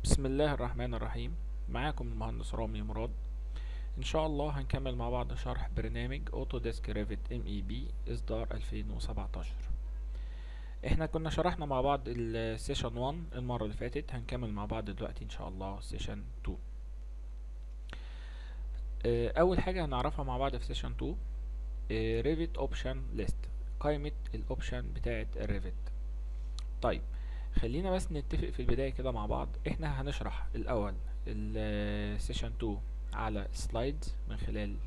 بسم الله الرحمن الرحيم معاكم المهندس رامي مراد ان شاء الله هنكمل مع بعض شرح برنامج اوتوديسك ريفت ام اي بي اصدار 2017 احنا كنا شرحنا مع بعض السيشن 1 المرة اللي فاتت هنكمل مع بعض دلوقتي ان شاء الله سيشن 2 آه، اول حاجة هنعرفها مع بعض في سيشن 2 ريفت اوبشن ليست قائمة الاوبشن بتاعة الريفت طيب خلينا بس نتفق في البداية كده مع بعض احنا هنشرح الاول السيشن 2 على سلايدز من خلال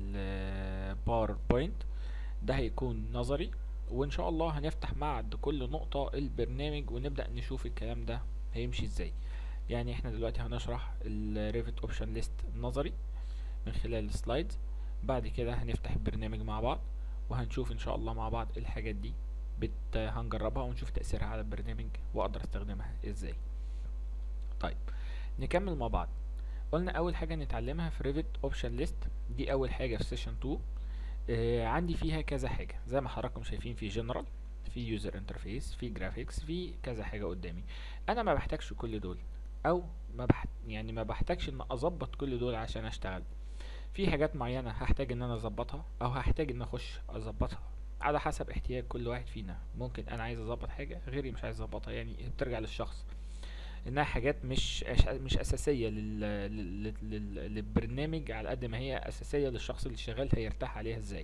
الباوربوينت ده هيكون نظري وان شاء الله هنفتح بعد كل نقطة البرنامج ونبدأ نشوف الكلام ده هيمشي ازاي يعني احنا دلوقتي هنشرح الريفت اوبشن ليست نظري من خلال السلايدز بعد كده هنفتح البرنامج مع بعض وهنشوف ان شاء الله مع بعض الحاجات دي بت هنجربها ونشوف تأثيرها على البرنامج واقدر استخدمها ازاي طيب نكمل مع بعض قلنا اول حاجه نتعلمها في ريفت اوبشن ليست دي اول حاجه في سيشن 2 آه عندي فيها كذا حاجه زي ما حضراتكم شايفين في جنرال في يوزر انترفيس في جرافيكس في كذا حاجه قدامي انا ما بحتاجش كل دول او ما بحت يعني ما بحتاجش ان اظبط كل دول عشان اشتغل في حاجات معينه هحتاج ان انا اظبطها او هحتاج ان اخش اظبطها على حسب احتياج كل واحد فينا ممكن انا عايز اظبط حاجه غيري مش عايز اظبطها يعني بترجع للشخص انها حاجات مش أش- مش اساسيه لل... لل... لل... للبرنامج على قد ما هي اساسيه للشخص اللي شغال هيرتاح عليها ازاي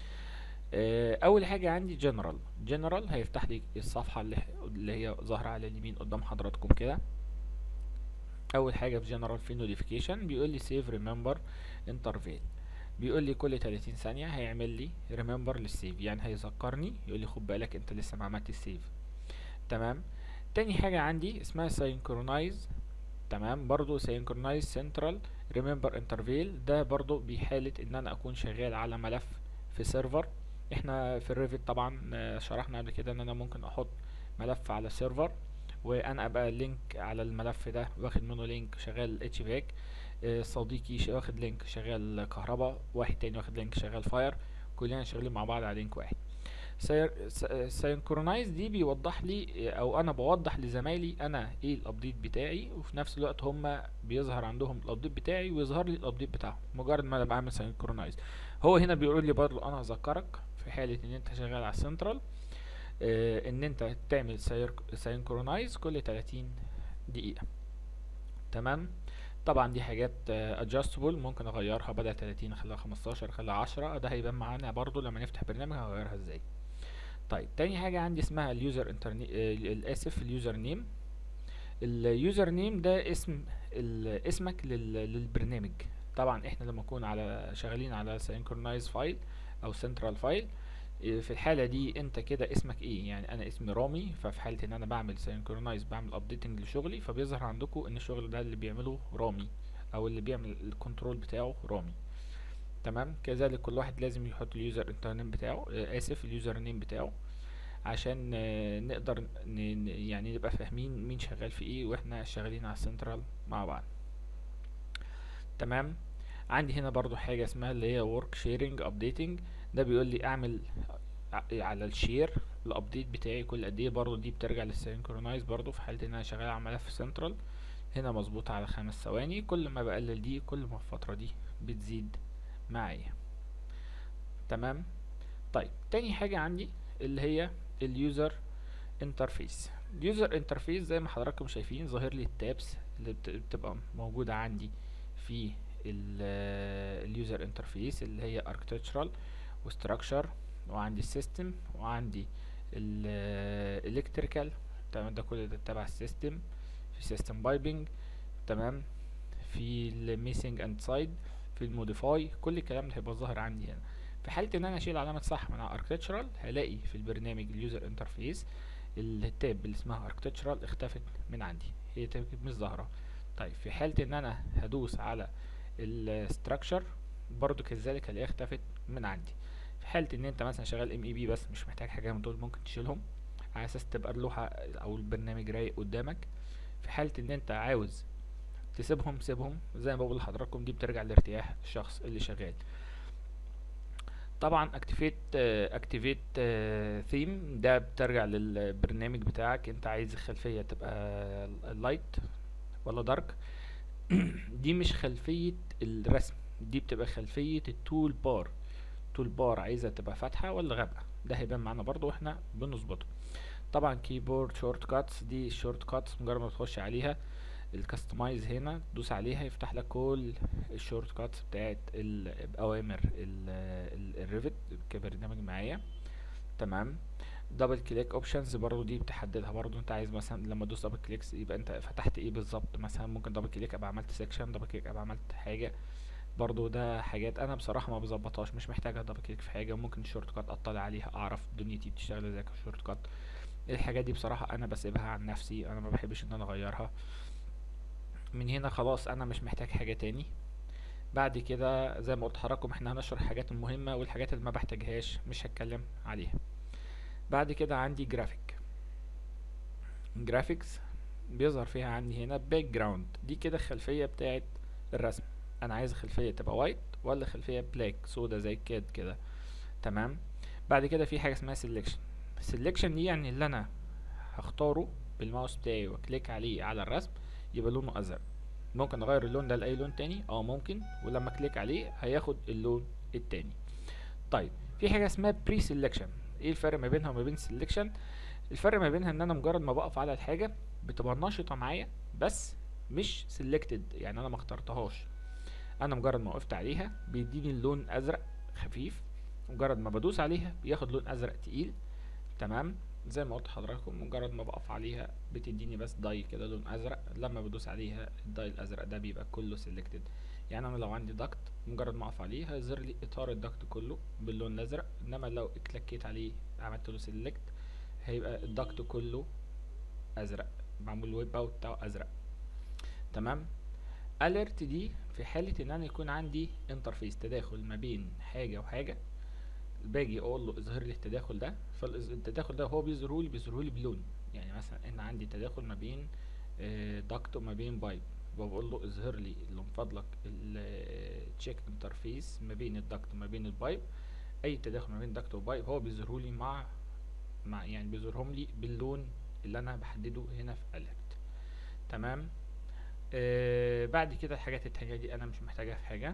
آه، اول حاجه عندي جنرال جنرال هيفتح لي الصفحه اللي اللي هي ظاهره على اليمين قدام حضراتكم كده اول حاجه في جنرال في نوتيفيكيشن بيقول لي سيف ريمبر انترفيل بيقول لي كل 30 ثانيه هيعمل لي ريمبر للسيف يعني هيذكرني يقول لي خد بالك انت لسه ما عملتش السيف تمام تاني حاجة عندي اسمها سينكرونايز تمام برضو سينكرونايز سنترال ريمبر انترفيل ده برضو بحالة ان انا اكون شغال على ملف في سيرفر احنا في الريفت طبعا آه، شرحنا قبل كده ان انا ممكن احط ملف على سيرفر وانا ابقى لينك على الملف ده واخد منه لينك شغال اتش فاك صديقي ش- واخد لينك شغال كهرباء واحد تاني واخد لينك شغال فاير كلنا شغالين مع بعض على لينك واحد سينكرونايز دي بيوضح لي او انا بوضح لزمايلي انا ايه الابديت بتاعي وفي نفس الوقت هم بيظهر عندهم الابديت بتاعي ويظهر لي الابديت بتاعهم مجرد ما انا بعمل سينكرونايز هو هنا بيقول لي برضه انا هذكرك في حالة ان انت شغال على السنترال آه ان انت تعمل سينكرونايز كل 30 دقيقة تمام طبعا دي حاجات ادجستبل ممكن اغيرها بدل 30 اخليها 15 اخليها 10 ده هيبان معانا برضو لما نفتح برنامج هغيرها ازاي طيب تاني حاجة عندي اسمها اليوزر انترني الاسف اليوزر نيم اليوزر نيم ده اسم ال- اسمك لل- للبرنامج طبعا احنا لما نكون على شغالين على سينكرونايز فايل او سنترال فايل في الحالة دي انت كده اسمك ايه يعني انا اسمي رامي ففي حالة ان انا بعمل سينكرونايز بعمل ابديتنج لشغلي فبيظهر عندكم ان الشغل ده اللي بيعمله رامي او اللي بيعمل الكنترول بتاعه رامي تمام كذلك كل واحد لازم يحط اليوزر انترنيم بتاعه آه، اسف اليوزر نيم بتاعه عشان آه، نقدر ن- ن- يعني نبقى فاهمين مين شغال في ايه واحنا شغالين على السنترال مع بعض تمام عندي هنا برضو حاجة اسمها اللي هي work sharing updating ده بيقول لي اعمل ع- على الشير الابديت بتاعي كل قد ايه برضو دي بترجع للسينكرونايز برضو في حالة ان انا شغال على ملف سنترال هنا مظبوط على خمس ثواني كل ما بقلل دي كل ما الفترة دي بتزيد معايا تمام طيب تاني حاجة عندي اللي هي اليوزر انترفيس اليوزر انترفيس زي ما حضراتكم شايفين ظاهر لي التابس اللي بت- بتبقى موجودة عندي في اليوزر انترفيس اللي هي architectural وستراكشر وعندي السيستم وعندي الالكتريكال تمام ده كل ده تبع السيستم في سيستم بايبنج تمام في الميسنج اند سايد في الموديفاي كل الكلام ده هيبقى ظاهر عندي هنا في حالة ان انا اشيل علامة صح من اركتشرال هلاقي في البرنامج اليوزر انترفيس التاب اللي اسمها اركتشرال اختفت من عندي هي تاب مش ظاهرة طيب في حالة ان انا هدوس على الستراكشر برضو كذلك هلاقيها اختفت من عندي في حالة ان انت مثلا شغال ام اي بي بس مش محتاج حاجة من دول ممكن تشيلهم على اساس تبقى اللوحة او البرنامج رايق قدامك في حالة ان انت عاوز تسيبهم سيبهم زي ما بقول لحضراتكم دي بترجع لارتياح الشخص اللي شغال طبعا اكتيفيت اكتيفيت ثيم ده بترجع للبرنامج بتاعك انت عايز الخلفيه تبقى اللايت ولا دارك دي مش خلفية الرسم دي بتبقى خلفية التول بار تول بار عايزة تبقى فاتحة ولا غامقة ده هيبان معانا برضو واحنا بنظبطه طبعا كيبورد شورت كاتس دي الشورت كاتس مجرد ما تخش عليها الكاستمايز هنا تدوس عليها يفتح لك كل الشورت كاتس بتاعت الاوامر الريفت كبرنامج معايا تمام دبل كليك اوبشنز برضو دي بتحددها برضو انت عايز مثلا لما تدوس دبل كليكس يبقى انت فتحت ايه بالظبط مثلا ممكن دبل كليك ابقى عملت سيكشن دبل كليك ابقى عملت حاجه برضو ده حاجات انا بصراحه ما بظبطهاش مش محتاجه دبل كليك في حاجه ممكن الشورت كات اطلع عليها اعرف دنيتي بتشتغل ازاي كشورت كات الحاجات دي بصراحه انا بسيبها عن نفسي انا ما بحبش ان انا اغيرها من هنا خلاص انا مش محتاج حاجه تاني بعد كده زي ما قلت لحضراتكم احنا هنشرح الحاجات المهمه والحاجات اللي ما بحتاجهاش مش هتكلم عليها بعد كده عندي جرافيك جرافيكس بيظهر فيها عندي هنا باك جراوند دي كده الخلفيه بتاعت الرسم انا عايز الخلفيه تبقى وايت ولا خلفيه بلاك سودا زي كاد كده تمام بعد كده في حاجه اسمها سيلكشن السيلكشن دي يعني اللي انا هختاره بالماوس بتاعي واكليك عليه على الرسم يبقى لونه ازرق ممكن اغير اللون ده لاي لون تاني اه ممكن ولما كليك عليه هياخد اللون التاني طيب في حاجه اسمها بري سيلكشن ايه الفرق ما بينها وما بين سيلكشن الفرق ما بينها ان انا مجرد ما بقف على الحاجه بتبقى نشطه معايا بس مش سيلكتد يعني انا ما اخترتهاش انا مجرد ما وقفت عليها بيديني اللون ازرق خفيف مجرد ما بدوس عليها بياخد لون ازرق تقيل تمام زي ما قلت لحضراتكم مجرد ما بقف عليها بتديني بس داي كده لون ازرق لما بدوس عليها الداي الازرق ده بيبقى كله سيلكتد يعني انا لو عندي دكت مجرد ما اقف عليه هيظهر لي اطار الدكت كله باللون الازرق انما لو كليكيت عليه عملت له سيلكت هيبقى الدكت كله ازرق معمول الويب اوت بتاعه ازرق تمام اليرت دي في حاله ان انا يكون عندي انترفيس تداخل ما بين حاجه وحاجه باجي اقول له اظهر لي التداخل ده فالتداخل ده هو بيظهره لي بيظهره لي بلون يعني مثلا ان عندي تداخل ما بين دكت وما بين بايب وبقول له اظهر لي من فضلك التشيك انترفيس ما بين الدكت وما بين البايب اي تداخل ما بين دكت وبايب هو بيظهره لي مع مع يعني بيظهرهم لي باللون اللي انا بحدده هنا في اليرت تمام آه بعد كده الحاجات التانية دي انا مش محتاجها في حاجة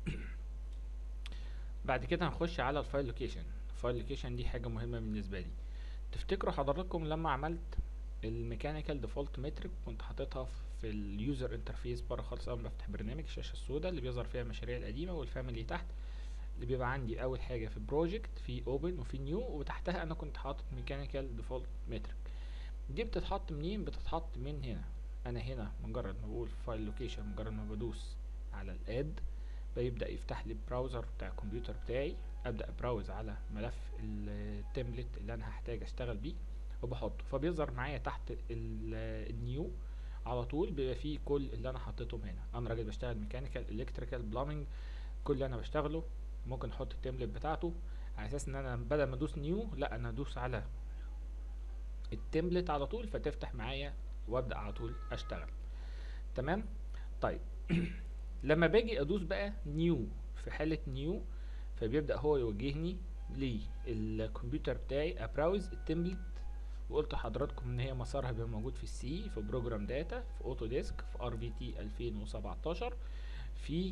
بعد كده هنخش على الفايل لوكيشن الفايل لوكيشن دي حاجة مهمة بالنسبة لي تفتكروا حضراتكم لما عملت الميكانيكال ديفولت مترك كنت حاططها في اليوزر انترفيس بره خالص اول ما بفتح برنامج الشاشه السوداء اللي بيظهر فيها المشاريع القديمه والفاميلي تحت اللي بيبقى عندي اول حاجه في بروجكت في اوبن وفي نيو وتحتها انا كنت حاطط ميكانيكال ديفولت مترك دي بتتحط منين بتتحط من هنا انا هنا مجرد ما بقول فايل لوكيشن مجرد ما بدوس على الاد بيبدا يفتح لي البراوزر بتاع الكمبيوتر بتاعي ابدا ابراوز على ملف التمبلت اللي انا هحتاج اشتغل بيه وبحطه فبيظهر معايا تحت النيو على طول بيبقى فيه كل اللي انا حطيتهم هنا انا راجل بشتغل ميكانيكال الكتريكال بلامينج كل اللي انا بشتغله ممكن احط التمبلت بتاعته على اساس ان انا بدل ما ادوس نيو لا انا ادوس على التمبلت على طول فتفتح معايا وابدا على طول اشتغل تمام طيب لما باجي ادوس بقى نيو في حاله نيو فبيبدا هو يوجهني للكمبيوتر بتاعي ابراوز التمبلت وقلت لحضراتكم ان هي مسارها بيبقى موجود في السي في بروجرام داتا في اوتو ديسك في ار في تي 2017 في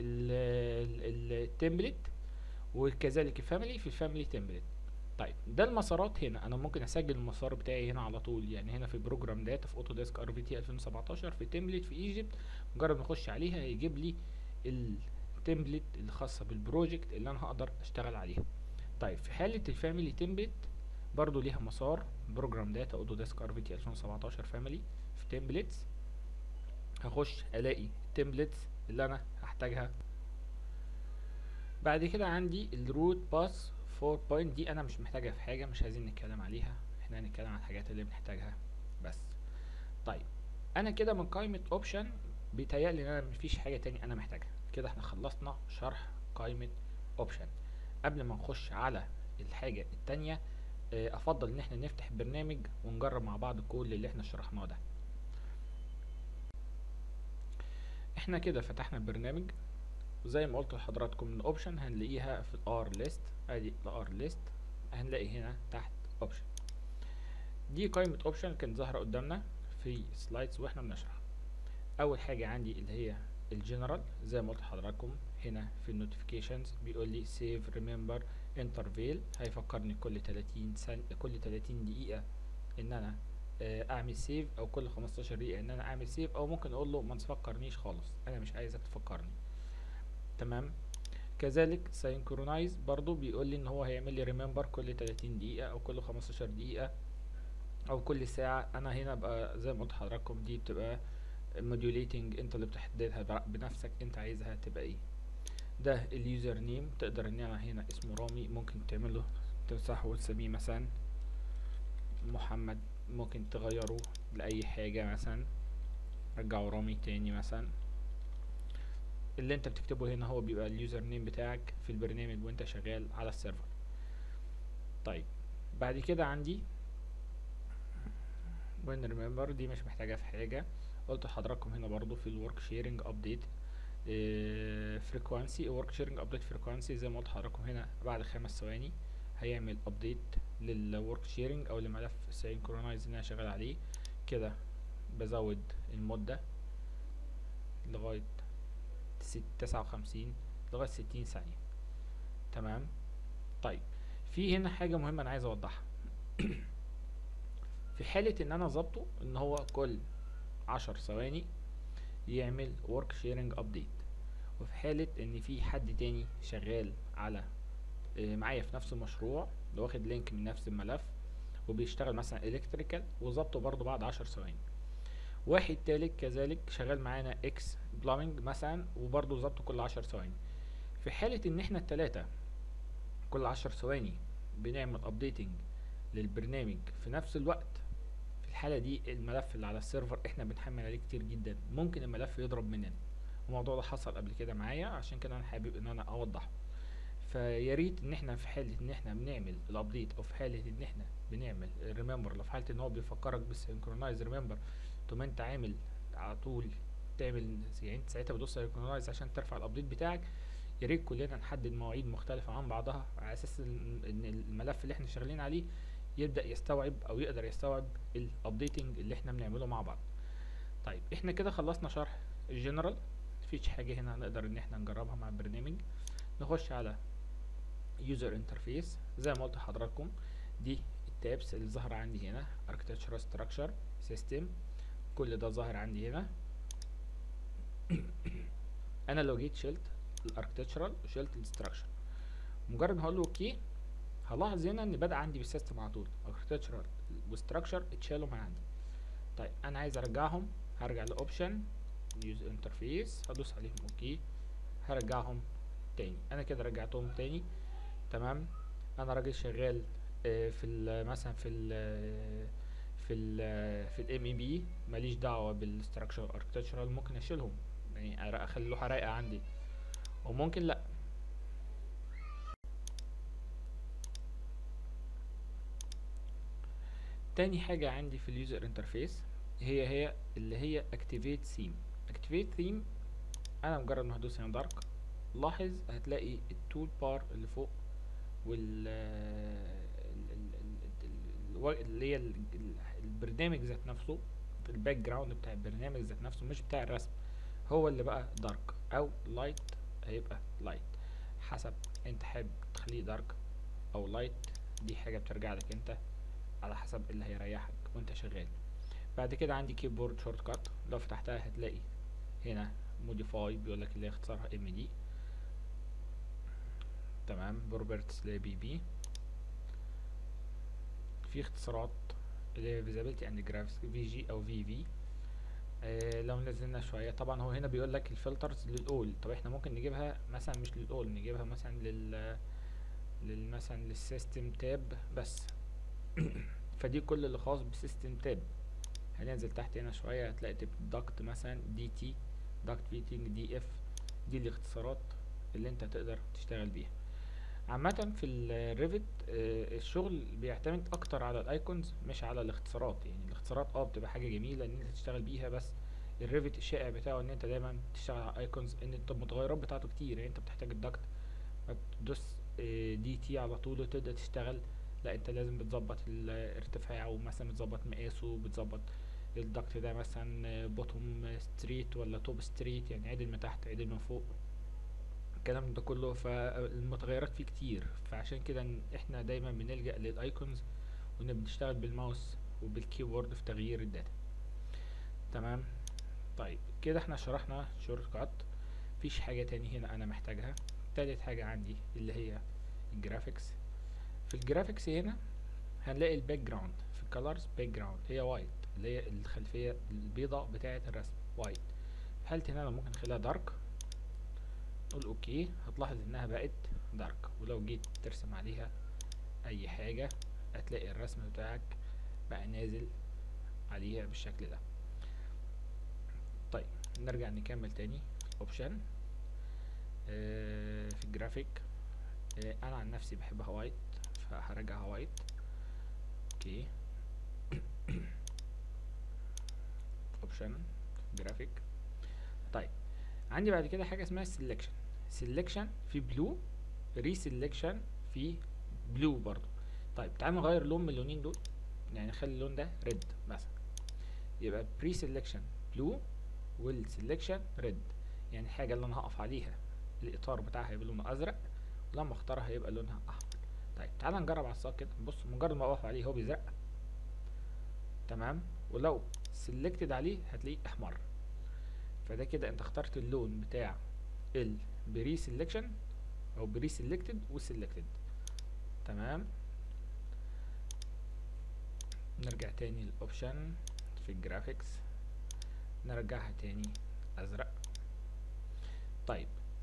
التمبلت وكذلك الفاميلي في الفاميلي تمبلت طيب ده المسارات هنا انا ممكن اسجل المسار بتاعي هنا على طول يعني هنا في بروجرام داتا في اوتو ديسك ار في تي 2017 في تمبلت في ايجيبت مجرد ما اخش عليها هيجيب لي التمبلت الخاصه بالبروجكت اللي انا هقدر اشتغل عليها طيب في حاله الفاميلي تمبلت برضو ليها مسار بروجرام داتا اوتو ديسك ار في تي 2017 فاميلي في تمبلتس هخش الاقي التمبلتس اللي انا هحتاجها بعد كده عندي الروت باس 4 بوينت دي انا مش محتاجها في حاجه مش عايزين نتكلم عليها احنا هنتكلم عن الحاجات اللي بنحتاجها بس طيب انا كده من قائمه اوبشن بيتهيألي ان انا مفيش حاجه تاني انا محتاجها كده احنا خلصنا شرح قائمه اوبشن قبل ما نخش على الحاجه التانيه افضل ان احنا نفتح البرنامج ونجرب مع بعض كل اللي احنا شرحناه ده احنا كده فتحنا البرنامج وزي ما قلت لحضراتكم من اوبشن هنلاقيها في الار ليست ادي الار ليست هنلاقي هنا تحت اوبشن دي قائمة اوبشن كانت ظاهرة قدامنا في سلايدز واحنا بنشرح اول حاجه عندي اللي هي الجنرال زي ما قلت لحضراتكم هنا في النوتيفيكيشنز بيقول لي سيف ريمبر انترفيل هيفكرني كل 30 ثانيه كل 30 دقيقه ان انا اعمل سيف او كل 15 دقيقه ان انا اعمل سيف او ممكن اقول له ما تفكرنيش خالص انا مش عايزك تفكرني تمام كذلك سينكرونايز برضو بيقول لي ان هو هيعمل لي ريمبر كل 30 دقيقه او كل 15 دقيقه او كل ساعه انا هنا بقى زي ما قلت لحضراتكم دي بتبقى موديوليتنج انت اللي بتحددها بنفسك انت عايزها تبقى ايه ده اليوزر نيم تقدر ان انا هنا اسمه رامي ممكن تعمله تمسحه وتسميه مثلا محمد ممكن تغيره لأي حاجة مثلا رجعه رامي تاني مثلا اللي انت بتكتبه هنا هو بيبقى اليوزر نيم بتاعك في البرنامج وانت شغال على السيرفر طيب بعد كده عندي وين ريمبر دي مش محتاجة في حاجة قلت لحضراتكم هنا برضو في الورك شيرنج ابديت فريكوانسي ورك شيرنج ابديت فريكوانسي زي ما قلت لحضراتكم هنا بعد خمس ثواني هيعمل ابديت للورك شيرنج او لملف سينكرونايز اللي انا شغال عليه كده بزود المدة لغاية تسعة وخمسين لغاية ستين ثانية تمام طيب في هنا حاجة مهمة انا عايز اوضحها في حالة ان انا ظبطه ان هو كل عشر ثواني يعمل ورك شيرنج ابديت وفي حالة ان في حد تاني شغال على معايا في نفس المشروع ده واخد لينك من نفس الملف وبيشتغل مثلا الكتريكال وظبطه برضه بعد عشر ثواني واحد تالت كذلك شغال معانا اكس بلامينج مثلا وبرضه ظبطه كل عشر ثواني في حالة ان احنا التلاتة كل عشر ثواني بنعمل ابديتنج للبرنامج في نفس الوقت في الحالة دي الملف اللي على السيرفر احنا بنحمل عليه كتير جدا ممكن الملف يضرب مننا الموضوع ده حصل قبل كده معايا عشان كده انا حابب ان انا اوضحه فيا ريت ان احنا في حاله ان احنا بنعمل الابديت او في حاله ان احنا بنعمل الريمبر لو في حاله ان هو بيفكرك بالسينكرونايز ريمبر ثم انت عامل على طول تعمل يعني انت ساعتها بتدوس سينكرونايز عشان ترفع الابديت بتاعك يا ريت كلنا نحدد مواعيد مختلفه عن بعضها على اساس ان الملف اللي احنا شغالين عليه يبدا يستوعب او يقدر يستوعب الابديتنج اللي احنا بنعمله مع بعض طيب احنا كده خلصنا شرح الجنرال مفيش حاجه هنا نقدر ان احنا نجربها مع البرنامج نخش على يوزر انترفيس زي ما قلت لحضراتكم دي التابس اللي ظاهره عندي هنا architecture structure system كل ده ظاهر عندي هنا انا لو جيت شلت الاركتشرال وشلت الستراكشر مجرد ما هقول له اوكي هلاحظ هنا ان بدا عندي بالسيستم على طول architectural وستراكشر اتشالوا من عندي طيب انا عايز ارجعهم هرجع لاوبشن يوز انترفيس هدوس عليهم اوكي هرجعهم تاني انا كده رجعتهم تاني تمام انا راجل شغال آه في ال مثلا في ال في ال في الام اي بي ماليش دعوه بالستراكشر اركتشرال ممكن اشيلهم يعني اخليها رايقه عندي وممكن لا تاني حاجة عندي في اليوزر انترفيس هي هي اللي هي اكتيفيت ثيم اكتيفيت ثيم انا مجرد ما هدوس هنا دارك لاحظ هتلاقي التول بار اللي فوق وال اللي هي البرنامج ذات نفسه الباك جراوند بتاع البرنامج ذات نفسه مش بتاع الرسم هو اللي بقى دارك او لايت هيبقى لايت حسب انت حابب تخليه دارك او لايت دي حاجة بترجع لك انت على حسب اللي هيريحك وانت شغال بعد كده عندي كيبورد شورت كات لو فتحتها هتلاقي هنا موديفاي بيقول لك اللي هي اختصارها ام دي تمام بروبرتس اللي هي بي بي في اختصارات اللي هي فيزابيلتي اند جرافيكس في جي او في في آه لو نزلنا شويه طبعا هو هنا بيقول لك الفلترز للاول طب احنا ممكن نجيبها مثلا مش للاول نجيبها مثلا لل لل مثلا للسيستم تاب بس فدي كل اللي خاص بسيستم تاب هننزل تحت هنا شويه هتلاقي تب داكت مثلا دي تي داكت فيتنج دي اف دي الاختصارات اللي انت تقدر تشتغل بيها عامة في الريفت آه الشغل بيعتمد اكتر على الايكونز مش على الاختصارات يعني الاختصارات اه بتبقى حاجة جميلة ان انت تشتغل بيها بس الريفت الشائع بتاعه ان انت دايما تشتغل على الايكونز ان انت المتغيرات بتاعته كتير يعني انت بتحتاج الدكت تدوس آه دي تي على طول وتبدأ تشتغل لا انت لازم بتظبط الارتفاع ومثلا بتظبط مقاسه بتظبط الدكت ده مثلا بوتوم ستريت ولا توب ستريت يعني عدل من تحت عدل من فوق الكلام ده كله فالمتغيرات فيه كتير فعشان كده احنا دايما بنلجأ للايكونز وبنشتغل بالماوس وبالكيبورد في تغيير الداتا تمام طيب كده احنا شرحنا شورت كات مفيش حاجة تاني هنا انا محتاجها تالت حاجة عندي اللي هي الجرافيكس في الجرافيكس هنا هنلاقي الباك جراوند في الكالرز باك جراوند هي وايت اللي هي الخلفية البيضاء بتاعة الرسم وايت في حالة هنا ممكن نخليها دارك نقول اوكي هتلاحظ انها بقت دارك ولو جيت ترسم عليها اي حاجة هتلاقي الرسم بتاعك بقى نازل عليها بالشكل ده طيب نرجع نكمل تاني اوبشن آه في الجرافيك آه انا عن نفسي بحبها وايت فهرجعها وايت اوكي اوبشن جرافيك طيب عندي بعد كده حاجه اسمها سيلكشن سيلكشن في بلو ري سيلكشن في بلو برضو طيب تعال نغير لون من اللونين دول يعني نخلي اللون ده ريد مثلا يبقى بري سيلكشن بلو والسيلكشن ريد يعني الحاجه اللي انا هقف عليها الاطار بتاعها هيبقى لونه ازرق ولما اختارها هيبقى لونها احمر طيب تعال نجرب على الساق كده بص مجرد ما اقف عليه هو بيزرق تمام ولو سيلكتد عليه هتلاقيه احمر فده كده انت اخترت اللون بتاع البري سيلكشن او بري سيلكتد وسيلكتد تمام نرجع تاني للاوبشن في الجرافيكس نرجعها تاني ازرق طيب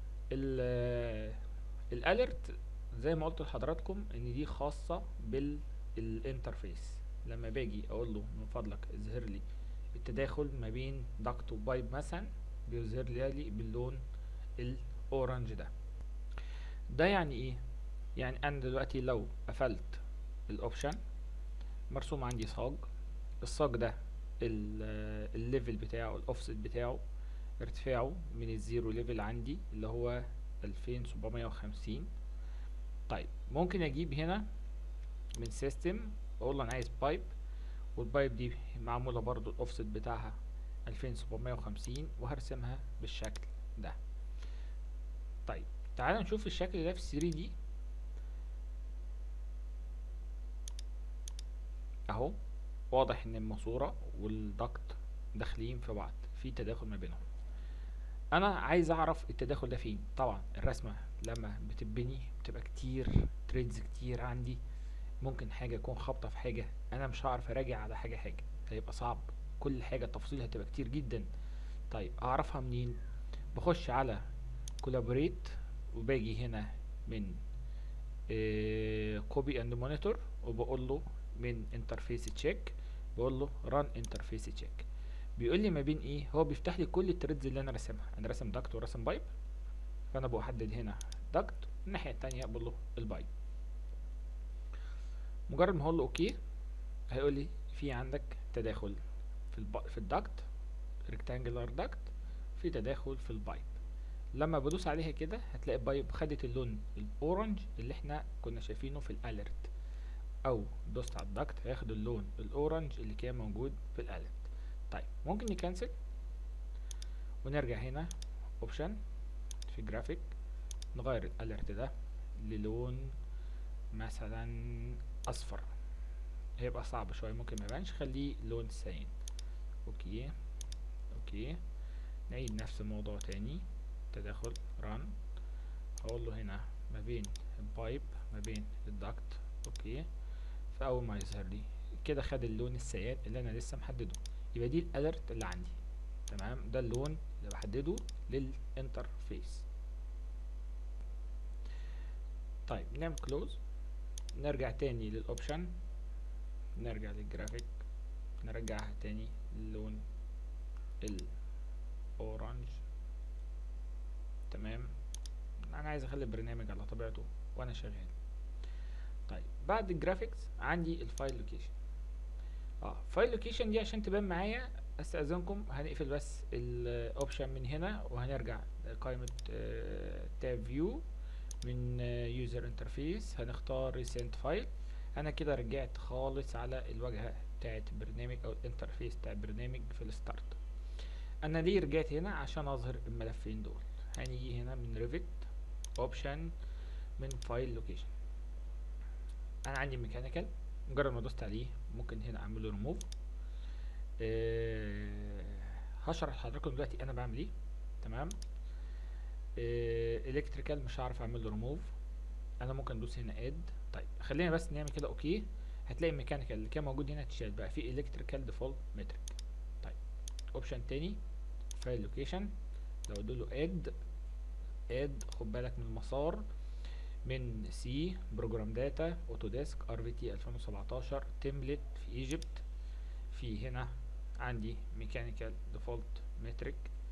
الاليرت زي ما قلت لحضراتكم ان دي خاصة بالانترفيس لما باجي اقول له من فضلك اظهر لي التداخل ما بين داكت وبايب مثلا بيظهر لي باللون الاورنج ده ده يعني ايه يعني انا دلوقتي لو قفلت الاوبشن مرسوم عندي صاج الصاج ده الليفل بتاعه الاوفست بتاعه ارتفاعه من الزيرو ليفل عندي اللي هو 2750 طيب ممكن اجيب هنا من سيستم اقول له انا عايز بايب والبايب دي معموله برضو الاوفست بتاعها 2750 وهرسمها بالشكل ده طيب تعالوا نشوف الشكل ده في 3 دي اهو واضح ان الماسوره والضغط داخلين في بعض في تداخل ما بينهم انا عايز اعرف التداخل ده فين طبعا الرسمه لما بتبني بتبقى كتير تريدز كتير عندي ممكن حاجه يكون خابطه في حاجه انا مش هعرف اراجع على حاجه حاجه هيبقى صعب كل حاجه التفاصيل هتبقى كتير جدا طيب اعرفها منين بخش على كولابوريت وباجي هنا من كوبي اند مونيتور وبقول له من انترفيس تشيك بقول له ران انترفيس تشيك بيقول لي ما بين ايه هو بيفتح لي كل التريدز اللي انا راسمها انا راسم داكت وراسم بايب فانا بحدد هنا داكت الناحيه التانية بقول له البايب مجرد ما هقول له اوكي هيقول لي في عندك تداخل في الب... في الداكت ريكتانجلر داكت في تداخل في البايب لما بدوس عليها كده هتلاقي البايب خدت اللون الاورنج اللي احنا كنا شايفينه في الاليرت او دوست على الداكت هياخد اللون الاورنج اللي كان موجود في الاليرت طيب ممكن نكنسل ونرجع هنا اوبشن في جرافيك نغير الاليرت ده للون مثلا اصفر هيبقى صعب شويه ممكن ما يبانش خليه لون ساين اوكي اوكي نعيد نفس الموضوع تاني تداخل ران هقول له هنا ما بين البايب ما بين الدكت اوكي فاول ما يظهر لي كده خد اللون السيان اللي انا لسه محدده يبقى دي الاليرت اللي عندي تمام ده اللون اللي بحدده للانترفيس طيب نعمل كلوز نرجع تاني للاوبشن نرجع للجرافيك نرجعها تاني للون الاورنج تمام انا عايز اخلي البرنامج على طبيعته وانا شغال طيب بعد الجرافيكس عندي الفايل لوكيشن اه فايل لوكيشن دي عشان تبان معايا استاذنكم هنقفل بس الاوبشن من هنا وهنرجع قائمه تاب فيو من يوزر انترفيس هنختار ريسنت فايل انا كده رجعت خالص على الواجهه بتاعت برنامج او الانترفيس بتاع البرنامج في الستارت انا ليه رجعت هنا عشان اظهر الملفين دول هنيجي هنا من ريفت اوبشن من فايل لوكيشن انا عندي ميكانيكال مجرد ما دوست عليه ممكن هنا اعمل له ريموف أه هشرح لحضراتكم دلوقتي انا بعمل ايه تمام الكتريكال مش هعرف اعمل له ريموف انا ممكن ادوس هنا اد طيب خلينا بس نعمل كده اوكي هتلاقي الميكانيكال اللي كان موجود هنا اتشال بقى في الكتريكال ديفولت مترك طيب اوبشن تاني فايل لوكيشن لو ادوا له اد اد خد بالك من المسار من سي بروجرام داتا اوتوديسك ار في تي 2017 تمبلت في ايجيبت في هنا عندي ميكانيكال ديفولت مترك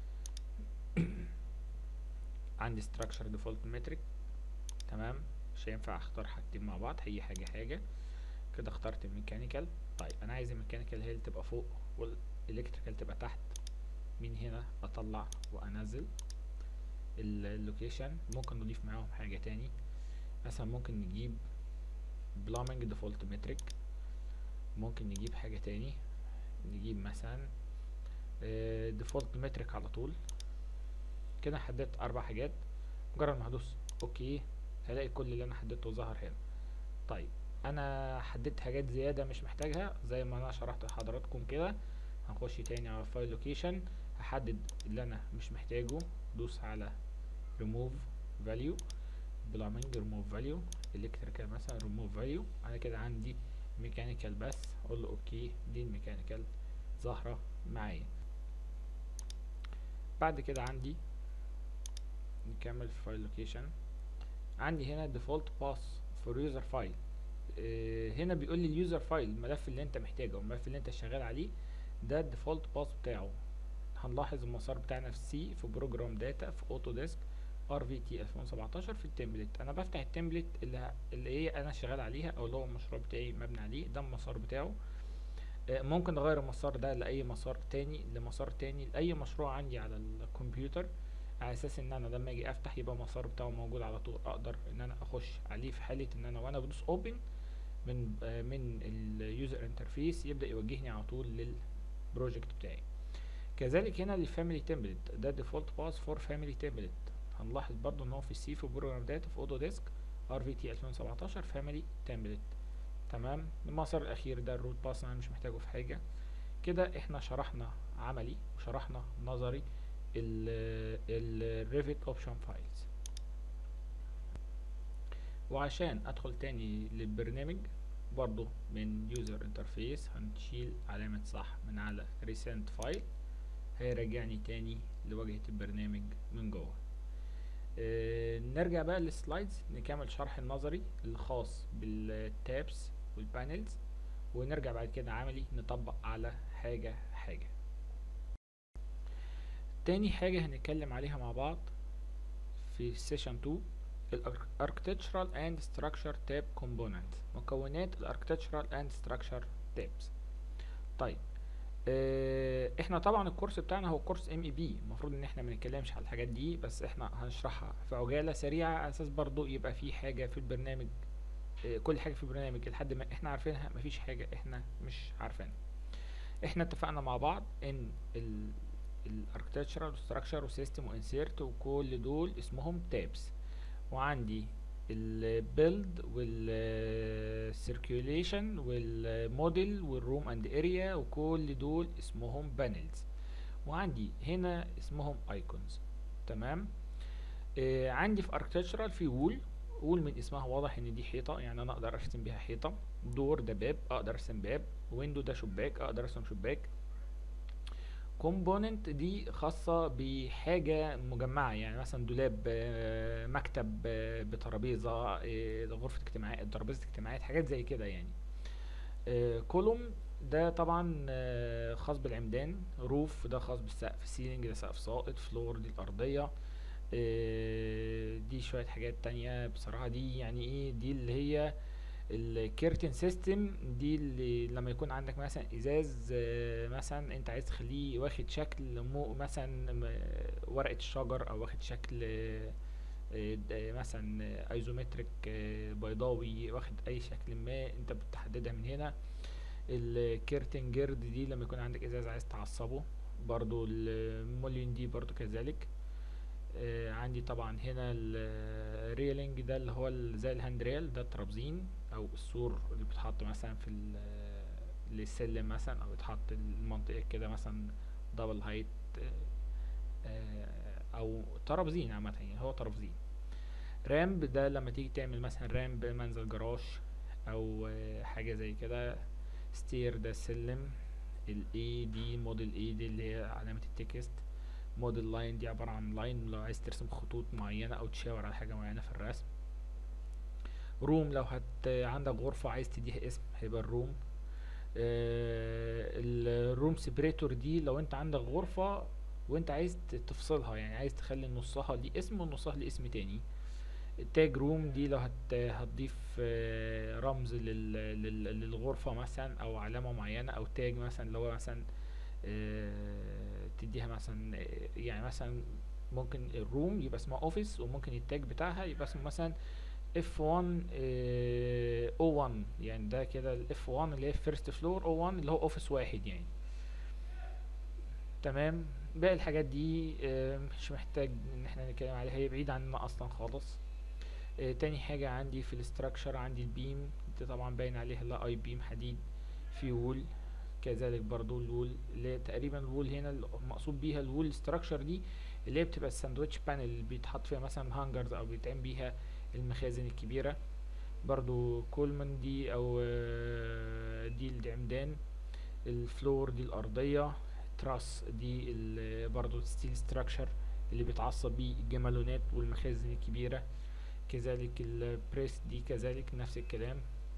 عندي structure default metric تمام مش هينفع اختار حاجتين مع بعض هي حاجة حاجة كده اخترت الميكانيكال طيب انا عايز الميكانيكال هي اللي تبقى فوق والالكتريكال تبقى تحت من هنا اطلع وانزل اللوكيشن ممكن نضيف معاهم حاجة تاني مثلا ممكن نجيب plumbing default metric ممكن نجيب حاجة تاني نجيب مثلا default metric على طول كده حددت اربع حاجات مجرد ما هدوس اوكي هلاقي كل اللي انا حددته ظهر هنا طيب انا حددت حاجات زياده مش محتاجها زي ما انا شرحت لحضراتكم كده هنخش تاني على فايل لوكيشن هحدد اللي انا مش محتاجه دوس على ريموف فاليو بلامينج ريموف فاليو الكتريكال مثلا ريموف فاليو انا كده عندي ميكانيكال بس اقول له اوكي دي الميكانيكال ظاهره معايا بعد كده عندي نكمل في فايل لوكيشن عندي هنا default pass for user file اه هنا بيقول لي اليوزر فايل الملف اللي انت محتاجه الملف اللي انت شغال عليه ده الديفولت باس بتاعه هنلاحظ المسار بتاعنا في سي في بروجرام داتا في اوتوديسك ار في تي 2017 في التمبلت انا بفتح التمبلت اللي اللي هي انا شغال عليها او اللي هو المشروع بتاعي مبني عليه ده المسار بتاعه اه ممكن اغير المسار ده لاي مسار تاني لمسار تاني لاي مشروع عندي على الكمبيوتر على اساس ان انا لما اجي افتح يبقى المسار بتاعه موجود على طول اقدر ان انا اخش عليه في حاله ان انا وانا بدوس اوبن من آه من اليوزر انترفيس يبدا يوجهني على طول للبروجكت بتاعي كذلك هنا للفاميلي تمبلت ده ديفولت باس فور فاميلي تمبلت هنلاحظ برضو ان هو في السي في بروجرام داتا في اوتو ديسك ار في تي 2017 فاميلي تمبلت تمام المسار الاخير ده الروت باس انا مش محتاجه في حاجه كده احنا شرحنا عملي وشرحنا نظري الريفت اوبشن فايلز وعشان ادخل تاني للبرنامج برضو من يوزر انترفيس هنشيل علامة صح من على ريسنت فايل هيرجعني تاني لواجهة البرنامج من جوه اه نرجع بقى للسلايدز نكمل شرح النظري الخاص بالتابس والبانلز ونرجع بعد كده عملي نطبق على حاجة حاجة تاني حاجة هنتكلم عليها مع بعض في سيشن 2 الاركتشرال اند ستراكشر تاب كومبوننت مكونات الاركتشرال اند ستراكشر تابس طيب اه احنا طبعا الكورس بتاعنا هو كورس ام اي بي المفروض ان احنا ما نتكلمش على الحاجات دي بس احنا هنشرحها في عجاله سريعه على اساس برضو يبقى في حاجه في البرنامج اه كل حاجه في البرنامج لحد ما احنا عارفينها مفيش حاجه احنا مش عارفينها احنا اتفقنا مع بعض ان ال الاركتشرال وستراكشر وسيستم وانسيرت وكل دول اسمهم تابس وعندي البيلد والسيركيوليشن والموديل والروم اند اريا وكل دول اسمهم بانلز وعندي هنا اسمهم ايكونز تمام آه عندي في اركتشرال في وول وول من اسمها واضح ان دي حيطه يعني انا اقدر ارسم بيها حيطه دور ده باب اقدر ارسم باب ويندو ده شباك اقدر ارسم شباك كومبوننت دي خاصة بحاجة مجمعة يعني مثلا دولاب مكتب بترابيزة غرفة اجتماعات ترابيزة اجتماعات حاجات زي كده يعني كولوم ده طبعا خاص بالعمدان روف ده خاص بالسقف سيلينج ده سقف ساقط فلور دي الأرضية دي شوية حاجات تانية بصراحة دي يعني ايه دي اللي هي الكيرتن سيستم دي اللي لما يكون عندك مثلا ازاز مثلا انت عايز تخليه واخد شكل مو مثلا ورقة الشجر او واخد شكل مثلا ايزومتريك بيضاوي واخد اي شكل ما انت بتحددها من هنا الكيرتن جيرد دي لما يكون عندك ازاز عايز تعصبه برضو المولين دي برضو كذلك آه عندي طبعا هنا الريلينج ده اللي هو ال- زي الهاند ريل ده الترابزين او السور اللي بيتحط مثلا في ال- للسلم مثلا او يتحط المنطقة كده مثلا دبل هايت او ترابزين عامة يعني هو ترابزين رامب ده لما تيجي تعمل مثلا رامب منزل جراج او آه، حاجة زي كده ستير ده السلم الاي دي موديل اي دي اللي هي علامة التكست موديل لاين دي عبارة عن لاين لو عايز ترسم خطوط معينة او تشاور على حاجة معينة في الرسم روم لو هت عندك غرفة عايز تديها اسم هيبقى الروم الروم سيبريتور دي لو انت عندك غرفة وانت عايز ت- تفصلها يعني عايز تخلي نصها ليه اسم ونصها ليه اسم تاني التاج روم دي لو هت هتضيف آه، رمز لل لل للغرفة مثلا او علامة معينة او تاج مثلا اللي هو مثلا آه، تديها مثلا آه، يعني مثلا ممكن الروم يبقى اسمها اوفيس وممكن التاج بتاعها يبقى اسمه مثلا اف 1 او 1 يعني ده كده الاف 1 اللي هي فيرست فلور او 1 اللي هو اوفيس واحد يعني تمام باقي الحاجات دي آه، مش محتاج ان احنا نتكلم عليها هي بعيد عننا اصلا خالص آه، تاني حاجة عندي في الاستراكشر عندي البيم دي طبعا باين عليها لا اي بيم حديد في وول كذلك برضو الوول اللي هي تقريبا الوول هنا المقصود بيها الوول ستراكشر دي اللي هي بتبقى الساندوتش بانل اللي بيتحط فيها مثلا هانجرز او بيتعمل بيها المخازن الكبيرة برضو كولمان دي او آه، دي العمدان الفلور دي الارضية تراس دي ال- برضو ستيل ستراكشر اللي بيتعصب بيه الجمالونات والمخازن الكبيرة كذلك البريس دي كذلك نفس الكلام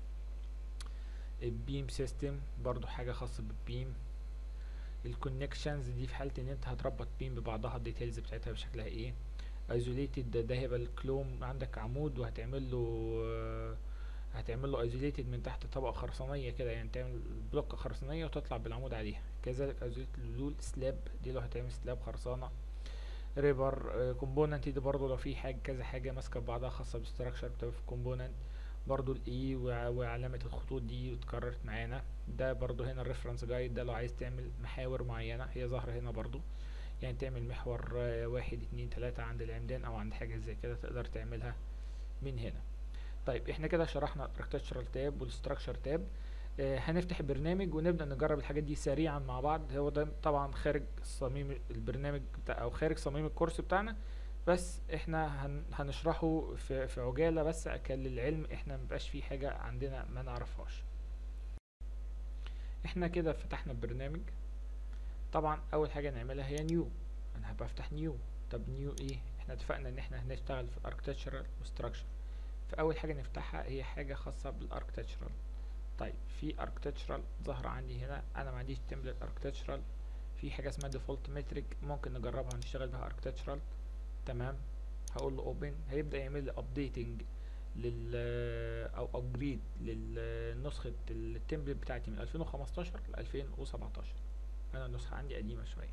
البيم سيستم برضو حاجة خاصة بالبيم الكونكشنز دي في حالة ان انت هتربط بيم ببعضها الديتيلز بتاعتها بشكلها ايه ايزوليتد ده, ده هيبقى الكلوم عندك عمود وهتعمل له آه، هتعمل له ايزوليتد من تحت طبقة خرسانية كده يعني تعمل بلوك خرسانية وتطلع بالعمود عليها كذلك ايزوليتد لول سلاب دي لو هتعمل سلاب خرسانة ريبر كومبوننت دي برضو لو في حاجة كذا حاجة ماسكة ببعضها خاصة بالستراكشر بتبقى في كومبوننت برضو الاي وعلامة الخطوط دي اتكررت معانا ده برضو هنا الريفرنس جايد ده لو عايز تعمل محاور معينة هي ظاهرة هنا برضو يعني تعمل محور آه، واحد اتنين تلاتة عند العمدان او عند حاجة زي كده تقدر تعملها من هنا طيب احنا كده شرحنا الاركتشرال تاب والستراكشر تاب آه هنفتح البرنامج ونبدأ نجرب الحاجات دي سريعا مع بعض هو ده طبعا خارج صميم البرنامج بتاع او خارج صميم الكورس بتاعنا بس احنا هن هنشرحه في, في عجالة بس كان للعلم احنا مبقاش فيه حاجة عندنا ما نعرفهاش احنا كده فتحنا البرنامج طبعا اول حاجة نعملها هي نيو انا هبقى افتح نيو طب نيو ايه احنا اتفقنا ان احنا هنشتغل في الاركتشرال وستراكشر فاول حاجة نفتحها هي حاجة خاصة بالاركتشرال طيب في اركتشرال ظاهرة عندي هنا انا ما عنديش تمبلت اركتشرال في حاجة اسمها ديفولت متريك ممكن نجربها نشتغل بها اركتشرال تمام هقول له اوبن هيبدأ يعمل لي ابديتنج لل او ابجريد للنسخة التمبلت بتاعتي من 2015 ل 2017 انا النسخة عندي قديمة شوية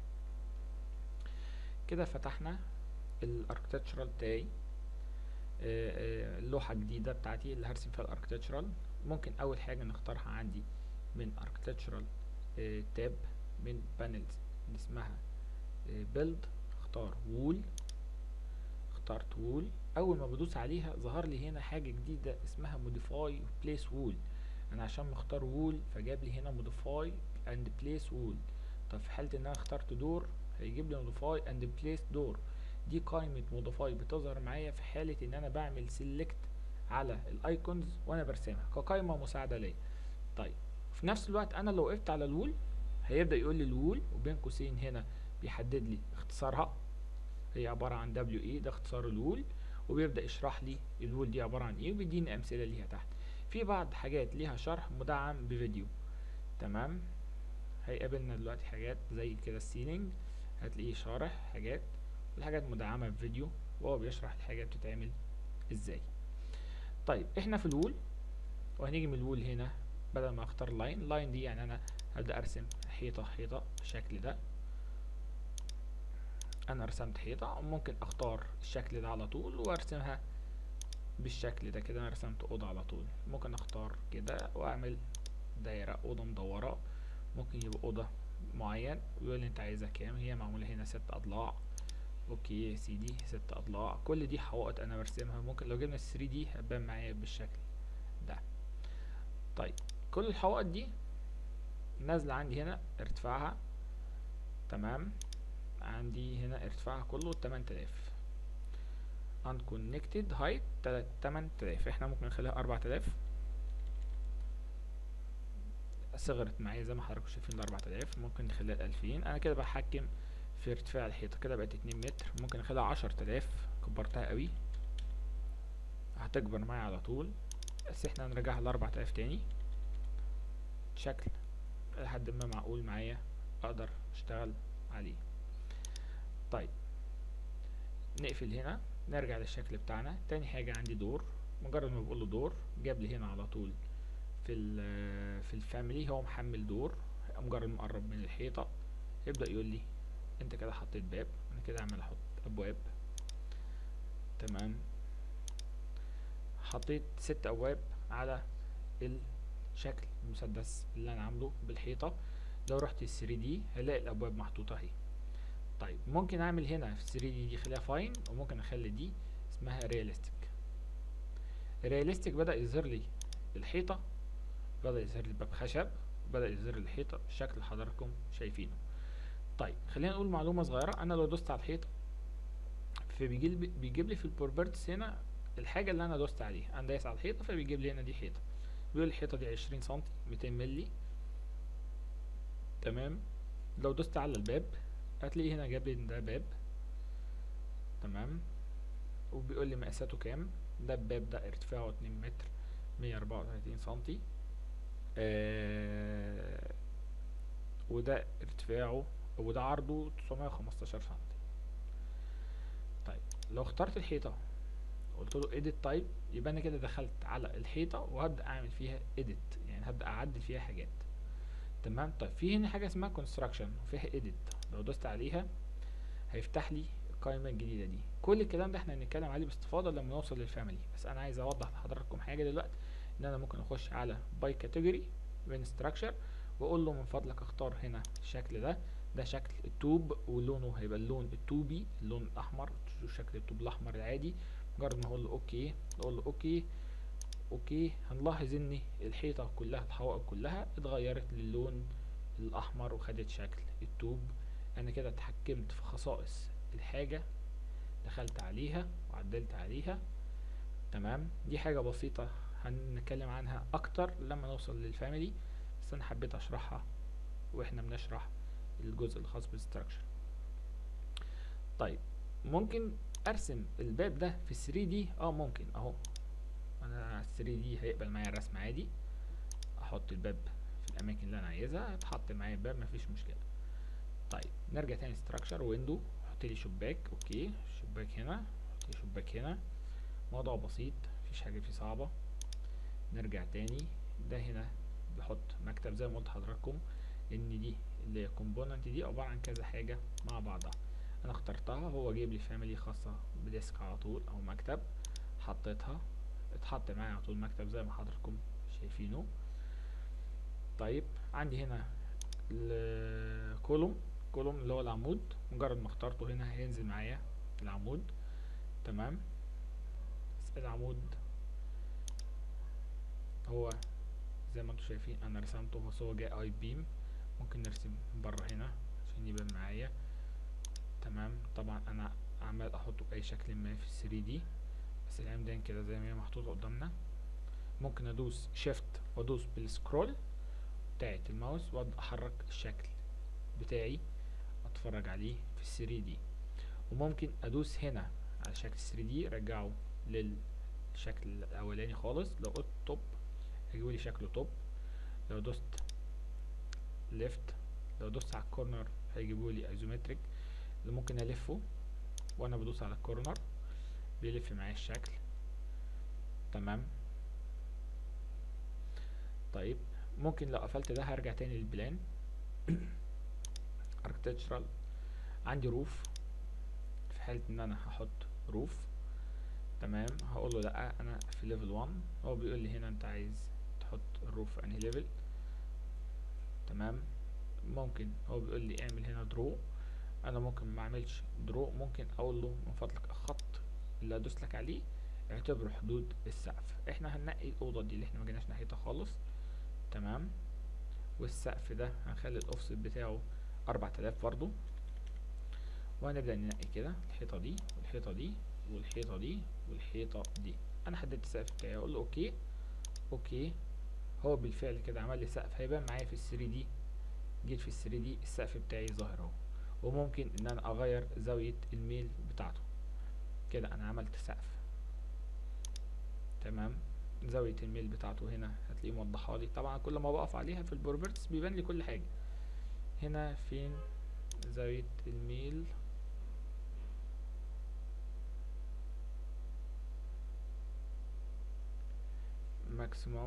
كده فتحنا الاركتشرال بتاعي آه، آه، اللوحة الجديدة بتاعتي اللي هرسم فيها الاركتشرال ممكن اول حاجة نختارها عندي من architectural تاب من بانلز اللي اسمها بيلد اختار وول اخترت وول اول ما بدوس عليها ظهر لي هنا حاجة جديدة اسمها موديفاي بليس وول انا عشان مختار وول فجاب لي هنا موديفاي اند بليس وول طب في حالة ان انا اخترت دور هيجيب لي موديفاي اند بليس دور دي قائمة موديفاي بتظهر معايا في حالة ان انا بعمل سيلكت على الايكونز وانا برسمها كقائمة مساعدة ليا طيب في نفس الوقت انا لو وقفت على الوول هيبدأ يقول لي الوول وبين قوسين هنا بيحدد لي اختصارها هي عبارة عن دبليو اي ده اختصار الوول وبيبدأ يشرح لي الوول دي عبارة عن ايه وبيديني امثلة ليها تحت في بعض حاجات ليها شرح مدعم بفيديو تمام هيقابلنا دلوقتي حاجات زي كده السيلينج هتلاقيه شارح حاجات والحاجات مدعمة بفيديو وهو بيشرح الحاجة بتتعمل ازاي طيب احنا في الوول وهنيجي من الوول هنا بدل ما اختار لاين لاين دي يعني انا هبدأ ارسم حيطة حيطة بالشكل ده انا رسمت حيطة ممكن اختار الشكل ده على طول وارسمها بالشكل ده كده انا رسمت اوضة على طول ممكن اختار كده واعمل دايرة اوضة مدورة ممكن يبقى اوضة معين ويقول لي انت عايزها كام هي معمولة هنا ست اضلاع اوكي يا سيدي ست اضلاع كل دي حوائط انا برسمها ممكن لو جبنا 3 دي هتبان معايا بالشكل ده طيب كل الحوائط دي نازلة عندي هنا ارتفاعها تمام عندي هنا ارتفاعها كله 8000 unconnected height 8000 احنا ممكن نخليها 4000 صغرت معايا زي ما حضراتكم شايفين ال 4000 ممكن نخليها ل 2000 انا كده بحكم في ارتفاع الحيطه كده بقت 2 متر ممكن اخليها 10000 كبرتها قوي هتكبر معايا على طول بس احنا هنرجعها ل 4000 تاني شكل لحد ما معقول معايا اقدر اشتغل عليه طيب نقفل هنا نرجع للشكل بتاعنا تاني حاجة عندي دور مجرد ما بقول له دور جاب لي هنا على طول في ال في الفاميلي هو محمل دور مجرد ما اقرب من الحيطة يبدأ يقول لي انت كده حطيت باب انا كده اعمل احط ابواب تمام حطيت ست ابواب على الشكل المسدس اللي انا عامله بالحيطة لو رحت ال 3 دي هلاقي الابواب محطوطة اهي طيب ممكن اعمل هنا في 3 دي دي خليها فاين وممكن اخلي دي اسمها رياليستيك رياليستيك بدأ يظهر لي الحيطة بدأ يظهر لي باب خشب بدأ يظهر لي الحيطة بالشكل اللي حضراتكم شايفينه طيب خلينا نقول معلومة صغيرة انا لو دوست على الحيطة فبيجيب بيجيب لي في البروبرتس هنا الحاجة اللي انا دوست عليها انا دايس على الحيطة فبيجيب لي هنا دي حيطة بيقول لي الحيطة دي عشرين سنتي ميتين ملي تمام لو دوست على الباب هتلاقيه هنا جاب لي ده باب تمام وبيقول لي مقاساته كام ده الباب ده ارتفاعه اتنين متر مية اربعة وتلاتين سنتي آه وده ارتفاعه وده عرضه تسعمية وخمستاشر سنتي طيب لو اخترت الحيطة قلت له edit type يبقى انا كده دخلت على الحيطة وهبدأ اعمل فيها edit يعني هبدأ اعدل فيها حاجات تمام طيب في هنا حاجة اسمها construction وفيها edit لو دوست عليها هيفتح لي القائمة الجديدة دي كل الكلام ده احنا هنتكلم عليه باستفاضة لما نوصل للفاميلي بس انا عايز اوضح لحضراتكم حاجة دلوقتي ان انا ممكن اخش على باي كاتيجوري من structure واقول له من فضلك اختار هنا الشكل ده ده شكل الطوب ولونه هيبقى اللون الطوبي اللون الاحمر شكل الطوب الاحمر العادي مجرد ما اقول له اوكي اقول له اوكي اوكي هنلاحظ ان الحيطة كلها الحوائط كلها اتغيرت للون الاحمر وخدت شكل الطوب انا كده اتحكمت في خصائص الحاجة دخلت عليها وعدلت عليها تمام دي حاجة بسيطة هنتكلم عنها اكتر لما نوصل للفاميلي بس انا حبيت اشرحها واحنا بنشرح الجزء الخاص بالستراكشر طيب ممكن ارسم الباب ده في 3 دي اه ممكن اهو انا 3 دي هيقبل معايا الرسم عادي احط الباب في الاماكن اللي انا عايزها يتحط معايا الباب مفيش مشكله طيب نرجع تاني ستراكشر ويندو احط لي شباك اوكي شباك هنا احط لي شباك هنا موضوع بسيط مفيش حاجه فيه صعبه نرجع تاني ده هنا بحط مكتب زي ما قلت لحضراتكم ان دي اللي كومبوننت دي عباره عن كذا حاجه مع بعضها انا اخترتها هو جايب لي فاميلي خاصه بديسك على طول او مكتب حطيتها اتحط معايا على طول مكتب زي ما حضراتكم شايفينه طيب عندي هنا الكولوم كولوم اللي هو العمود مجرد ما اخترته هنا هينزل معايا العمود تمام العمود هو زي ما انتم شايفين انا رسمته بس هو جاي اي بيم ممكن نرسم بره هنا عشان يبان معايا تمام طبعا انا عمال احطه باي شكل ما في 3 دي بس العمدان كده زي ما هي محطوطه قدامنا ممكن ادوس شيفت وادوس بالسكرول بتاعت الماوس وابدا احرك الشكل بتاعي اتفرج عليه في 3 دي وممكن ادوس هنا على شكل 3 دي ارجعه للشكل الاولاني خالص لو قلت توب هيجيب لي شكله توب لو دوست ليفت لو دوست على الكورنر هيجيبوا لي ايزومتريك اللي ممكن الفه وانا بدوس على الكورنر بيلف معايا الشكل تمام طيب ممكن لو قفلت ده هرجع تاني للبلان اركتشرال عندي روف في حالة ان انا هحط روف تمام هقول له لا انا في ليفل 1 هو بيقول لي هنا انت عايز تحط الروف في انهي ليفل تمام ممكن هو بيقول لي اعمل هنا درو انا ممكن ما اعملش درو ممكن اقول له من فضلك الخط اللي ادوس لك عليه اعتبره حدود السقف احنا هننقي الاوضه دي اللي احنا ما جيناش ناحيتها خالص تمام والسقف ده هنخلي الاوفست بتاعه 4000 برضو وهنبدا ننقي كده الحيطه دي والحيطه دي والحيطه دي والحيطه دي انا حددت السقف بتاعي اقول له اوكي اوكي هو بالفعل كده عمل لي سقف هيبان معايا في ال 3 دي جيت في ال 3 دي السقف بتاعي ظاهر اهو وممكن ان انا اغير زاويه الميل بتاعته كده انا عملت سقف تمام زاويه الميل بتاعته هنا هتلاقيه موضحها لي طبعا كل ما بقف عليها في البروبرتس بيبان لي كل حاجه هنا فين زاويه الميل ماكسيموم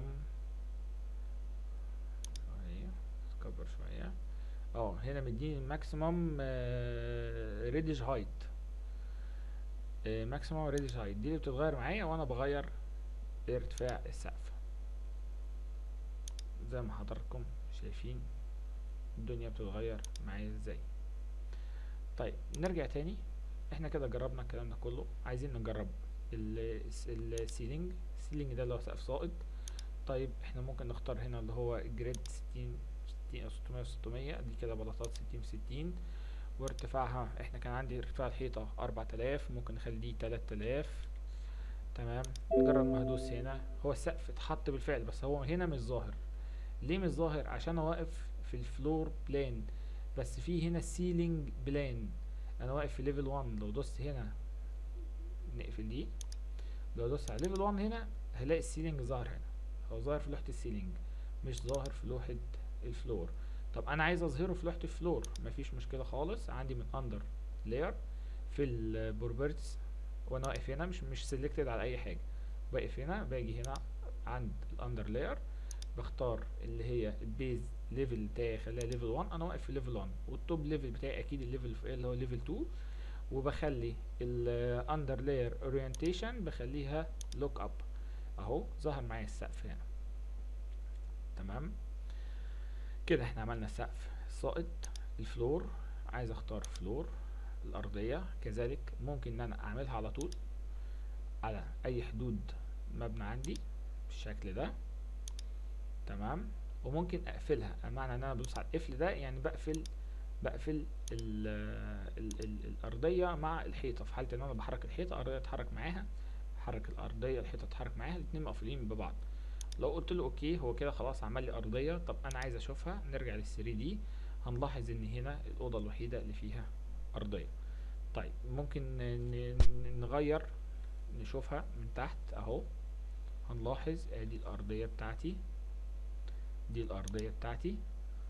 شويه كبر شويه اه هنا مديني الماكسيموم ريدج هايت ماكسيموم ريدج هايت دي اللي بتتغير معايا وانا بغير ارتفاع السقف زي ما حضراتكم شايفين الدنيا بتتغير معايا ازاي طيب نرجع تاني احنا كده جربنا الكلام ده كله عايزين نجرب السيلينج السيلينج ده اللي هو سقف سائط طيب احنا ممكن نختار هنا اللي هو جريد 60 60 او 600 600 دي كده بلاطات 60 في 60 وارتفاعها احنا كان عندي ارتفاع الحيطة 4000 ممكن نخليه 3000 تمام نجرب ما هدوس هنا هو السقف اتحط بالفعل بس هو هنا مش ظاهر ليه مش ظاهر عشان هو واقف في الفلور بلان بس في هنا السيلينج بلان انا واقف في ليفل 1 لو دوست هنا نقفل دي لو دوست على ليفل 1 هنا هلاقي السيلينج ظاهر هنا هو ظاهر في لوحة السيلينج مش ظاهر في لوحة الفلور طب انا عايز اظهره في لوحة الفلور مفيش مشكلة خالص عندي من اندر لاير في البروبرتس وانا واقف هنا مش مش سيلكتد على اي حاجة واقف هنا باجي هنا عند الاندر لاير بختار اللي هي البيز ليفل بتاعي خليها ليفل 1 انا واقف في ليفل 1 والتوب ليفل بتاعي اكيد الليفل اللي هو ليفل 2 وبخلي الاندر لاير اورينتيشن بخليها لوك اب اهو ظهر معايا السقف هنا تمام كده احنا عملنا السقف السائط الفلور عايز اختار فلور الارضية كذلك ممكن ان انا اعملها على طول على اي حدود مبنى عندي بالشكل ده تمام وممكن اقفلها المعنى ان انا بدوس على القفل ده يعني بقفل بقفل ال ال ال الارضيه مع الحيطه في حاله ان انا بحرك الحيطه الارضيه تتحرك معاها بحرك الارضيه الحيطه تتحرك معاها الاتنين مقفولين ببعض لو قلت له اوكي هو كده خلاص عمل لي ارضيه طب انا عايز اشوفها نرجع لل 3 دي هنلاحظ ان هنا الاوضه الوحيده اللي فيها ارضيه طيب ممكن نغير نشوفها من تحت اهو هنلاحظ ادي الارضيه بتاعتي دي الارضيه بتاعتي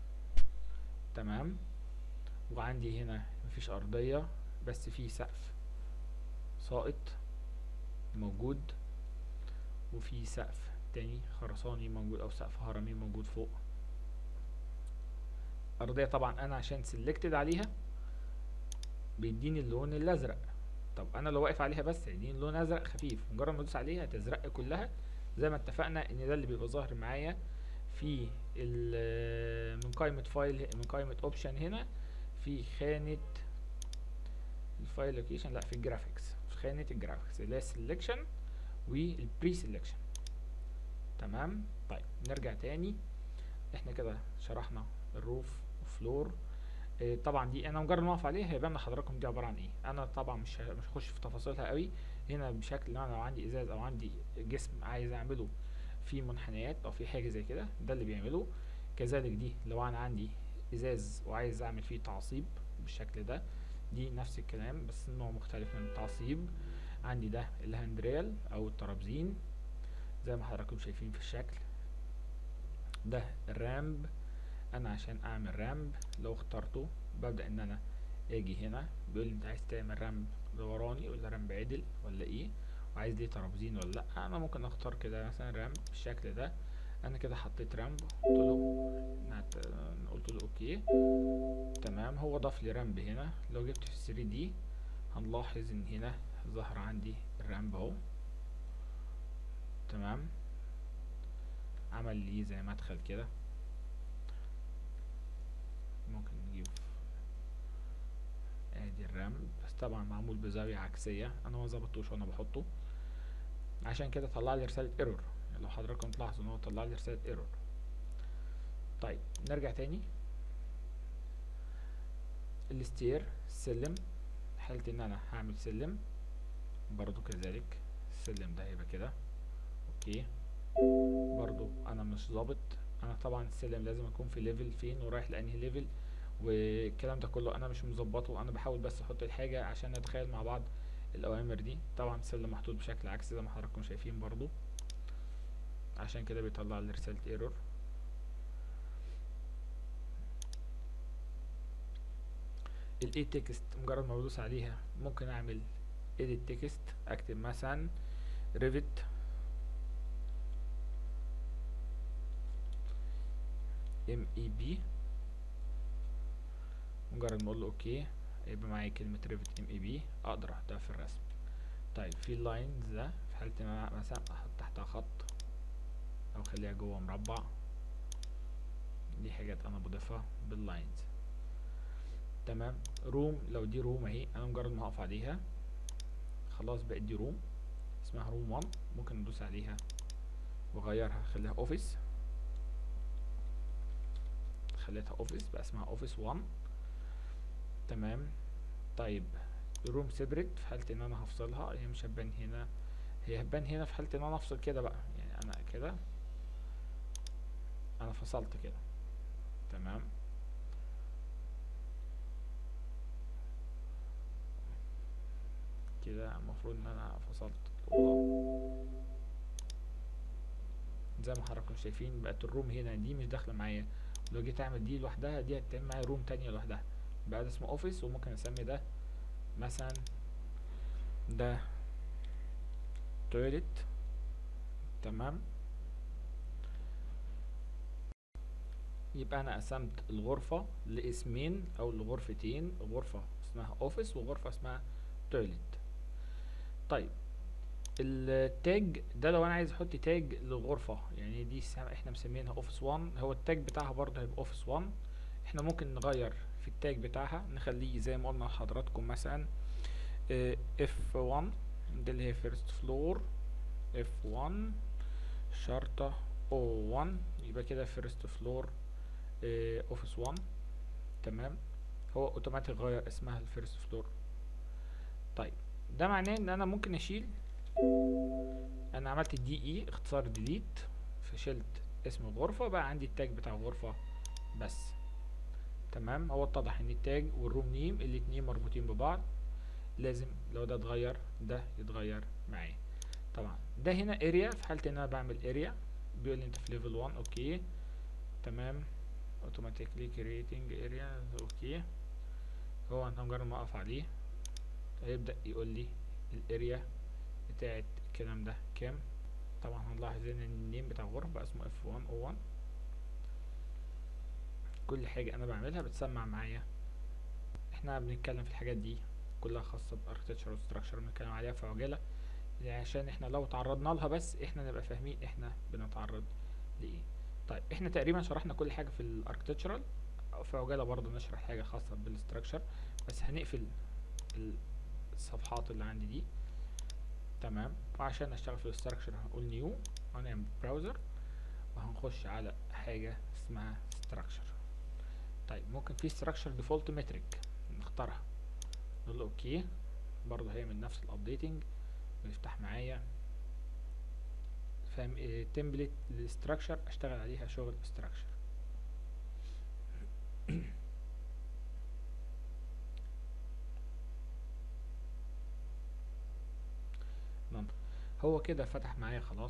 تمام وعندي هنا مفيش ارضيه بس في سقف ساقط موجود وفي سقف تاني خرساني موجود او سقف هرمي موجود فوق ارضيه طبعا انا عشان سيلكتد عليها بيديني اللون الازرق طب انا لو واقف عليها بس يديني لون ازرق خفيف مجرد ما ادوس عليها تزرق كلها زي ما اتفقنا ان ده اللي بيبقى ظاهر معايا في من قائمة فايل من قائمة اوبشن هنا في خانة الفايل لوكيشن لا في الجرافيكس في خانة الجرافيكس اللي هي سelection والبري سelection تمام طيب نرجع تاني احنا كده شرحنا الروف وفلور اه طبعا دي انا مجرد ما اقف عليها هيبان لحضراتكم دي عباره عن ايه انا طبعا مش مش هخش في تفاصيلها قوي هنا بشكل انا لو عندي ازاز او عندي جسم عايز اعمله في منحنيات او في حاجه زي كده ده اللي بيعمله كذلك دي لو انا عندي ازاز وعايز اعمل فيه تعصيب بالشكل ده دي نفس الكلام بس نوع مختلف من التعصيب عندي ده الهاندريل او الترابزين زي ما حضراتكم شايفين في الشكل ده الرامب انا عشان اعمل رامب لو اخترته ببدأ ان انا اجي هنا بيقول لي انت عايز تعمل رامب دوراني ولا رامب عدل ولا ايه وعايز ليه ترابزين ولا لا انا ممكن اختار كده مثلا رامب بالشكل ده انا كده حطيت رامب قلت له نعت... قلت له اوكي تمام هو ضاف لي رامب هنا لو جبت في 3 دي هنلاحظ ان هنا ظهر عندي الرامب اهو تمام عمل لي زي مدخل كده ممكن نجيب ادي الرام بس طبعا معمول بزاوية عكسية انا ما ظبطتوش وانا بحطه عشان كده طلع لي رسالة ايرور يعني لو حضراتكم تلاحظوا ان هو طلع لي رسالة ايرور طيب نرجع تاني الستير السلم حالة ان انا هعمل سلم برضو كذلك السلم ده هيبقى كده اوكي برضو انا مش ظابط انا طبعا السلم لازم اكون في ليفل فين ورايح لانهي ليفل والكلام ده كله انا مش مظبطه انا بحاول بس احط الحاجة عشان نتخيل مع بعض الاوامر دي طبعا السلم محطوط بشكل عكسي زي ما حضراتكم شايفين برضو عشان كده بيطلع لي رسالة ايرور الاي تكست مجرد ما بدوس عليها ممكن اعمل edit تكست اكتب مثلا ريفت ام اي بي مجرد ما اقول له اوكي يبقى معايا كلمة ريفت ام اي بي اقدر احطها في الرسم طيب في اللاينز ده في حالة ما مثلا احط تحتها خط او اخليها جوه مربع دي حاجات انا بضيفها باللاينز تمام روم لو دي روم اهي انا مجرد ما اقف عليها خلاص بقت دي روم اسمها روم 1 ممكن ندوس عليها واغيرها اخليها اوفيس خليتها اوفيس بقى اسمها اوفيس 1 تمام طيب روم سيبريت في حالة ان انا هفصلها هي مش هتبان هنا هي هتبان هنا في حالة ان انا افصل كده بقى يعني انا كده انا فصلت كده تمام كده المفروض ان انا فصلت الاوضه زي ما حضراتكم شايفين بقت الروم هنا دي مش داخله معايا لو جيت اعمل دي لوحدها دي هتعمل معايا روم تانية لوحدها بقى ده اسمه اوفيس وممكن اسمي ده مثلا ده تويلت تمام يبقى انا قسمت الغرفة لاسمين او لغرفتين غرفة اسمها اوفيس وغرفة اسمها تويلت طيب التاج ده لو انا عايز احط تاج للغرفة يعني دي احنا مسمينها اوفيس 1 هو التاج بتاعها برضه هيبقى اوفيس 1 احنا ممكن نغير في التاج بتاعها نخليه زي ما قلنا لحضراتكم مثلا اف 1 ده اللي هي فيرست فلور اف 1 شرطة او 1 يبقى كده فيرست فلور اوفيس 1 تمام هو اوتوماتيك غير اسمها الفيرست فلور طيب ده معناه ان انا ممكن اشيل انا عملت دي اي اختصار ديليت فشلت اسم الغرفة بقى عندي التاج بتاع الغرفة بس تمام هو اتضح ان التاج والروم نيم الاتنين مربوطين ببعض لازم لو ده اتغير ده يتغير معاه طبعا ده هنا اريا في حالة ان انا بعمل اريا بيقول لي انت في ليفل 1 اوكي تمام automatically creating area اوكي هو انت مجرد ما اقف عليه هيبدأ يقول لي الاريا بتاعت الكلام ده كام طبعا هنلاحظ ان النيم بتاع الغرفة بقى اسمه F101 كل حاجة انا بعملها بتسمع معايا احنا بنتكلم في الحاجات دي كلها خاصة باركتشر وستراكشر بنتكلم عليها في عجالة عشان احنا لو تعرضنا لها بس احنا نبقى فاهمين احنا بنتعرض لايه طيب احنا تقريبا شرحنا كل حاجة في الاركتشرال في عجالة برضه نشرح حاجة خاصة بالستراكشر بس هنقفل الصفحات اللي عندي دي تمام وعشان اشتغل في الاستراكشر هنقول نيو هنعمل براوزر وهنخش على حاجة اسمها ستراكشر طيب ممكن في ستراكشر ديفولت متريك نختارها نقول له اوكي برضه هيعمل نفس الابديتنج ويفتح معايا فاهم إيه تمبلت للستراكشر اشتغل عليها شغل ستراكشر هو كده فتح معايا خلاص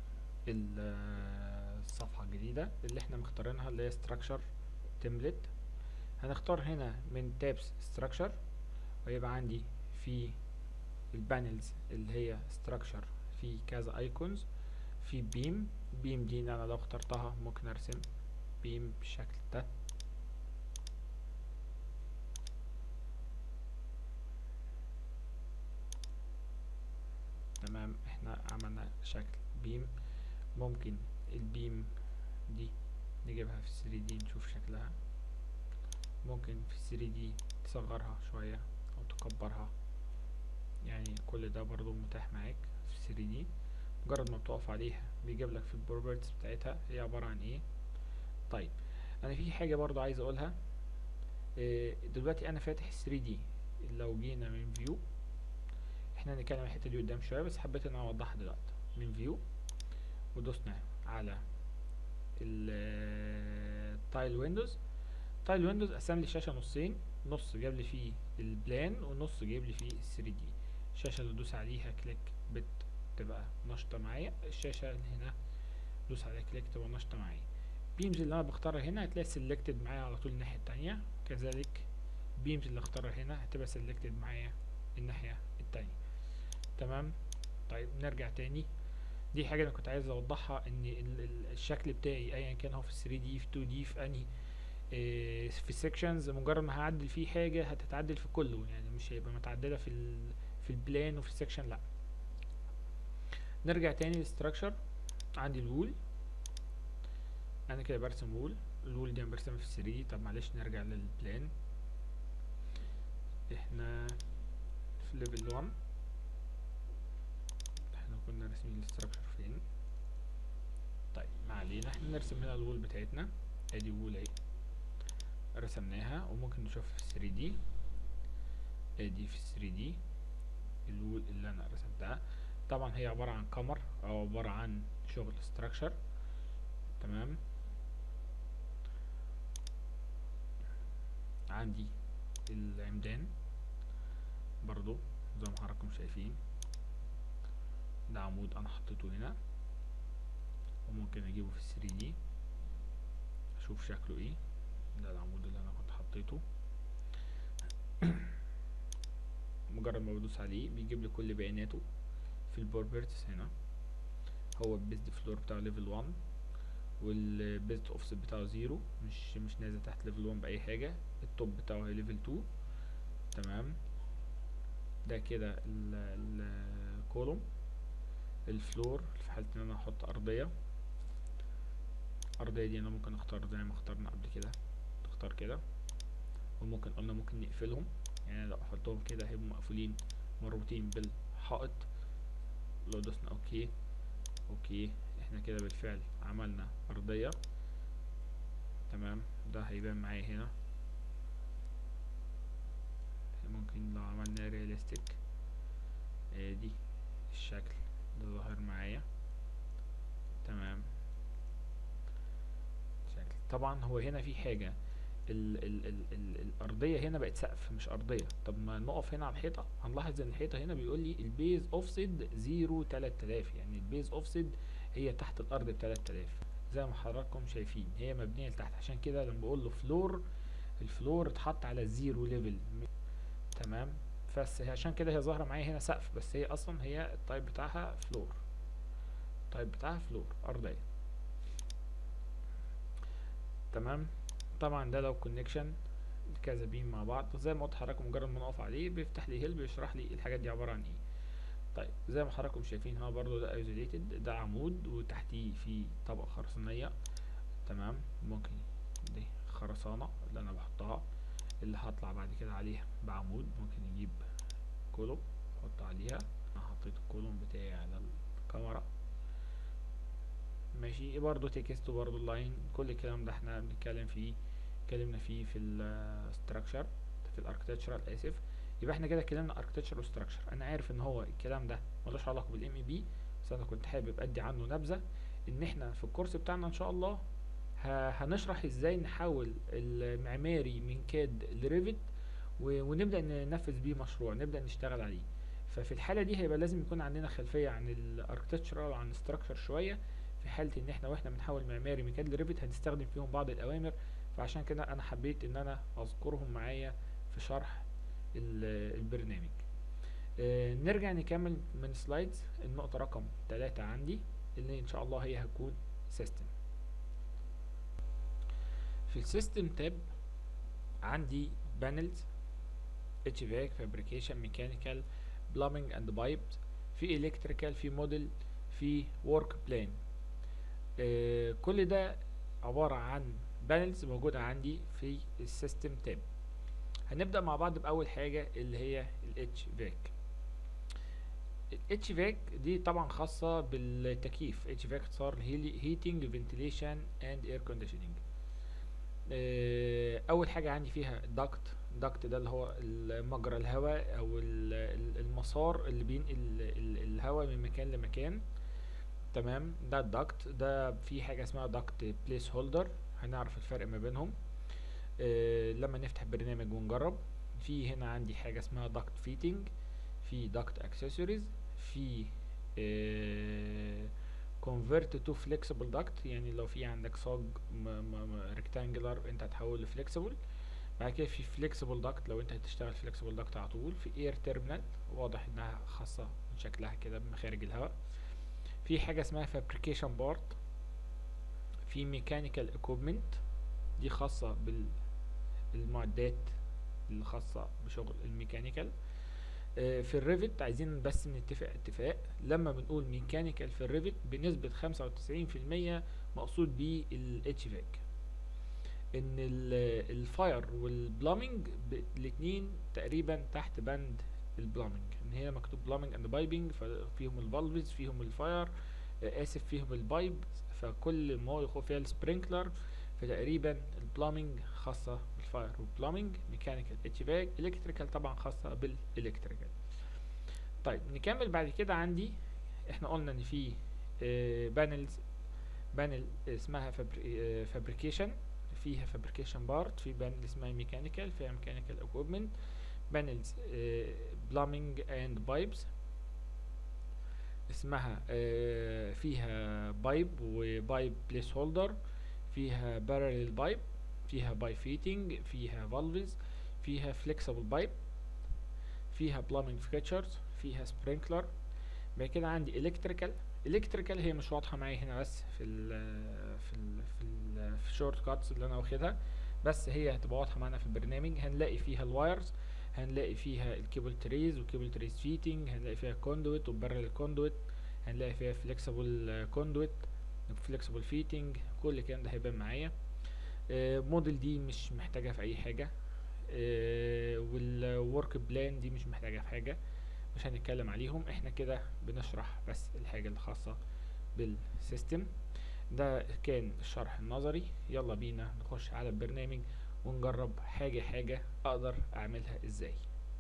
الصفحة الجديدة اللي احنا مختارينها اللي هي structure template هنختار هنا من تابس structure ويبقى عندي في البانلز اللي هي structure في كذا ايكونز في بيم بيم دي انا لو اخترتها ممكن ارسم بيم بالشكل ده تمام احنا عملنا شكل بيم ممكن البيم دي نجيبها في 3 دي نشوف شكلها ممكن في 3 دي تصغرها شوية او تكبرها يعني كل ده برضو متاح معاك في 3 دي مجرد ما بتقف عليها بيجيب لك في البروبرتيز بتاعتها هي عبارة عن ايه طيب انا في حاجة برضو عايز اقولها إيه دلوقتي انا فاتح 3 دي لو جينا من فيو احنا هنتكلم عن الحتة دي قدام شوية بس حبيت ان انا اوضحها دلوقتي من فيو ودوسنا على التايل ويندوز تايل ويندوز قسم لي الشاشة نصين نص جاب لي فيه البلان ونص جايب لي فيه 3 دي الشاشة اللي دوس عليها كليك بت تبقى نشطة معايا الشاشة اللي هنا دوس عليها كليك تبقى نشطة معايا بيمز اللي انا بختارها هنا هتلاقي سيلكتد معايا على طول الناحية التانية كذلك بيمز اللي اختارها هنا هتبقى سيلكتد معايا الناحية التانية تمام طيب نرجع تاني دي حاجة انا كنت عايز اوضحها ان ال- ال- الشكل بتاعي ايا كان هو في 3 دي في 2 دي في انهي إيه، في السكشنز مجرد ما هعدل فيه حاجة هتتعدل في كله يعني مش هيبقى متعدلة في ال في البلان وفي السكشن لا نرجع تاني للستراكشر عندي الوول انا كده برسم وول الوول دي انا برسمها في 3 دي طب معلش نرجع للبلان احنا في ليفل 1 احنا كنا راسمين الستراكشر فين طيب ما علينا احنا نرسم هنا الوول بتاعتنا ادي وول اهي رسمناها وممكن نشوف في 3 دي ادي في 3 دي الوول اللي انا رسمتها طبعا هي عبارة عن قمر او عبارة عن شغل ستراكشر تمام عندي العمدان برضو زي ما حضراتكم شايفين ده عمود انا حطيته هنا وممكن اجيبه في 3 دي اشوف شكله ايه ده العمود اللي انا كنت حطيته مجرد ما بدوس عليه بيجيب لي كل بياناته في البروبرتيز هنا هو البيزد فلور بتاعه ليفل 1 والبيزد اوفست بتاعه زيرو مش مش نازل تحت ليفل 1 باي حاجه التوب بتاعه ليفل 2 تمام ده كده الكولوم الفلور في حالة ان انا احط ارضية الارضية دي انا ممكن اختار زي ما اخترنا قبل كده تختار كده وممكن قلنا ممكن نقفلهم يعني لو احطهم كده هيبقوا مقفولين مربوطين بالحائط لو دوسنا اوكي اوكي احنا كده بالفعل عملنا ارضية تمام ده هيبان معايا هنا ممكن لو عملنا رياليستيك ادي الشكل ده ظاهر معايا تمام شكل طبعا هو هنا في حاجة ال ال ال ال الأرضية هنا بقت سقف مش أرضية طب ما نقف هنا على الحيطة هنلاحظ إن الحيطة هنا بيقول لي البيز أوفسيد زيرو تلات آلاف يعني البيز أوفسيد هي تحت الأرض بتلات آلاف زي ما حضراتكم شايفين هي مبنية لتحت عشان كده لما بقول له فلور الفلور اتحط على الزيرو ليفل تمام بس هي عشان كده هي ظاهرة معايا هنا سقف بس هي أصلا هي التايب بتاعها فلور التايب بتاعها فلور أرضية تمام طبعا ده لو كونكشن كذا بيم مع بعض زي ما قلت لحضراتكم مجرد ما نقف عليه بيفتح لي هيل بيشرح لي الحاجات دي عبارة عن ايه طيب زي ما حضراتكم شايفين هو برضو ده ايزوليتد ده عمود وتحتيه في طبقة خرسانية تمام ممكن دي خرسانة اللي انا بحطها اللي هطلع بعد كده عليها بعمود ممكن نجيب كولوم احط عليها انا حطيت الكولوم بتاعي على الكاميرا ماشي برضو تكست وبرضو اللاين كل الكلام ده احنا بنتكلم فيه اتكلمنا فيه في الستراكشر في الاركتشرال اسف يبقى احنا كده اتكلمنا اركتشر وستراكشر انا عارف ان هو الكلام ده ملوش علاقه بالام اي بي بس انا كنت حابب ادي عنه نبذه ان احنا في الكورس بتاعنا ان شاء الله هنشرح ازاي نحول المعماري من كاد لريفت ونبدا ننفذ بيه مشروع نبدا نشتغل عليه ففي الحاله دي هيبقى لازم يكون عندنا خلفيه عن الاركتشرال وعن الستراكشر شويه في حاله ان احنا واحنا بنحول معماري من كاد لريفت هنستخدم فيهم بعض الاوامر فعشان كده انا حبيت ان انا اذكرهم معايا في شرح البرنامج آه نرجع نكمل من سلايدز النقطة رقم تلاتة عندي اللي ان شاء الله هي هتكون سيستم في السيستم تاب عندي بانلز HVAC fabrication mechanical plumbing and pipes في electrical في موديل في work plan آه كل ده عبارة عن بانلز موجودة عندي في السيستم تاب هنبدأ مع بعض بأول حاجة اللي هي ال HVAC ال HVAC دي طبعا خاصة بالتكييف HVAC اختصار Heating Ventilation and Air Conditioning آه، أول حاجة عندي فيها duct duct ده اللي هو مجرى الهواء أو ال- ال- المسار اللي بينقل ال- الهواء من مكان لمكان تمام ده الدكت ده في حاجة اسمها دكت بليس هولدر هنعرف الفرق ما بينهم آه لما نفتح برنامج ونجرب في هنا عندي حاجة اسمها دكت فيتنج في دكت اكسسوارز في كونفرت تو فليكسبل دكت يعني لو في عندك صاج ريكتانجلر انت هتحوله لفليكسبل بعد كده في فليكسبل دكت لو انت هتشتغل فليكسبل دكت على طول في اير تيرمينال واضح انها خاصة من شكلها كده بمخارج الهواء في حاجة اسمها فابريكيشن بارت في ميكانيكال اكويبمنت دي خاصة بالمعدات اللي خاصة بشغل الميكانيكال آه، في الريفت عايزين بس نتفق اتفاق لما بنقول ميكانيكال في الريفت بنسبة خمسة وتسعين في المية مقصود بيه ال HVAC ان الفاير والبلامينج الاتنين تقريبا تحت بند البلامينج ان هي مكتوب بلامينج اند بايبنج فيهم الفالفز فيهم الفاير آه، اسف فيهم البايب فكل ما يخو فيها السبرينكلر فتقريبا البلامينج خاصة بالفاير والبلامينج ميكانيكال اتش فاك الكتريكال طبعا خاصة بالالكتريكال طيب نكمل بعد كده عندي احنا قلنا ان في بانلز بانل اسمها فابريكيشن فيها فابريكيشن بارت في بانل اسمها ميكانيكال فيها ميكانيكال اكويبمنت بانلز بلامينج اند بايبس اسمها آه، فيها بايب وبايب بليس هولدر فيها بارلل بايب فيها باي فيتنج فيها فالفز فيها فليكسبل بايب فيها بلامينج فيتشرز فيها سبرينكلر بعد كده عندي الكتريكال الكتريكال هي مش واضحه معايا هنا بس في ال في ال في ال في الشورت كاتس اللي انا واخدها بس هي هتبقى واضحه معانا في البرنامج هنلاقي فيها الوايرز هنلاقي فيها الكيبل تريز وكيبل تريز فيتنج هنلاقي فيها كوندويت وبارل كوندويت هنلاقي فيها فليكسبل كوندويت فليكسبل فيتنج كل الكلام ده هيبان معايا آه، موديل دي مش محتاجة في اي حاجة والورك بلان دي مش محتاجة في حاجة مش هنتكلم عليهم احنا كده بنشرح بس الحاجة الخاصة بالسيستم ده كان الشرح النظري يلا بينا نخش على البرنامج ونجرب حاجة حاجة اقدر اعملها ازاي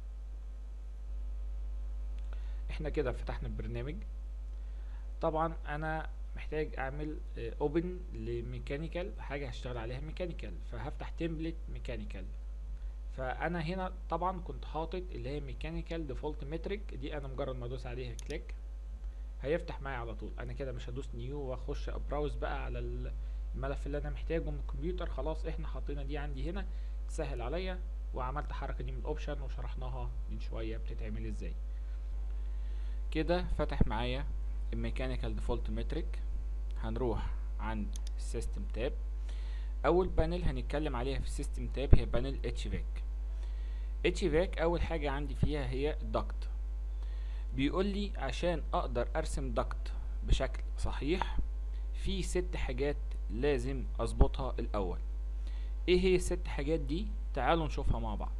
احنا كده فتحنا البرنامج طبعا انا محتاج اعمل اوبن لميكانيكال حاجه هشتغل عليها ميكانيكال فهفتح تمبلت ميكانيكال فانا هنا طبعا كنت حاطط اللي هي ميكانيكال ديفولت متريك دي انا مجرد ما ادوس عليها كليك هيفتح معايا على طول انا كده مش هدوس نيو واخش ابراوز بقى على الملف اللي انا محتاجه من الكمبيوتر خلاص احنا حاطينها دي عندي هنا تسهل عليا وعملت الحركه دي من الاوبشن وشرحناها من شويه بتتعمل ازاي كده فتح معايا الميكانيكال ديفولت متريك هنروح عند السيستم تاب اول بانل هنتكلم عليها في السيستم تاب هي بانل اتش فاك اتش فاك اول حاجه عندي فيها هي الدكت بيقول لي عشان اقدر ارسم دكت بشكل صحيح في ست حاجات لازم اظبطها الاول ايه هي الست حاجات دي تعالوا نشوفها مع بعض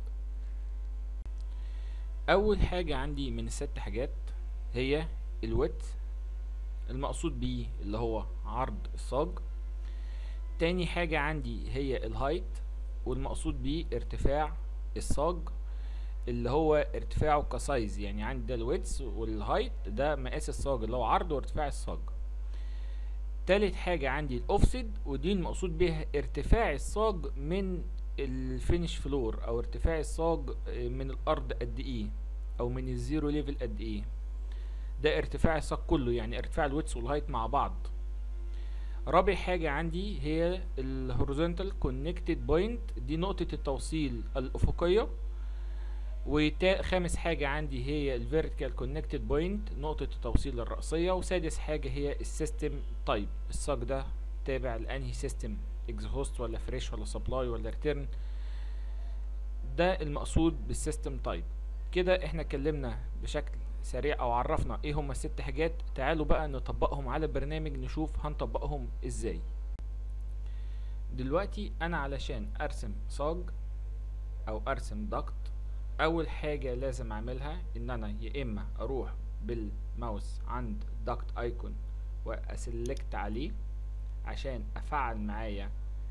اول حاجه عندي من الست حاجات هي الويت المقصود بيه اللي هو عرض الصاج تاني حاجة عندي هي الهايت والمقصود بيه ارتفاع الصاج اللي هو ارتفاعه كسايز يعني عندي ده الويتس والهايت ده مقاس الصاج اللي هو عرض وارتفاع الصاج تالت حاجة عندي الاوفسيد ودي المقصود بيها ارتفاع الصاج من الفينش فلور او ارتفاع الصاج من الارض قد ايه او من الزيرو ليفل قد ايه ده ارتفاع الصاج كله يعني ارتفاع الويتس والهايت مع بعض رابع حاجة عندي هي الهوريزونتال كونكتد بوينت دي نقطة التوصيل الأفقية وخامس حاجة عندي هي الفيرتيكال كونكتد بوينت نقطة التوصيل الرأسية وسادس حاجة هي السيستم تايب الصاج ده تابع لأنهي سيستم اكزهوست ولا فريش ولا سبلاي ولا ريتيرن ده المقصود بالسيستم تايب كده احنا اتكلمنا بشكل سريع او عرفنا ايه هما الست حاجات تعالوا بقى نطبقهم على البرنامج نشوف هنطبقهم ازاي دلوقتي انا علشان ارسم صاج او ارسم ضغط اول حاجة لازم اعملها ان انا يا اما اروح بالماوس عند ضغط ايكون واسلكت عليه عشان افعل معايا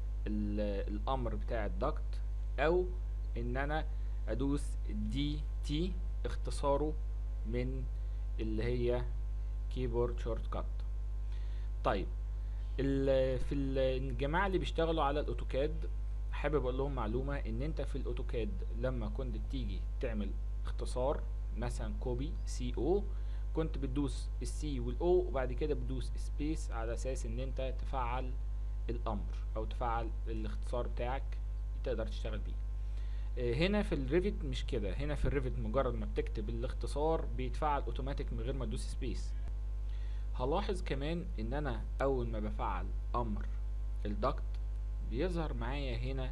الامر بتاع الضغط او ان انا ادوس دي تي اختصاره من اللي هي كيبورد شورت كات طيب في الجماعه اللي بيشتغلوا على الاوتوكاد حابب اقول لهم معلومه ان انت في الاوتوكاد لما كنت تيجي تعمل اختصار مثلا كوبي سي او كنت بتدوس السي والاو وبعد كده بتدوس سبيس على اساس ان انت تفعل الامر او تفعل الاختصار بتاعك تقدر تشتغل بيه هنا في الريفت مش كده هنا في الريفت مجرد ما بتكتب الاختصار بيتفعل اوتوماتيك من غير ما تدوس سبيس هلاحظ كمان ان انا اول ما بفعل امر الدكت بيظهر معايا هنا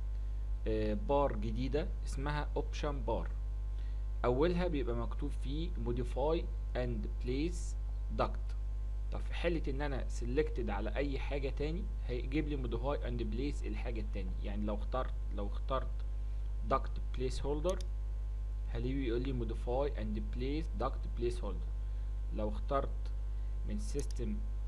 بار جديدة اسمها اوبشن بار اولها بيبقى مكتوب فيه modify and place duct طب في حالة ان انا selected على اي حاجة تاني هيجيب لي modify and place الحاجة التاني يعني لو اخترت لو اخترت duct placeholder هلاقيه بيقول لي modify and place duct placeholder لو اخترت من system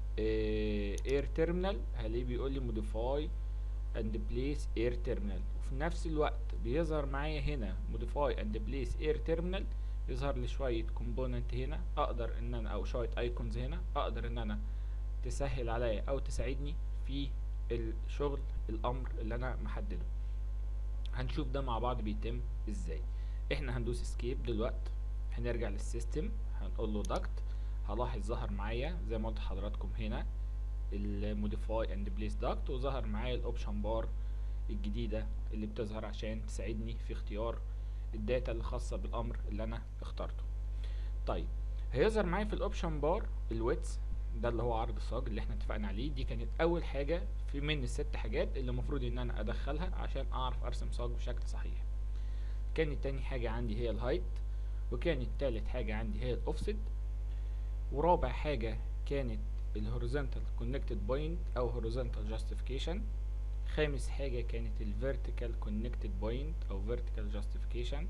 air terminal هلاقيه بيقول لي modify and place air terminal وفي نفس الوقت بيظهر معايا هنا modify and place air terminal يظهر لي شوية component هنا اقدر ان انا او شوية icons هنا اقدر ان انا تسهل عليا او تساعدني في الشغل الامر اللي انا محدده هنشوف ده مع بعض بيتم ازاي احنا هندوس اسكيب دلوقتي هنرجع للسيستم هنقول له duct هلاحظ ظهر معايا زي ما قلت لحضراتكم هنا الموديفاي اند بليس داكت وظهر معايا الاوبشن بار الجديده اللي بتظهر عشان تساعدني في اختيار الداتا اللي خاصه بالامر اللي انا اخترته طيب هيظهر معايا في الاوبشن بار الويتس ده اللي هو عرض الصاج اللي احنا اتفقنا عليه دي كانت اول حاجه في من الست حاجات اللي المفروض ان انا ادخلها عشان اعرف ارسم صاج بشكل صحيح كانت تاني حاجه عندي هي الهايت وكانت تالت حاجه عندي هي الاوفست ورابع حاجه كانت الهوريزونتال كونكتد بوينت او هوريزونتال جاستيفيكيشن خامس حاجه كانت الفيرتيكال كونكتد بوينت او فيرتيكال جاستيفيكيشن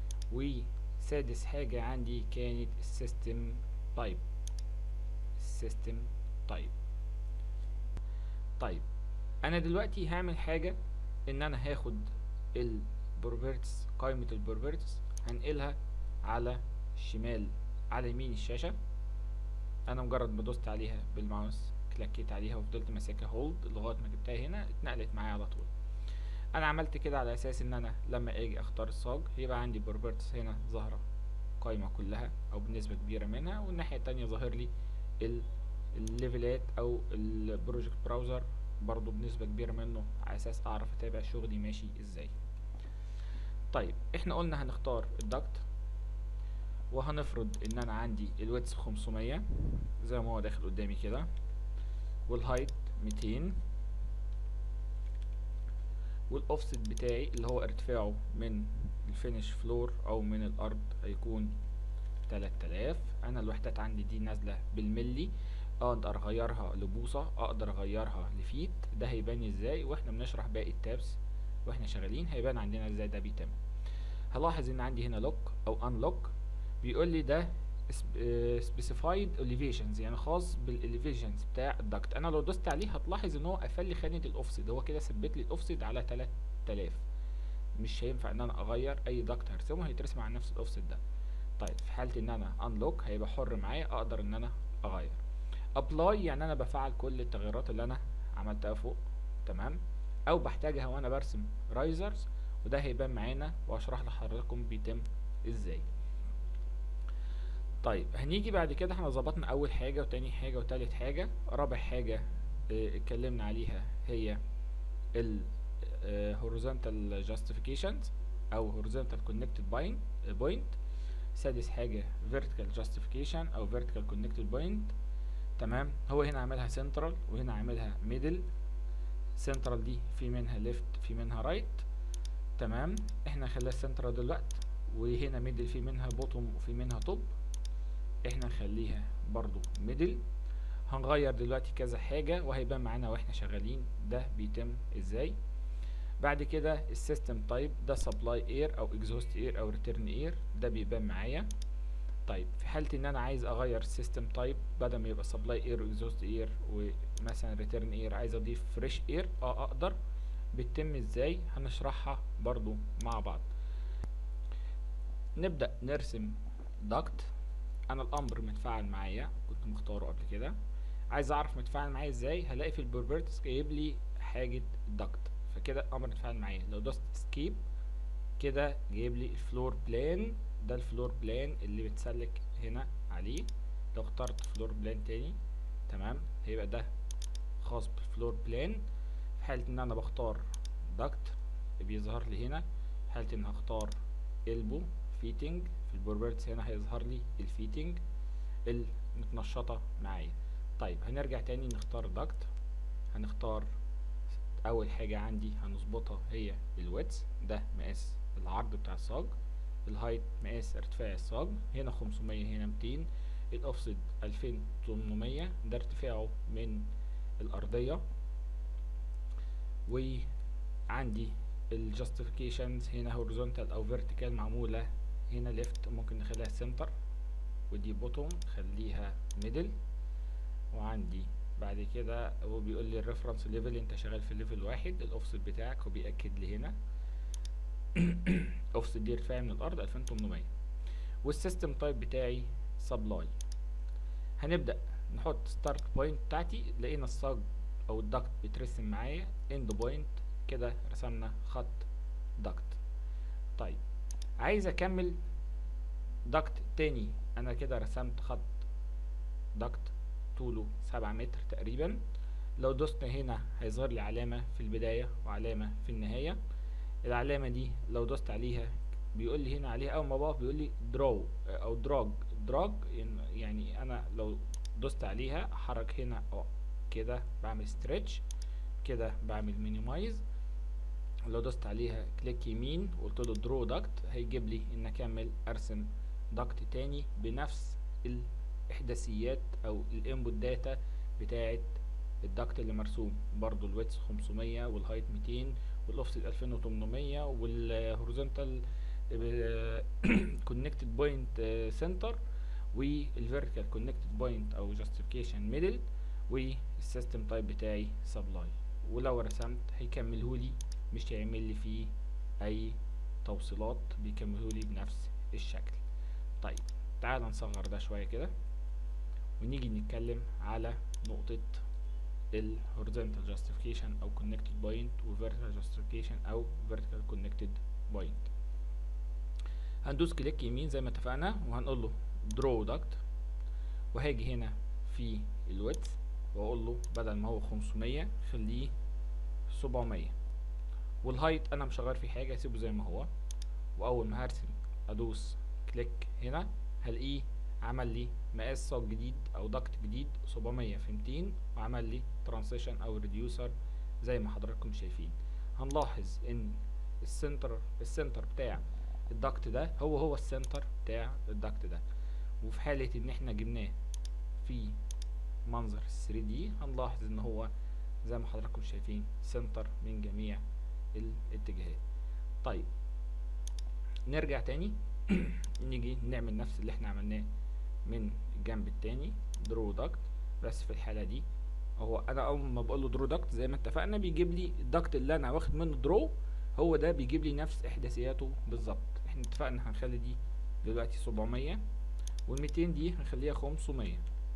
وسادس حاجه عندي كانت السيستم تايب السيستم تايب طيب انا دلوقتي هعمل حاجه ان انا هاخد البروبرتس قائمه البروبرتس هنقلها على الشمال على يمين الشاشه انا مجرد ما دوست عليها بالماوس كليكيت عليها وفضلت ماسكها هولد لغايه ما جبتها هنا اتنقلت معايا على طول انا عملت كده على اساس ان انا لما اجي اختار الصاج هيبقى عندي بروبرتس هنا ظاهره قايمه كلها او بنسبه كبيره منها والناحيه التانية ظاهر لي الليفلات او البروجكت براوزر برضو بنسبه كبيره منه على اساس اعرف اتابع شغلي ماشي ازاي طيب احنا قلنا هنختار الدكت وهنفرض ان انا عندي الويتس 500 زي ما هو داخل قدامي كده والهايت 200 والاوفست بتاعي اللي هو ارتفاعه من الفينش فلور او من الارض هيكون 3000 انا الوحدات عندي دي نازله بالملي اقدر اغيرها لبوصه اقدر اغيرها لفيت ده هيبان ازاي واحنا بنشرح باقي التابس واحنا شغالين هيبان عندنا ازاي ده بيتم هلاحظ ان عندي هنا لوك او انلوك بيقول لي ده سبيسيفايد elevations يعني خاص بالاليفيشنز بتاع الدكت انا لو دوست عليه هتلاحظ ان هو قفل لي خانه الاوفسيد هو كده ثبت لي الاوفسيد على 3000 مش هينفع ان انا اغير اي دكت هرسمه هيترسم على نفس الاوفسيد ده طيب في حاله ان انا انلوك هيبقى حر معايا اقدر ان انا اغير ابلاي يعني انا بفعل كل التغييرات اللي انا عملتها فوق تمام او بحتاجها وانا برسم رايزرز وده هيبان معانا واشرح لحضراتكم بيتم ازاي طيب هنيجي بعد كده احنا ظبطنا اول حاجه وتاني حاجه وتالت حاجه رابع حاجه اه اتكلمنا عليها هي ال horizontal justifications او horizontal connected point point سادس حاجه vertical justification او vertical connected point تمام هو هنا عاملها central وهنا عاملها middle central دي في منها left في منها right تمام احنا خليها central دلوقتي وهنا middle في منها bottom وفي منها top احنا نخليها برضو ميدل هنغير دلوقتي كذا حاجة وهيبان معانا واحنا شغالين ده بيتم ازاي بعد كده السيستم تايب ده سبلاي اير او اكزوست اير او ريتيرن اير ده بيبان معايا طيب في حالة ان انا عايز اغير السيستم تايب بدل ما يبقى سبلاي اير واكزوست اير ومثلا ريتيرن اير عايز اضيف فريش اير اه اقدر بتتم ازاي هنشرحها برضو مع بعض نبدأ نرسم دكت انا الامر متفاعل معايا كنت مختاره قبل كده عايز اعرف متفاعل معايا ازاي هلاقي في البروبرتيز جايب لي حاجة الدكت فكده الامر متفاعل معايا لو دوست اسكيب كده جايب لي الفلور بلان ده الفلور بلان اللي بتسلك هنا عليه لو اخترت فلور بلان تاني تمام هيبقى ده خاص بالفلور بلان في حالة ان انا بختار دكت بيظهر لي هنا في حالة ان هختار البو فيتنج في البروبرتس هنا هيظهر لي الفيتنج المتنشطة معايا طيب هنرجع تاني نختار دكت هنختار اول حاجة عندي هنظبطها هي الويتس ده مقاس العرض بتاع الصاج الهايت مقاس ارتفاع الصاج هنا 500 هنا 200 الاوفست 2800 ده ارتفاعه من الارضية وعندي الجاستيفيكيشنز هنا هوريزونتال او فيرتيكال معمولة هنا ليفت ممكن نخليها سنتر ودي بوتوم خليها ميدل وعندي بعد كده هو بيقول لي الريفرنس ليفل انت شغال في ليفل واحد الاوفست بتاعك وبيأكد لي هنا اوفست دي ارتفاع من الارض 2800 والسيستم تايب بتاعي سبلاي هنبدأ نحط ستارت بوينت بتاعتي لقينا الصاج او الدكت بيترسم معايا اند بوينت كده رسمنا خط دكت طيب عايز اكمل دكت تاني انا كده رسمت خط دكت طوله سبعة متر تقريبا لو دوست هنا هيظهر لي علامة في البداية وعلامة في النهاية العلامة دي لو دوست عليها بيقول لي هنا عليها اول ما بقف بيقول لي درو او دراج دراج يعني انا لو دوست عليها احرك هنا اه كده بعمل ستريتش كده بعمل مينيمايز لو دوست عليها كليك يمين وقلت له درو داكت هيجيب لي ان اكمل ارسم داكت تاني بنفس الاحداثيات او الانبوت داتا بتاعه الداكت اللي مرسوم برضو الويتس 500 والهايت 200 والاوفست 2800 والهوريزونتال كونكتد بوينت سنتر والفيرتيكال كونكتد بوينت او جاستيفيكيشن ميدل والسيستم تايب بتاعي سبلاي ولو رسمت هيكملهولي مش هيعمل لي فيه اي توصيلات بيكملهولي بنفس الشكل طيب تعال نصغر ده شويه كده ونيجي نتكلم على نقطه ال horizontal justification او connected point و vertical justification او vertical connected point هندوس كليك يمين زي ما اتفقنا وهنقول له draw duct وهاجي هنا في الويدث واقول له بدل ما هو 500 خليه 700 والهايت انا مش شغال فيه حاجه اسيبه زي ما هو واول ما هرسم ادوس كليك هنا هلاقيه عمل لي مقاس صاج جديد او دكت جديد 700 في 200 وعمل لي ترانسيشن او ريديوسر زي ما حضراتكم شايفين هنلاحظ ان السنتر السنتر بتاع الدكت ده هو هو السنتر بتاع الدكت ده وفي حالة ان احنا جبناه في منظر 3 دي هنلاحظ ان هو زي ما حضراتكم شايفين سنتر من جميع الاتجاهات طيب نرجع تاني نيجي نعمل نفس اللي احنا عملناه من الجنب التاني درو داكت بس في الحالة دي هو انا اول ما بقول له درو داكت زي ما اتفقنا بيجيب لي الداكت اللي انا واخد منه درو هو ده بيجيب لي نفس احداثياته بالظبط احنا اتفقنا هنخلي دي دلوقتي 700 وال 200 دي هنخليها 500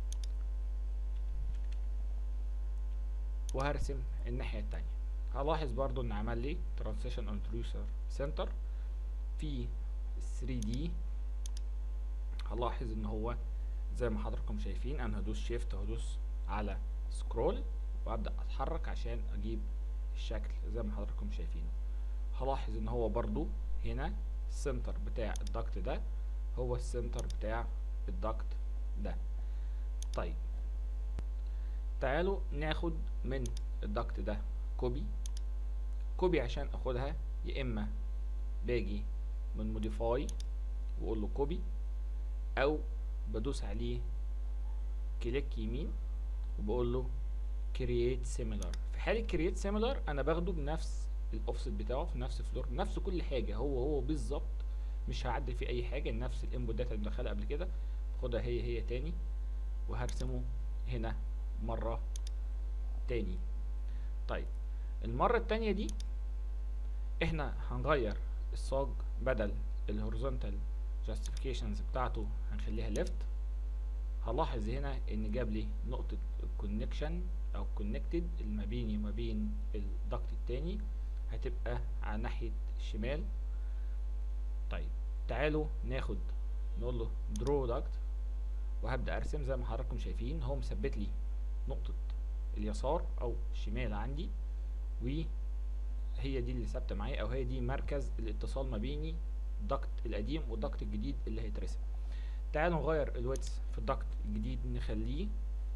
وهرسم الناحية التانية هلاحظ برضو ان عمل لي ترانسيشن انتروسر سنتر في 3 دي هلاحظ ان هو زي ما حضراتكم شايفين انا هدوس شيفت هدوس على سكرول وابدا اتحرك عشان اجيب الشكل زي ما حضراتكم شايفين هلاحظ ان هو برضو هنا السنتر بتاع الدكت ده هو السنتر بتاع الدكت ده طيب تعالوا ناخد من الدكت ده كوبي كوبي عشان اخدها يا اما باجي من موديفاي واقول له كوبي او بدوس عليه كليك يمين وبقول له create similar في حالة create similar انا باخده بنفس الاوفست بتاعه في نفس فلور نفس كل حاجة هو هو بالظبط مش هعدل فيه اي حاجة نفس الانبوت داتا اللي مدخلها قبل كده باخدها هي هي تاني وهرسمه هنا مرة تاني طيب المرة التانية دي احنا هنغير الصاج بدل الهوريزونتال justifications بتاعته هنخليها left هلاحظ هنا ان جاب لي نقطة الكونكشن او كونكتد اللي ما بيني وما بين الضغط التاني هتبقى على ناحية الشمال طيب تعالوا ناخد نقول له draw duct وهبدأ ارسم زي ما حضراتكم شايفين هو مثبت لي نقطة اليسار او الشمال عندي وهي دي اللي ثابتة معايا او هي دي مركز الاتصال ما بيني الضغط القديم والضغط الجديد اللي هيترسم تعالوا نغير الويتس في الضغط الجديد نخليه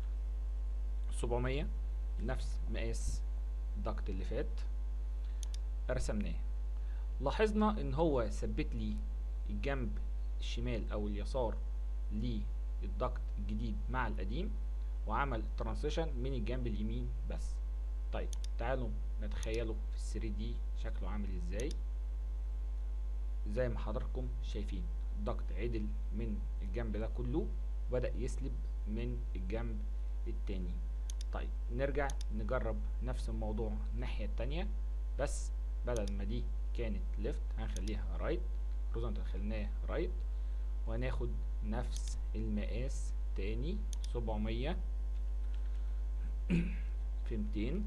700 نفس مقاس الضغط اللي فات رسمناه لاحظنا ان هو ثبت لي الجنب الشمال او اليسار للضغط الجديد مع القديم وعمل ترانزيشن من الجنب اليمين بس طيب تعالوا نتخيله في ال 3 دي شكله عامل ازاي زي ما حضراتكم شايفين الضغط عدل من الجنب ده كله وبدأ يسلب من الجنب التاني طيب نرجع نجرب نفس الموضوع الناحية التانية بس بدل ما دي كانت ليفت هنخليها رايت هوريزونتال خليناه رايت وهناخد نفس المقاس تاني سبعمية في ميتين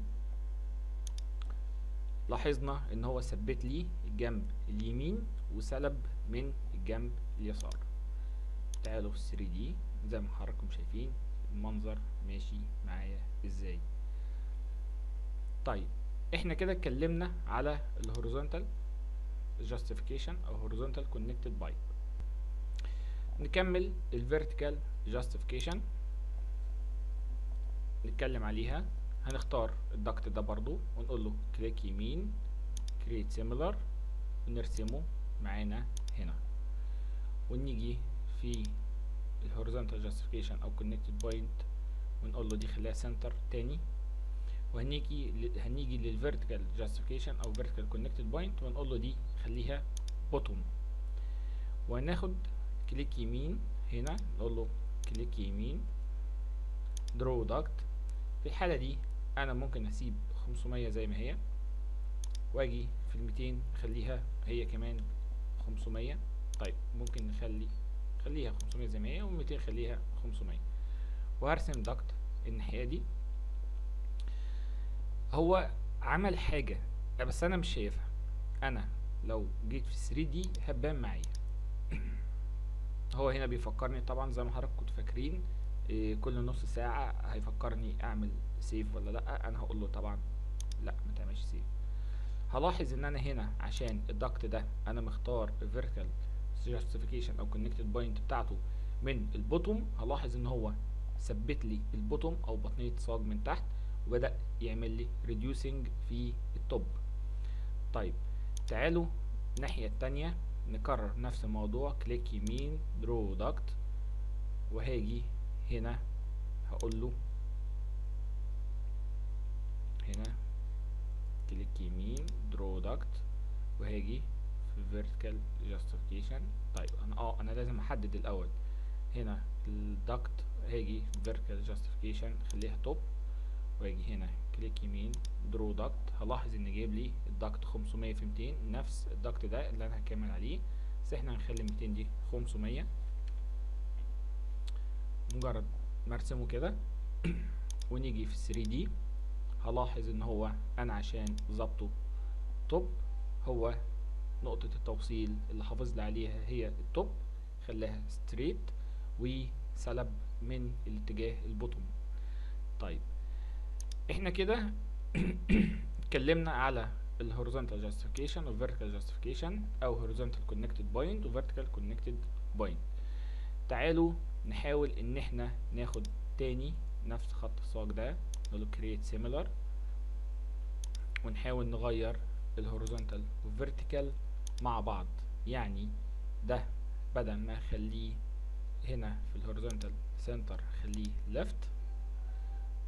لاحظنا ان هو ثبت لي الجنب اليمين وسلب من الجنب اليسار تعالوا في 3 دي زي ما حضراتكم شايفين المنظر ماشي معايا ازاي طيب احنا كده اتكلمنا على الهوريزونتال justification او horizontal connected pipe نكمل الفيرتيكال justification نتكلم عليها هنختار الدكت ده برضو ونقول له كليك يمين create similar ونرسمه معانا هنا ونيجي في الهوريزونتال justification او connected point ونقول له دي خليها center تاني وهنيجي هنيجي للفيرتيكال جاستيفيكيشن او فيرتيكال كونكتد بوينت ونقول له دي خليها بوتوم وهناخد كليك يمين هنا نقول له كليك يمين درو داكت في الحاله دي انا ممكن اسيب 500 زي ما هي واجي في ال 200 اخليها هي كمان 500 طيب ممكن نخلي خليها 500 زي ما هي وال 200 خليها 500 وهرسم داكت الناحيه دي هو عمل حاجة بس أنا مش شايفها أنا لو جيت في 3 دي هتبان معايا هو هنا بيفكرني طبعا زي ما حضرتك كنتوا فاكرين إيه كل نص ساعة هيفكرني أعمل سيف ولا لأ أنا هقول له طبعا لأ ما تعملش سيف هلاحظ إن أنا هنا عشان الضغط ده أنا مختار vertical justification أو connected point بتاعته من البوتوم هلاحظ إن هو ثبت لي البوتوم أو بطنية صاج من تحت وبدأ يعمل لي reducing في التوب طيب تعالوا الناحية التانية نكرر نفس الموضوع كليك يمين درو داكت وهاجي هنا هقول له هنا كليك يمين درو داكت وهاجي في vertical justification طيب انا اه انا لازم احدد الاول هنا الداكت هاجي vertical justification خليها توب واجي هنا كليك يمين درو داكت هلاحظ ان جايب لي الداكت 500 في 200 نفس الداكت ده اللي انا هكمل عليه بس احنا هنخلي 200 دي 500 مجرد ما ارسمه كده ونيجي في 3 دي هلاحظ ان هو انا عشان ظبطه توب هو نقطة التوصيل اللي حافظ لي عليها هي التوب خلاها ستريت وسلب من الاتجاه البوتوم طيب احنا كده اتكلمنا على الهوريزونتال جاستيفيكيشن والفيرتيكال جاستيفيكيشن او هوريزونتال كونكتد بوينت وفيرتيكال كونكتد بوينت تعالوا نحاول ان احنا ناخد تاني نفس خط الصاج ده نقول create similar ونحاول نغير الهوريزونتال والفيرتيكال مع بعض يعني ده بدل ما اخليه هنا في الهوريزونتال سنتر خليه left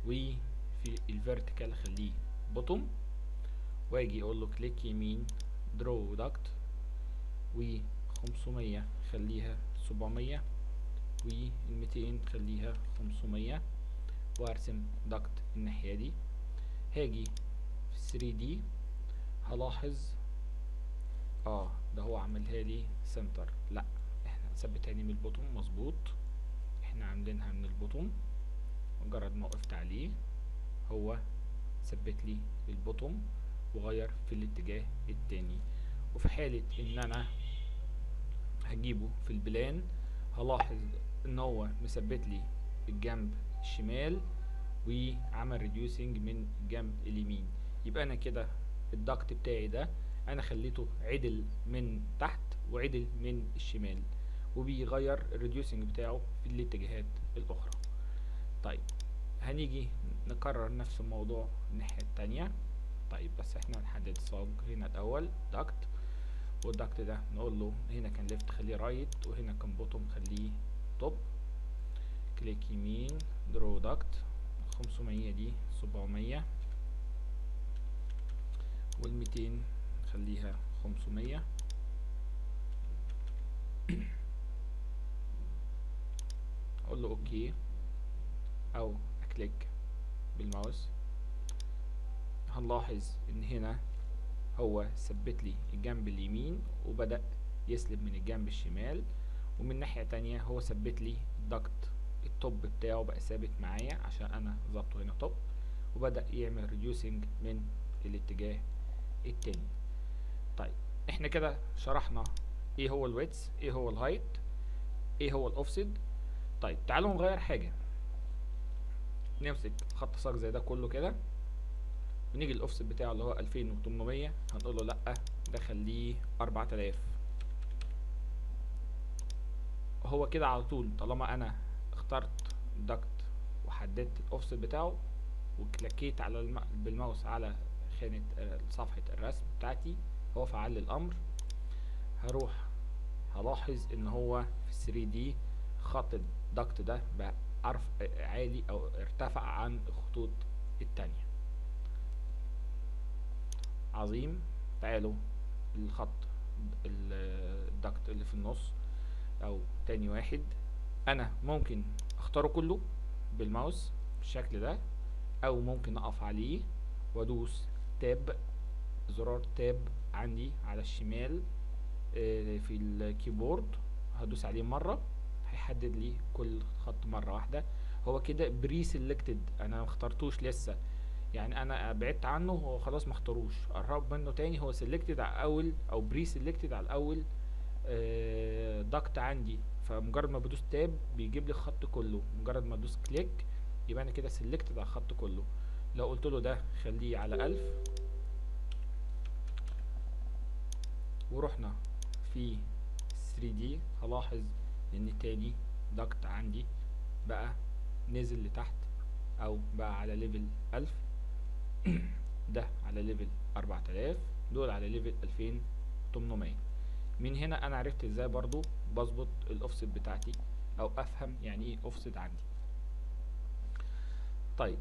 وفي الفيرتيكال خليه بوتوم واجي اقول له كليك يمين درو داكت و 500 خليها 700 و 200 خليها 500 وارسم داكت الناحية دي هاجي في 3 دي هلاحظ اه ده هو عملها لي سنتر لا احنا ثبتها من البوتوم مظبوط احنا عاملينها من البوتوم مجرد ما وقفت عليه هو ثبت لي البوتوم وغير في الاتجاه التاني وفي حالة ان انا هجيبه في البلان هلاحظ ان هو مثبت لي الجنب الشمال وعمل ريديوسنج من الجنب اليمين يبقى انا كده الضغط بتاعي ده انا خليته عدل من تحت وعدل من الشمال وبيغير الريديوسنج بتاعه في الاتجاهات الاخرى طيب هنيجي نكرر نفس الموضوع الناحية التانية طيب بس احنا هنحدد صاج هنا الاول داكت والداكت ده نقول له هنا كان ليفت خليه رايت وهنا كان بوتوم خليه توب كليك يمين درو داكت 500 دي 700 والميتين خليها 500 اقول له اوكي او اكليك بالماوس هنلاحظ ان هنا هو ثبت لي الجنب اليمين وبدأ يسلب من الجنب الشمال ومن ناحية تانية هو ثبت لي الضغط التوب بتاعه بقى ثابت معايا عشان انا ظبطه هنا توب وبدأ يعمل ريديوسنج من الاتجاه التاني طيب احنا كده شرحنا ايه هو الويتس ايه هو الهايت ايه هو الاوفسيد طيب تعالوا نغير حاجة نمسك خط ساق زي ده كله كده ونيجي الاوفست بتاعه اللي هو 2800 هنقول له لا ده خليه 4000 هو كده على طول طالما انا اخترت دكت وحددت الاوفست بتاعه وكليكيت على الم... بالماوس على خانة صفحة الرسم بتاعتي هو فعل لي الامر هروح هلاحظ ان هو في 3 دي خط الدكت ده بقى عرف عالي او ارتفع عن الخطوط التانية عظيم تعالوا الخط الدكت اللي في النص او تاني واحد انا ممكن اختاره كله بالماوس بالشكل ده او ممكن اقف عليه وادوس تاب زرار تاب عندي على الشمال في الكيبورد هدوس عليه مره هيحدد لي كل خط مره واحده هو كده بري سيلكتد انا ما اخترتوش لسه يعني انا بعدت عنه هو خلاص ما اختاروش قرب منه تاني هو سيلكتد على الاول او بري سيلكتد على الاول آه ضغط عندي فمجرد ما بدوس تاب بيجيب لي الخط كله مجرد ما ادوس كليك يبقى انا كده سيلكتد على الخط كله لو قلت له ده خليه على ألف ورحنا في 3D هلاحظ ان تاني ضغط عندي بقى نزل لتحت او بقى على ليفل ألف ده على ليفل أربعة آلاف دول على ليفل ألفين تمنمية من هنا انا عرفت ازاي برضو بظبط الاوفست بتاعتي او افهم يعني ايه اوفست عندي طيب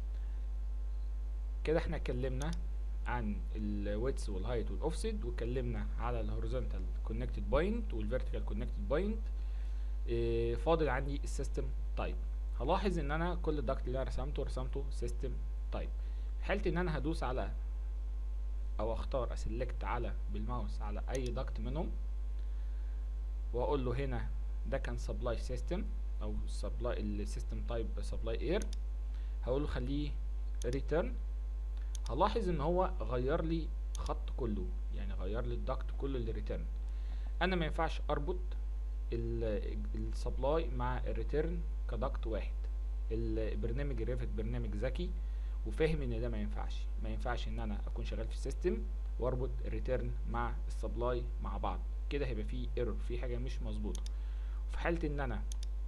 كده احنا اتكلمنا عن الويتس والهايت والاوفست واتكلمنا على الهوريزونتال كونكتد بوينت والفيرتيكال كونكتد بوينت فاضل عندي السيستم تايب هلاحظ ان انا كل الدكت اللي انا رسمته رسمته سيستم تايب في حاله ان انا هدوس على او اختار اسلكت على بالماوس على اي دكت منهم واقول له هنا ده كان سبلاي سيستم او سبلاي السيستم تايب سبلاي اير هقول له خليه ريتيرن هلاحظ ان هو غير لي خط كله يعني غير لي الدكت كله للريتيرن انا ما ينفعش اربط السبلاي مع الريتيرن كدكت واحد البرنامج الريفت برنامج ذكي وفاهم ان ده ما ينفعش ما ينفعش ان انا اكون شغال في السيستم واربط الريتيرن مع السبلاي مع بعض كده هيبقى فيه ايرور في حاجه مش مظبوطه في حاله ان انا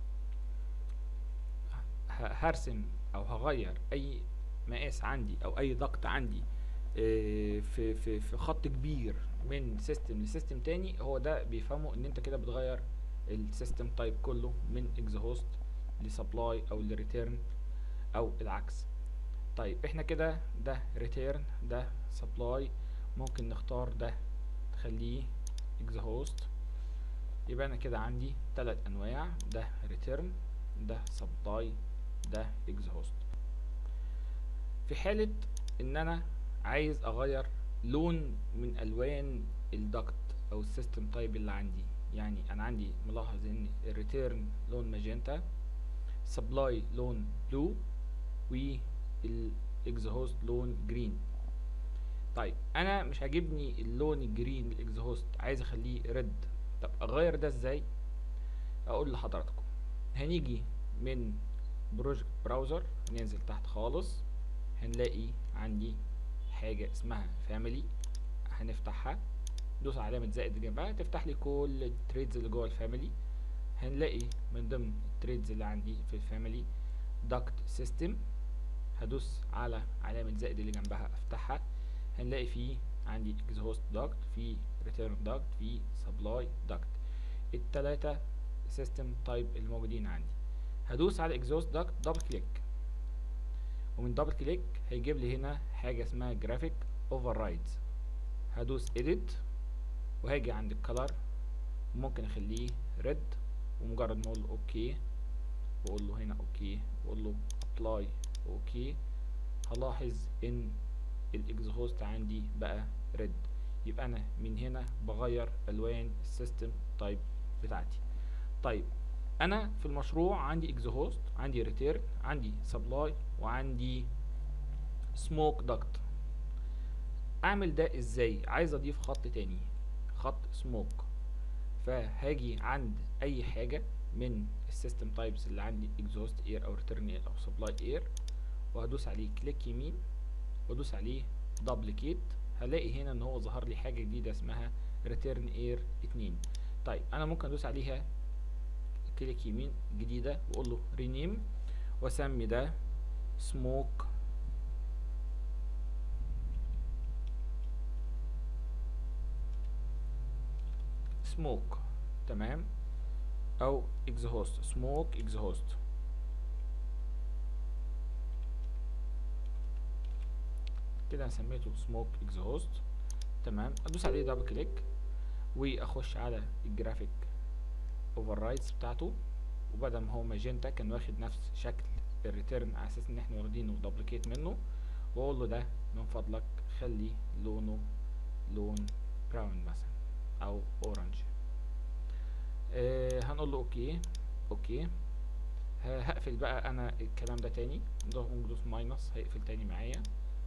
هرسم او هغير اي مقاس عندي او اي ضغط عندي في في في خط كبير من سيستم لسيستم تاني هو ده بيفهمه ان انت كده بتغير السيستم تايب كله من اكزهوست لسبلاي او لريتيرن او العكس طيب احنا كده ده ريتيرن ده سبلاي ممكن نختار ده تخليه exhaust يبقى انا كده عندي ثلاث انواع ده ريتيرن ده سبلاي ده exhaust في حالة ان انا عايز اغير لون من الوان الدكت او السيستم تايب اللي عندي يعني انا عندي ملاحظ ان الريتيرن لون ماجنتا سبلاي لون بلو والاكزهوست لون جرين طيب انا مش عاجبني اللون الجرين الاكزهوست عايز اخليه ريد طب اغير ده ازاي اقول لحضراتكم هنيجي من بروجكت براوزر ننزل تحت خالص هنلاقي عندي حاجة اسمها فاميلي هنفتحها دوس على علامة زائد جنبها تفتح لي كل التريدز اللي جوه الفاميلي هنلاقي من ضمن التريدز اللي عندي في الفاميلي داكت سيستم هدوس على علامة زائد اللي جنبها افتحها هنلاقي فيه عندي اكزهوست داكت في ريتيرن داكت في سبلاي داكت التلاتة سيستم تايب الموجودين عندي هدوس على اكزهوست داكت دبل كليك ومن دبل كليك هيجيب لي هنا حاجة اسمها جرافيك اوفر رايدز هدوس edit وهاجي عند الكلر ممكن اخليه ريد ومجرد ما اقول له اوكي واقول له هنا اوكي واقول له ابلاي اوكي هلاحظ ان الاكزهوست عندي بقى ريد يبقى انا من هنا بغير الوان السيستم تايب بتاعتي طيب انا في المشروع عندي اكزهوست عندي ريتيرن عندي سبلاي وعندي سموك داكت اعمل ده ازاي عايز اضيف خط تاني خط سموك فهاجي عند اي حاجه من السيستم تايبس اللي عندي اكزوست اير او ريتيرن اير او سبلاي اير وهدوس عليه كليك يمين وادوس عليه دبليكيت هلاقي هنا ان هو ظهر لي حاجه جديده اسمها ريتيرن اير 2 طيب انا ممكن ادوس عليها كليك يمين جديده واقول له رينيم واسمي ده سموك سموك تمام او اكزهوست سموك اكزهوست كده انا سميته سموك اكزهوست تمام ادوس عليه دبل كليك واخش على الجرافيك اوفر رايتس بتاعته وبدل ما هو ماجنتا كان واخد نفس شكل الريتيرن على اساس ان احنا واخدينه دوبليكيت منه واقول له ده من فضلك خلي لونه لون براون مثلا او اورنج آه هنقول له اوكي اوكي هقفل بقى انا الكلام ده تاني ندوس ماينس هيقفل تاني معايا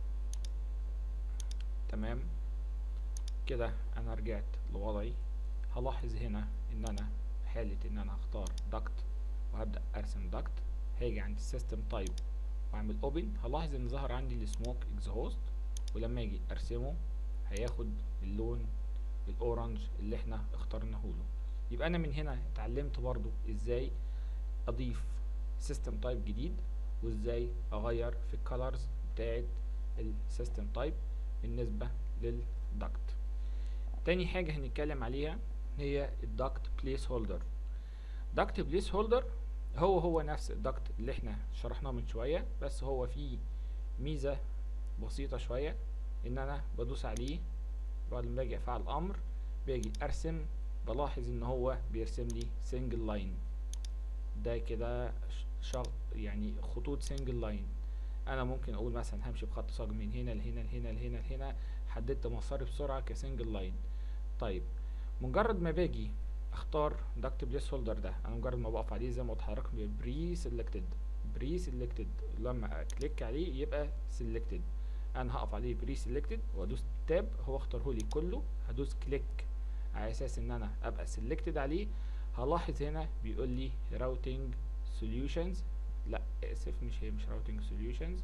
تمام كده انا رجعت لوضعي هلاحظ هنا ان انا حالة ان انا هختار دكت وهبدأ ارسم دكت هاجي عند السيستم تايب واعمل اوبن هلاحظ ان ظهر عندي السموك اكزهوست ولما اجي ارسمه هياخد اللون الاورنج اللي احنا اخترناه له يبقى انا من هنا اتعلمت برضو ازاي اضيف سيستم تايب جديد وازاي اغير في الكالرز بتاعت السيستم تايب بالنسبة للدكت تاني حاجة هنتكلم عليها هي الدكت بليس هولدر دكت بليس هولدر هو هو نفس الدكت اللي احنا شرحناه من شوية بس هو فيه ميزة بسيطة شوية ان انا بدوس عليه بعد ما باجي افعل امر باجي ارسم بلاحظ ان هو بيرسم لي سنجل لاين ده كده شغ يعني خطوط سنجل لاين انا ممكن اقول مثلا همشي بخط صاج من هنا لهنا لهنا لهنا لهنا حددت مساري بسرعه كسنجل لاين طيب مجرد ما باجي اختار دكت بليس هولدر ده انا مجرد ما بقف عليه زي ما قلت لحضرتك بري سيلكتد بري سيلكتد لما اكليك عليه يبقى سيلكتد انا هقف عليه بري سيلكتد وادوس تاب هو اختاره لي كله هدوس كليك على اساس ان انا ابقى سيلكتد عليه هلاحظ هنا بيقول لي راوتنج سوليوشنز لا اسف مش هي مش راوتنج سوليوشنز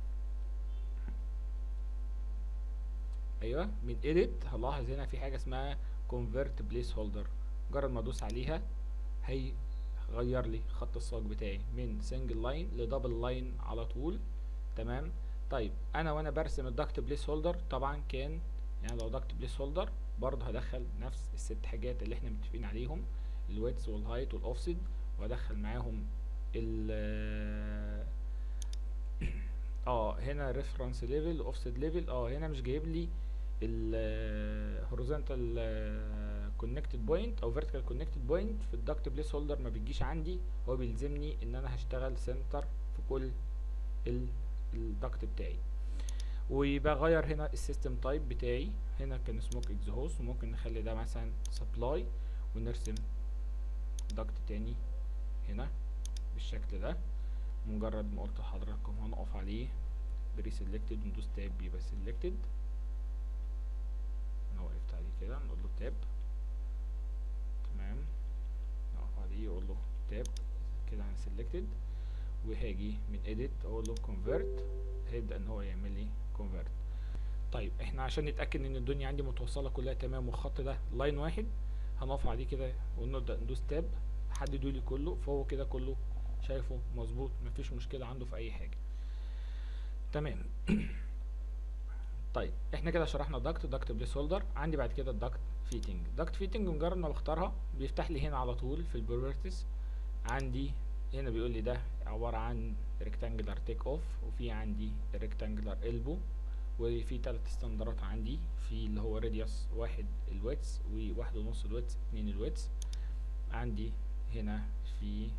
ايوه من edit هلاحظ هنا في حاجه اسمها convert place holder مجرد ما ادوس عليها هيغير لي خط الصاج بتاعي من single line لدبل لاين على طول تمام طيب انا وانا برسم الدكت بليس هولدر طبعا كان يعني لو دكت بليس هولدر برضه هدخل نفس الست حاجات اللي احنا متفقين عليهم الويدث والهايت والاوفست وادخل معاهم ال اه هنا ريفرنس ليفل اوفست ليفل اه هنا مش جايب لي ال horizontal كونكتد بوينت او vertical كونكتد بوينت في الدكت بليس هولدر ما بيجيش عندي هو بيلزمني ان انا هشتغل سنتر في كل الدكت بتاعي وبغير هنا السيستم تايب بتاعي هنا كان سموك اكزهوست وممكن نخلي ده مثلا سبلاي ونرسم دكت تاني هنا بالشكل ده مجرد ما قلت لحضراتكم هنقف عليه بري سيلكتد وندوس تاب بيبقى سيلكتد انا وقفت عليه كده نقول له تاب تمام نقف عليه اقول له تاب كده انا سيلكتد وهاجي من edit اقول له convert هيبدأ ان هو يعمل لي convert طيب احنا عشان نتأكد ان الدنيا عندي متوصلة كلها تمام والخط ده لاين واحد هنقف عليه كده ونبدأ ندوس تاب حددوا لي كله فهو كده كله شايفه مظبوط مفيش مشكلة عنده في اي حاجة تمام طيب احنا كده شرحنا داكت داكت بليس هولدر عندي بعد كده الداكت فيتنج داكت فيتنج مجرد ما بختارها بيفتح لي هنا على طول في البروبرتيز عندي هنا بيقول لي ده عبارة عن ريكتانجلر تيك اوف وفي عندي ريكتانجلر البو وفي تلات ستاندرات عندي في اللي هو راديوس واحد الويتس وواحد ونص الويتس اتنين الويتس عندي هنا في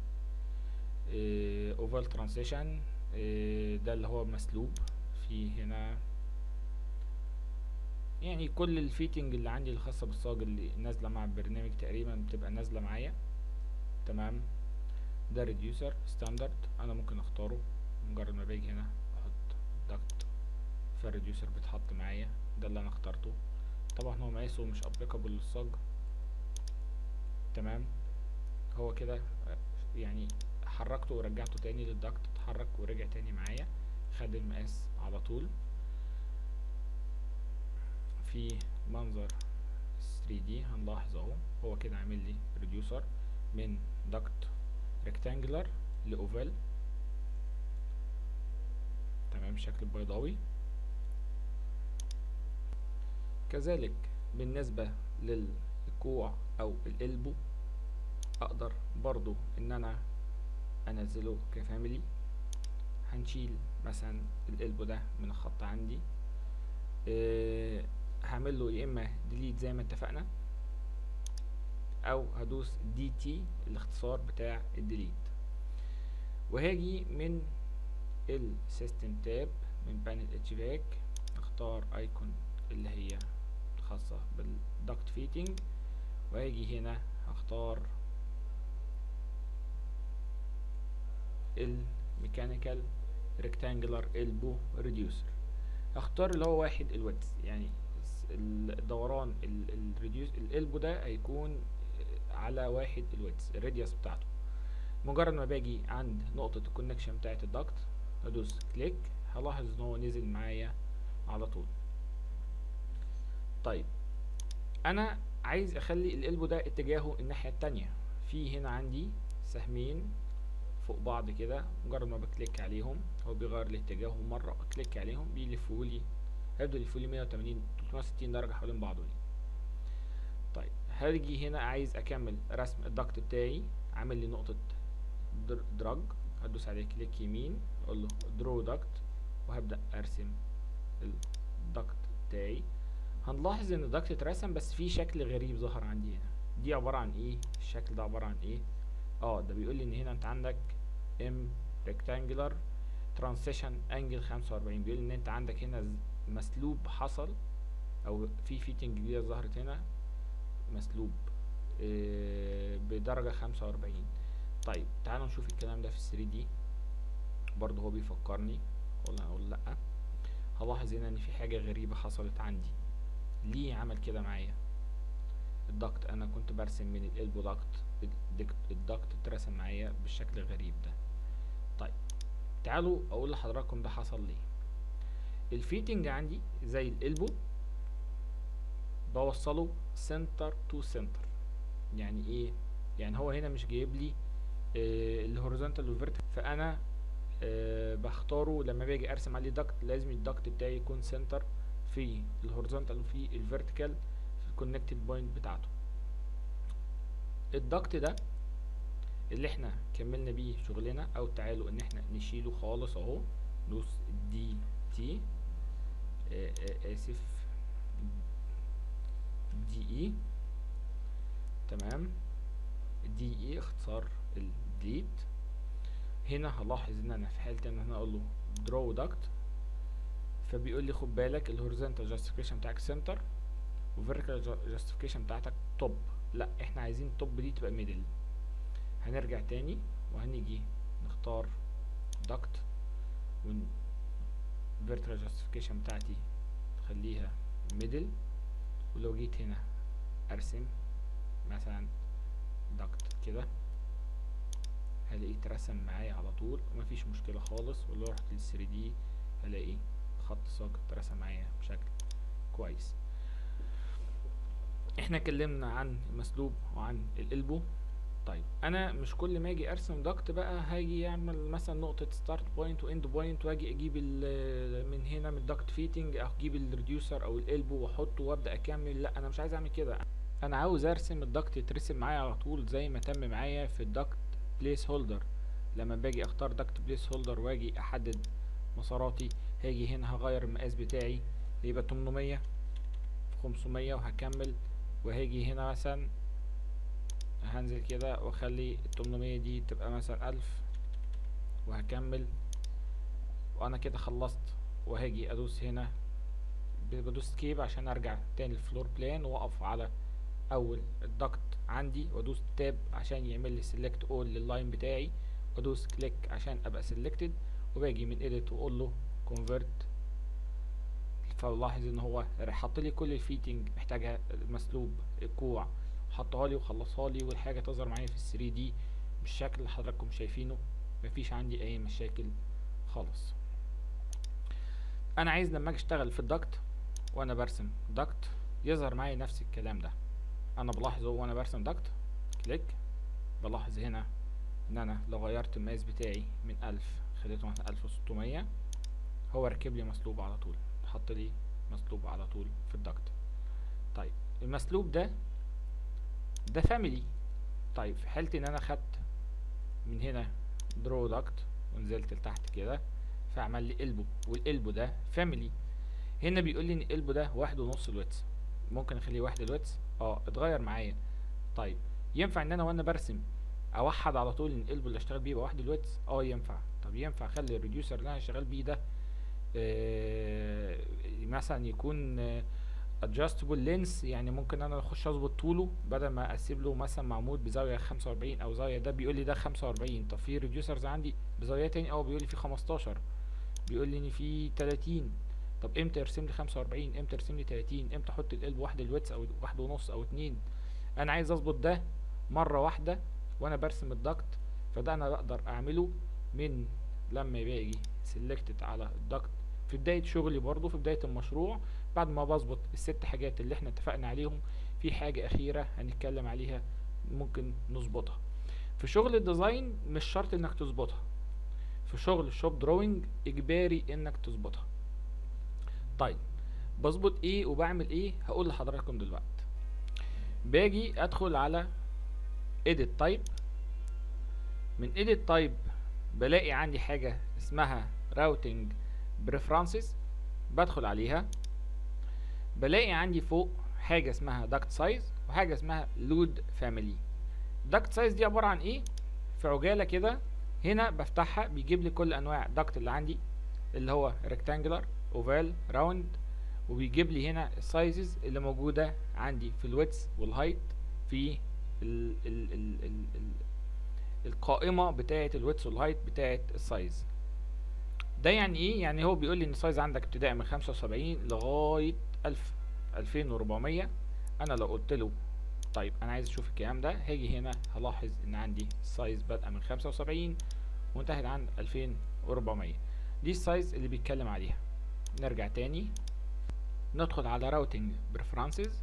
اوفال ترانزيشن ده اللي هو مسلوب في هنا يعني كل الفيتنج اللي عندي الخاصة بالصاج اللي نازلة مع البرنامج تقريبا بتبقى نازلة معايا تمام ده ريديوسر ستاندرد انا ممكن اختاره مجرد ما باجي هنا احط دكت فالريديوسر بيتحط معايا ده اللي انا اخترته طبعا هو مقاسه مش ابليكابل للصاج تمام هو كده يعني حركته ورجعته تاني للدكت اتحرك ورجع تاني معايا خد المقاس على طول في منظر 3D هنلاحظ اهو هو كده عامل لي ريديوسر من دكت ريكتانجلر لاوفال تمام شكل بيضاوي كذلك بالنسبة للكوع او الالبو اقدر برضو ان انا انزله كفاميلي هنشيل مثلا الالبو ده من الخط عندي أه هعمل له يا اما ديليت زي ما اتفقنا او هدوس دي تي الاختصار بتاع الديليت وهاجي من السيستم تاب من بانل اتش فاك اختار ايكون اللي هي خاصة بالدكت فيتنج وهاجي هنا هختار الميكانيكال ريكتانجلر البو ريديوسر اختار اللي هو واحد الويدث يعني الدوران الريديوس الالبو ده هيكون على واحد الويدث الراديوس بتاعته مجرد ما باجي عند نقطة الكونكشن بتاعت الدكت ادوس كليك هلاحظ ان هو نزل معايا على طول طيب انا عايز اخلي الالبو ده اتجاهه الناحية التانية في هنا عندي سهمين فوق بعض كده مجرد ما بكليك عليهم هو بيغير لي اتجاهه مرة اكليك عليهم بيلفوا لي هيبدأ يلفوا لي 180 360 درجة حوالين بعضه طيب هاجي هنا عايز اكمل رسم الدكت بتاعي عامل لي نقطة دراج هدوس عليه كليك يمين اقول له درو دكت وهبدأ ارسم الدكت بتاعي هنلاحظ ان الدكت اترسم بس في شكل غريب ظهر عندي هنا دي عبارة عن ايه الشكل ده عبارة عن ايه اه ده بيقول لي ان هنا انت عندك ام ريكتانجلر ترانسيشن انجل 45 بيقول ان انت عندك هنا مسلوب حصل او في فيتنج جديده ظهرت هنا مسلوب إيه بدرجه 45 طيب تعالوا نشوف الكلام ده في 3 دي برضه هو بيفكرني اقول اقول لا هلاحظ هنا ان في حاجه غريبه حصلت عندي ليه عمل كده معايا الدكت انا كنت برسم من الالبو دكت الدكت اترسم معايا بالشكل الغريب ده طيب تعالوا اقول لحضراتكم ده حصل ليه الفيتنج عندي زي الالبو بوصله سنتر تو سنتر يعني ايه يعني هو هنا مش جايب لي آه الهوريزونتال والفيرتيكال فانا آه بختاره لما باجي ارسم عليه دكت لازم الدكت بتاعي يكون سنتر في الهوريزونتال وفي الفيرتيكال في الكونكتد بوينت بتاعته الدكت ده اللي احنا كملنا بيه شغلنا او تعالوا ان احنا نشيله خالص اهو ندوس دي تي آه، آه، اسف دي اي تمام دي اي اختصار الديليت هنا هلاحظ ان انا في حالة ان انا اقول له درو داكت فبيقول لي خد بالك الهوريزونتال جاستيفيكيشن بتاعك سنتر والفيرتيكال جاستيفيكيشن بتاعتك توب لا احنا عايزين التوب دي تبقى ميدل هنرجع تاني وهنيجي نختار داكت ون vertical justification بتاعتي خليها middle ولو جيت هنا ارسم مثلا داكت كده هلاقيه اترسم معايا على طول ومفيش مشكلة خالص ولو رحت لل 3 دي هلاقي خط ساقط اترسم معايا بشكل كويس احنا اتكلمنا عن المسلوب وعن القلبو طيب انا مش كل ما اجي ارسم دكت بقى هاجي يعمل مثلا نقطة ستارت بوينت واند بوينت واجي اجيب ال- من هنا من الدكت فيتنج او اجيب الريديوسر او القلبو واحطه وابدا اكمل لا انا مش عايز اعمل كده انا عاوز ارسم الدكت يترسم معايا على طول زي ما تم معايا في الدكت بليس هولدر لما باجي اختار دكت بليس هولدر واجي احدد مساراتي هاجي هنا هغير المقاس بتاعي يبقى 800 في 500 وهكمل وهاجي هنا مثلا هنزل كده واخلي التمنمية دي تبقى مثلا ألف وهكمل وانا كده خلصت وهاجي ادوس هنا ب- بدوس سكيب عشان ارجع تاني الفلور بلان واقف على اول الدكت عندي وادوس تاب عشان يعمل لي سيلكت اول لللاين بتاعي وادوس كليك عشان ابقى سيلكتد وباجي من edit واقول له convert فلاحظ ان هو حط لي كل الفيتنج محتاجها مسلوب الكوع حطها لي وخلصها لي والحاجه تظهر معايا في ال 3 دي بالشكل اللي حضراتكم شايفينه مفيش عندي اي مشاكل خالص انا عايز لما اجي اشتغل في الدكت وانا برسم دكت يظهر معايا نفس الكلام ده انا بلاحظ هو وانا برسم دكت كليك بلاحظ هنا ان انا لو غيرت المقاس بتاعي من ألف خليته مثلا ألف وستمية هو ركب لي مسلوب على طول حط لي مسلوب على طول في الدكت طيب المسلوب ده ده فاميلي طيب في حالة ان انا خدت من هنا درو داكت ونزلت لتحت كده فعمل لي قلبه والقلبه ده فاميلي هنا بيقول لي ان القلبه ده واحد ونص الويتس ممكن اخليه واحد الويتس اه اتغير معايا طيب ينفع ان انا وانا برسم اوحد على طول ان القلبه اللي اشتغل بيه يبقى واحد الويتس اه ينفع طب ينفع اخلي الريديوسر اللي انا شغال بيه ده آه مثلا يكون آه adjustable lens يعني ممكن انا اخش اظبط طوله بدل ما اسيب له مثلا معمود بزاويه 45 او زاويه ده بيقول لي ده 45 طب في ريديوسرز عندي بزاويه تاني اه بيقول لي في 15 بيقول لي ان في 30 طب امتى يرسم لي 45 امتى يرسم لي 30 امتى احط القلب واحد الويتس او واحد ونص او اتنين انا عايز اظبط ده مره واحده وانا برسم الدكت فده انا بقدر اعمله من لما باجي سيلكتد على الدكت في بدايه شغلي برضو في بدايه المشروع بعد ما بظبط الست حاجات اللي احنا اتفقنا عليهم في حاجة أخيرة هنتكلم عليها ممكن نظبطها في شغل الديزاين مش شرط انك تظبطها في شغل الشوب دروينج اجباري انك تظبطها طيب بظبط ايه وبعمل ايه هقول لحضراتكم دلوقتي باجي ادخل على edit type من edit type بلاقي عندي حاجة اسمها routing preferences بدخل عليها بلاقي عندي فوق حاجة اسمها duct size وحاجة اسمها load family duct size دي عبارة عن ايه في عجالة كده هنا بفتحها بيجيب لي كل انواع duct اللي عندي اللي هو rectangular oval round وبيجيب لي هنا السايزز اللي موجودة عندي في الويتس والهايت في ال ال ال ال ال القائمة بتاعة الويتس والهايت بتاعة السايز ده يعني ايه يعني هو بيقول لي ان السايز عندك ابتداء من خمسة وسبعين لغاية ألف ألفين وربعمية انا لو قلت له طيب انا عايز اشوف الكلام ده هاجي هنا هلاحظ ان عندي السايز بادئة من خمسة وسبعين وانتهت عند ألفين وربعمية دي السايز اللي بيتكلم عليها نرجع تاني ندخل على راوتنج بريفرنسز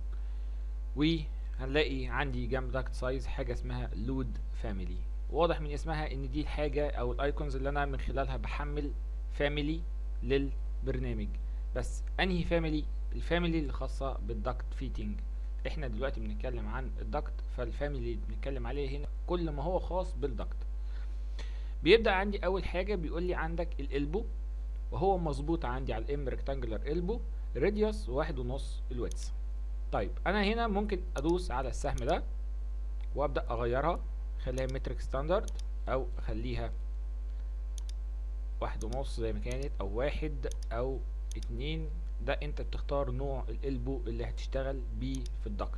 وهنلاقي عندي جنب داكت سايز حاجة اسمها لود فاميلي واضح من اسمها ان دي الحاجة او الايكونز اللي انا من خلالها بحمل فاميلي للبرنامج بس انهي فاميلي الفاميلي اللي خاصة بالدكت فيتنج احنا دلوقتي بنتكلم عن الدكت فالفاميلي اللي بنتكلم عليه هنا كل ما هو خاص بالدكت بيبدا عندي اول حاجه بيقول لي عندك الالبو وهو مظبوط عندي على الام ريكتانجلر البو راديوس واحد ونص الويتس طيب انا هنا ممكن ادوس على السهم ده وابدا اغيرها اخليها مترك ستاندرد او اخليها واحد ونص زي ما كانت او واحد او اتنين ده انت بتختار نوع الالبو اللي هتشتغل بيه في الضغط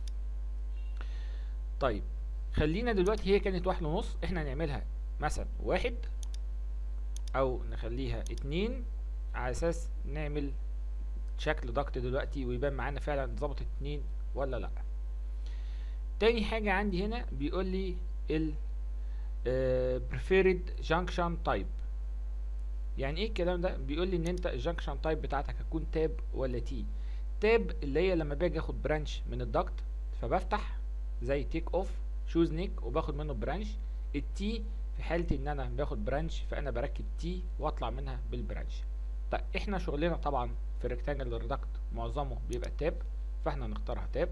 طيب خلينا دلوقتي هي كانت واحد ونص احنا نعملها مثلا واحد او نخليها اتنين على اساس نعمل شكل ضغط دلوقتي ويبان معانا فعلا ظبطت اتنين ولا لا تاني حاجة عندي هنا بيقول لي ال uh, preferred junction type يعني ايه الكلام ده بيقول لي ان انت الجنكشن تايب بتاعتك هتكون تاب ولا تي تاب اللي هي لما باجي اخد برانش من الضغط فبفتح زي تيك اوف شوز نيك وباخد منه برانش التي في حالة ان انا باخد برانش فانا بركب تي واطلع منها بالبرانش طيب احنا شغلنا طبعا في الريكتانجلر ضغط معظمه بيبقى تاب فاحنا نختارها تاب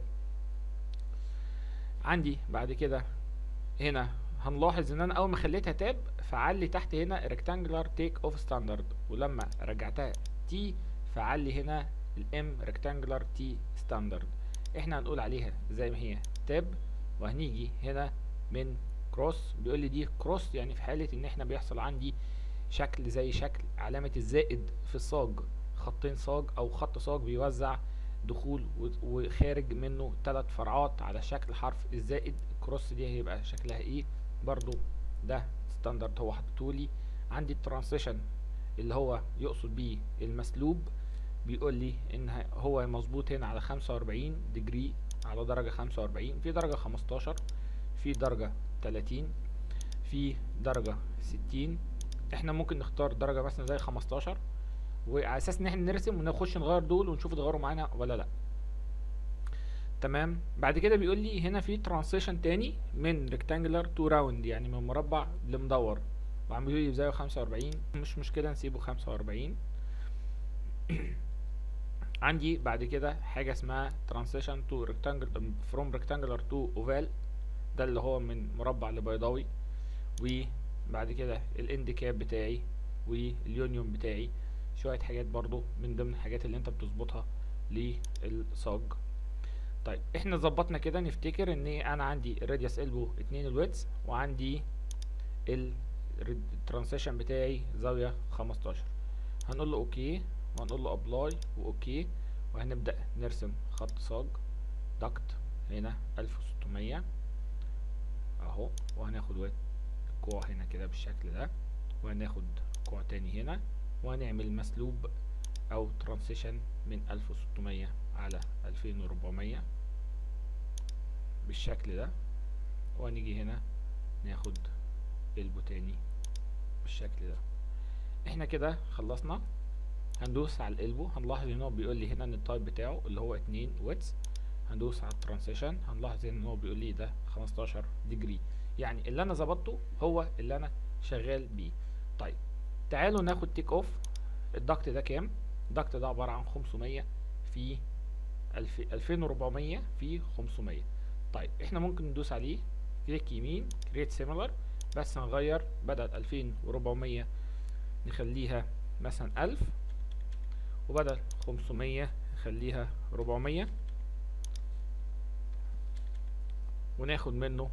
عندي بعد كده هنا هنلاحظ ان انا اول ما خليتها تاب فعل لي تحت هنا ريكتانجلر تيك اوف ستاندرد ولما رجعتها تي فعل لي هنا الام ريكتانجلر تي ستاندرد احنا هنقول عليها زي ما هي تاب وهنيجي هنا من كروس بيقول لي دي كروس يعني في حالة ان احنا بيحصل عندي شكل زي شكل علامة الزائد في الصاج خطين صاج او خط صاج بيوزع دخول وخارج منه ثلاث فرعات على شكل حرف الزائد الكروس دي هيبقى شكلها ايه برضو ده ستاندرد هو حاططهولي عندي الترانسيشن اللي هو يقصد بيه المسلوب بيقول لي ان هو مظبوط هنا على 45 ديجري على درجة 45 في درجة 15 في درجة 30 في درجة 60 احنا ممكن نختار درجة مثلا زي 15 وعلى اساس ان احنا نرسم ونخش نغير دول ونشوف اتغيروا معانا ولا لا تمام بعد كده بيقول لي هنا في ترانسيشن تاني من ريكتانجلر تو راوند يعني من مربع لمدور وعملوا لي بزاوية 45 مش مشكلة نسيبه 45 عندي بعد كده حاجة اسمها ترانسيشن تو ريكتانجل فروم ريكتانجلر تو اوفال ده اللي هو من مربع لبيضاوي وبعد كده الاند كاب بتاعي واليونيون بتاعي شوية حاجات برضو من ضمن الحاجات اللي انت بتظبطها للصاج طيب احنا ظبطنا كده نفتكر ان انا عندي الراديوس البو اتنين الويتس وعندي الترانسيشن بتاعي زاوية خمستاشر هنقول له اوكي وهنقول له ابلاي واوكي وهنبدأ نرسم خط صاج دكت هنا الف وستمية اهو وهناخد ويت كوع هنا كده بالشكل ده وهناخد كوع تاني هنا وهنعمل مسلوب او ترانسيشن من الف وستمية على الفين وربعمية بالشكل ده وهنيجي هنا ناخد البو تاني بالشكل ده احنا كده خلصنا هندوس على الالبو هنلاحظ ان هو بيقول لي هنا ان التايب بتاعه اللي هو اتنين ويتس هندوس على الترانسيشن هنلاحظ ان هو بيقول لي ده 15 ديجري يعني اللي انا ظبطته هو اللي انا شغال بيه طيب تعالوا ناخد تيك اوف الضغط ده كام الضغط ده عبارة عن 500 في 2400 في 500 طيب احنا ممكن ندوس عليه كليك يمين كريت سيميلر بس نغير بدل 2400 نخليها مثلا 1000 وبدل 500 نخليها 400 وناخد منه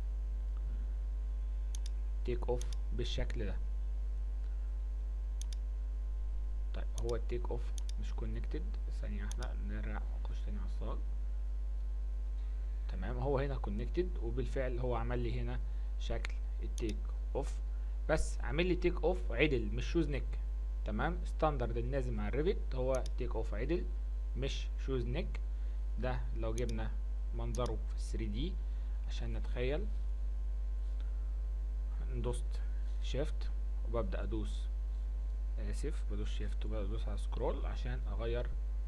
تيك اوف بالشكل ده طيب هو التيك اوف مش كونكتد ثانية واحدة نرجع نخش تاني على الصاج تمام هو هنا كونكتد وبالفعل هو عمل لي هنا شكل التيك اوف بس عامل لي تيك اوف عدل مش شوز نيك تمام ستاندرد النازل مع الريفت هو تيك اوف عدل مش شوز نيك ده لو جبنا منظره في 3 دي عشان نتخيل دوست شيفت وببدأ ادوس اسف بدوس شيفت وبدوس على سكرول عشان اغير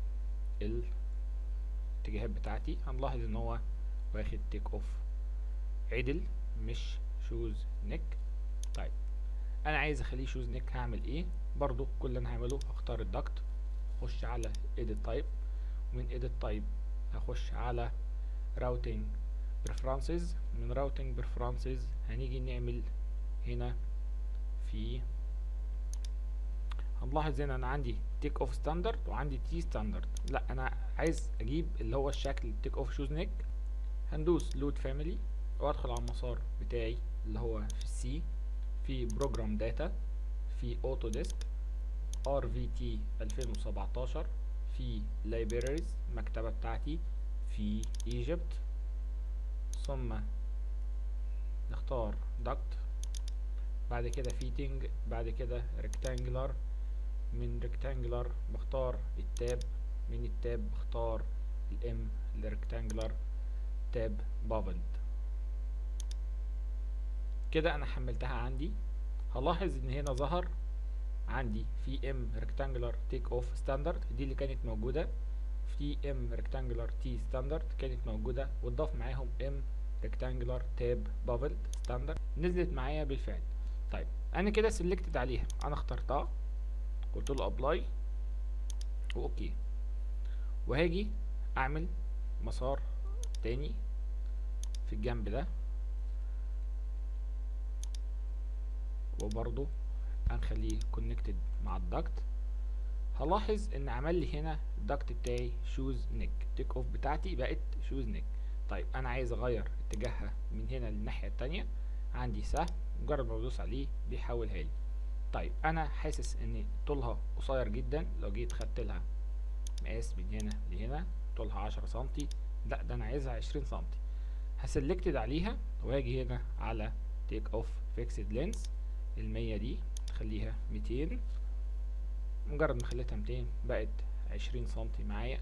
الاتجاهات بتاعتي هنلاحظ ان هو واخد تيك اوف عدل مش شوز نيك طيب انا عايز اخليه شوز نيك هعمل ايه برضو كل اللي انا هعمله هختار الدكت اخش على edit type ومن edit type هخش على routing preferences من routing preferences هنيجي نعمل هنا في هنلاحظ هنا انا عندي تيك اوف ستاندرد وعندي تي ستاندرد لا انا عايز اجيب اللي هو الشكل تيك اوف شوز نيك هندوس لود فاميلي وادخل على المسار بتاعي اللي هو في السي في بروجرام داتا في اوتو ديسك ار في تي 2017 في libraries المكتبة بتاعتي في ايجيبت ثم نختار duct بعد كده فيتنج بعد كده rectangular من rectangular بختار التاب من التاب بختار الام الريكتانجلر تاب بابلد كده انا حملتها عندي هلاحظ ان هنا ظهر عندي في ام ريكتانجلر تيك اوف ستاندرد دي اللي كانت موجوده في ام ريكتانجلر تي ستاندرد كانت موجوده واتضاف معاهم ام ريكتانجلر تاب بابل ستاندرد نزلت معايا بالفعل طيب انا كده سلكتد عليها انا اخترتها قلت له ابلاي واوكي وهاجي اعمل مسار تاني في الجنب ده وبرضو هنخليه كونكتد مع الدكت هلاحظ ان عمل لي هنا الدكت بتاعي شوز نيك تيك اوف بتاعتي بقت شوز نيك طيب انا عايز اغير اتجاهها من هنا للناحيه التانية عندي سهم مجرد ما بدوس عليه بيحولها لي طيب انا حاسس ان طولها قصير جدا لو جيت خدت لها مقاس من هنا لهنا طولها عشرة سنتي لا ده انا عايزها عشرين سنتي هسلكتد عليها واجي هنا على تيك اوف فيكسد لينس المية دي خليها ميتين مجرد ما خليتها ميتين بقت عشرين سنتي معايا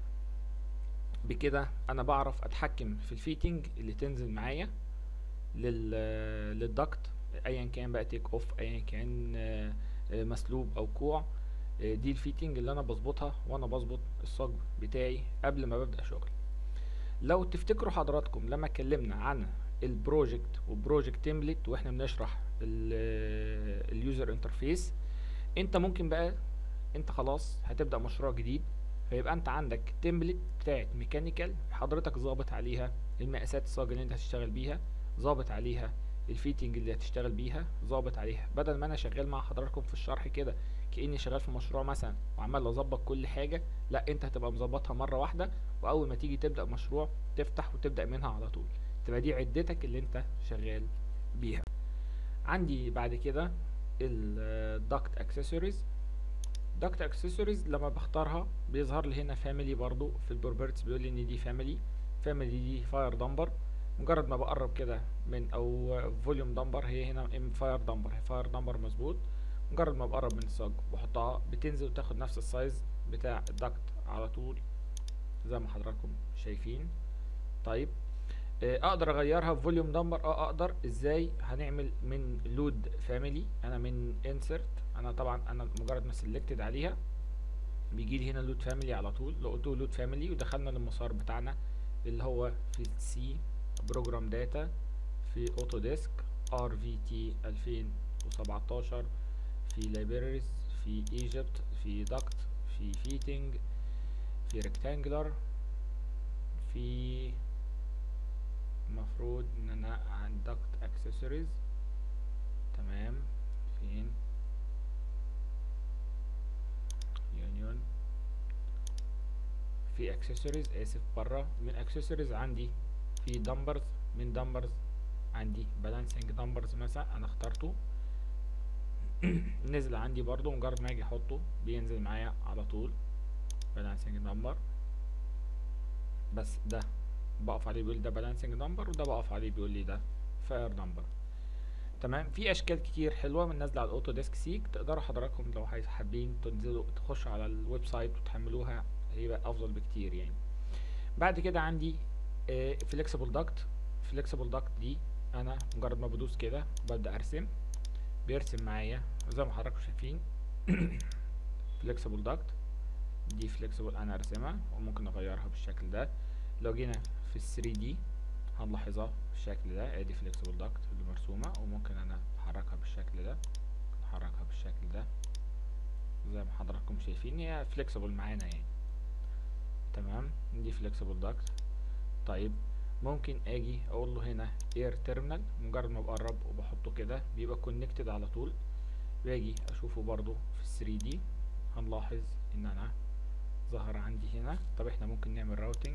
بكده انا بعرف اتحكم في الفيتنج اللي تنزل معايا لل للدكت ايا كان بقى تيك اوف ايا كان مسلوب او كوع دي الفيتنج اللي انا بظبطها وانا بظبط الصاج بتاعي قبل ما ببدا شغل لو تفتكروا حضراتكم لما اتكلمنا عن البروجكت وبروجكت تمبلت واحنا بنشرح اليوزر انترفيس انت ممكن بقى انت خلاص هتبدا مشروع جديد فيبقى انت عندك تمبلت بتاعت ميكانيكال حضرتك ظابط عليها المقاسات الصاج اللي انت هتشتغل بيها ظابط عليها الفيتنج اللي هتشتغل بيها ظابط عليها بدل ما انا شغال مع حضراتكم في الشرح كده كاني شغال في مشروع مثلا وعمال اظبط كل حاجه لا انت هتبقى مظبطها مره واحده واول ما تيجي تبدا مشروع تفتح وتبدا منها على طول تبقى دي عدتك اللي انت شغال بيها عندي بعد كده الدكت اكسسوارز دكت اكسسوارز لما بختارها بيظهر لي هنا فاميلي برضو في البروبرتس بيقول لي ان دي فاميلي فاميلي دي فاير دمبر مجرد ما بقرب كده من او فوليوم دمبر هي هنا ام فاير دمبر فاير دمبر مظبوط مجرد ما بقرب من الصاج بحطها بتنزل وتاخد نفس السايز بتاع الدكت على طول زي ما حضراتكم شايفين طيب اقدر اغيرها فوليوم نمبر اه اقدر ازاي هنعمل من لود فاميلي انا من انسرت انا طبعا انا مجرد ما سلكتد عليها بيجي لي هنا لود فاميلي على طول لو قلت له لود فاميلي ودخلنا للمسار بتاعنا اللي هو في السي بروجرام داتا في اوتو ديسك ار في تي 2017 في libraries في ايجيبت في duct في فيتنج في ريكتانجلر في المفروض ان انا عن duct accessories تمام فين يونيون في accessories اسف برا من accessories عندي في دمبرز من دمبرز عندي balancing دمبرز مثلا انا اخترته نزل عندي برضو مجرد ما اجي احطه بينزل معايا على طول balancing number بس ده بقف عليه بيقول ده balancing number وده بقف عليه بيقول لي ده fire number تمام في اشكال كتير حلوه من نازله على الاوتو ديسك سيك تقدروا حضراتكم لو حابين تنزلوا تخشوا على الويب سايت وتحملوها هيبقى افضل بكتير يعني بعد كده عندي فليكسيبل داكت فليكسيبل داكت دي انا مجرد ما بدوس كده ببدا ارسم بيرسم معايا زي ما حضراتكم شايفين فليكسيبل داكت دي فليكسيبل انا ارسمها وممكن اغيرها بالشكل ده لو جينا في ال 3 دي هنلاحظها بالشكل ده ادي فليكسيبل داكت اللي مرسومه وممكن انا احركها بالشكل ده احركها بالشكل ده زي ما حضراتكم شايفين هي فليكسيبل معانا يعني تمام دي فليكسيبل داكت طيب ممكن اجي اقول له هنا اير تيرمينال مجرد ما بقرب وبحطه كده بيبقى كونكتد على طول باجي اشوفه برضو في 3 دي هنلاحظ ان انا ظهر عندي هنا طب احنا ممكن نعمل راوتنج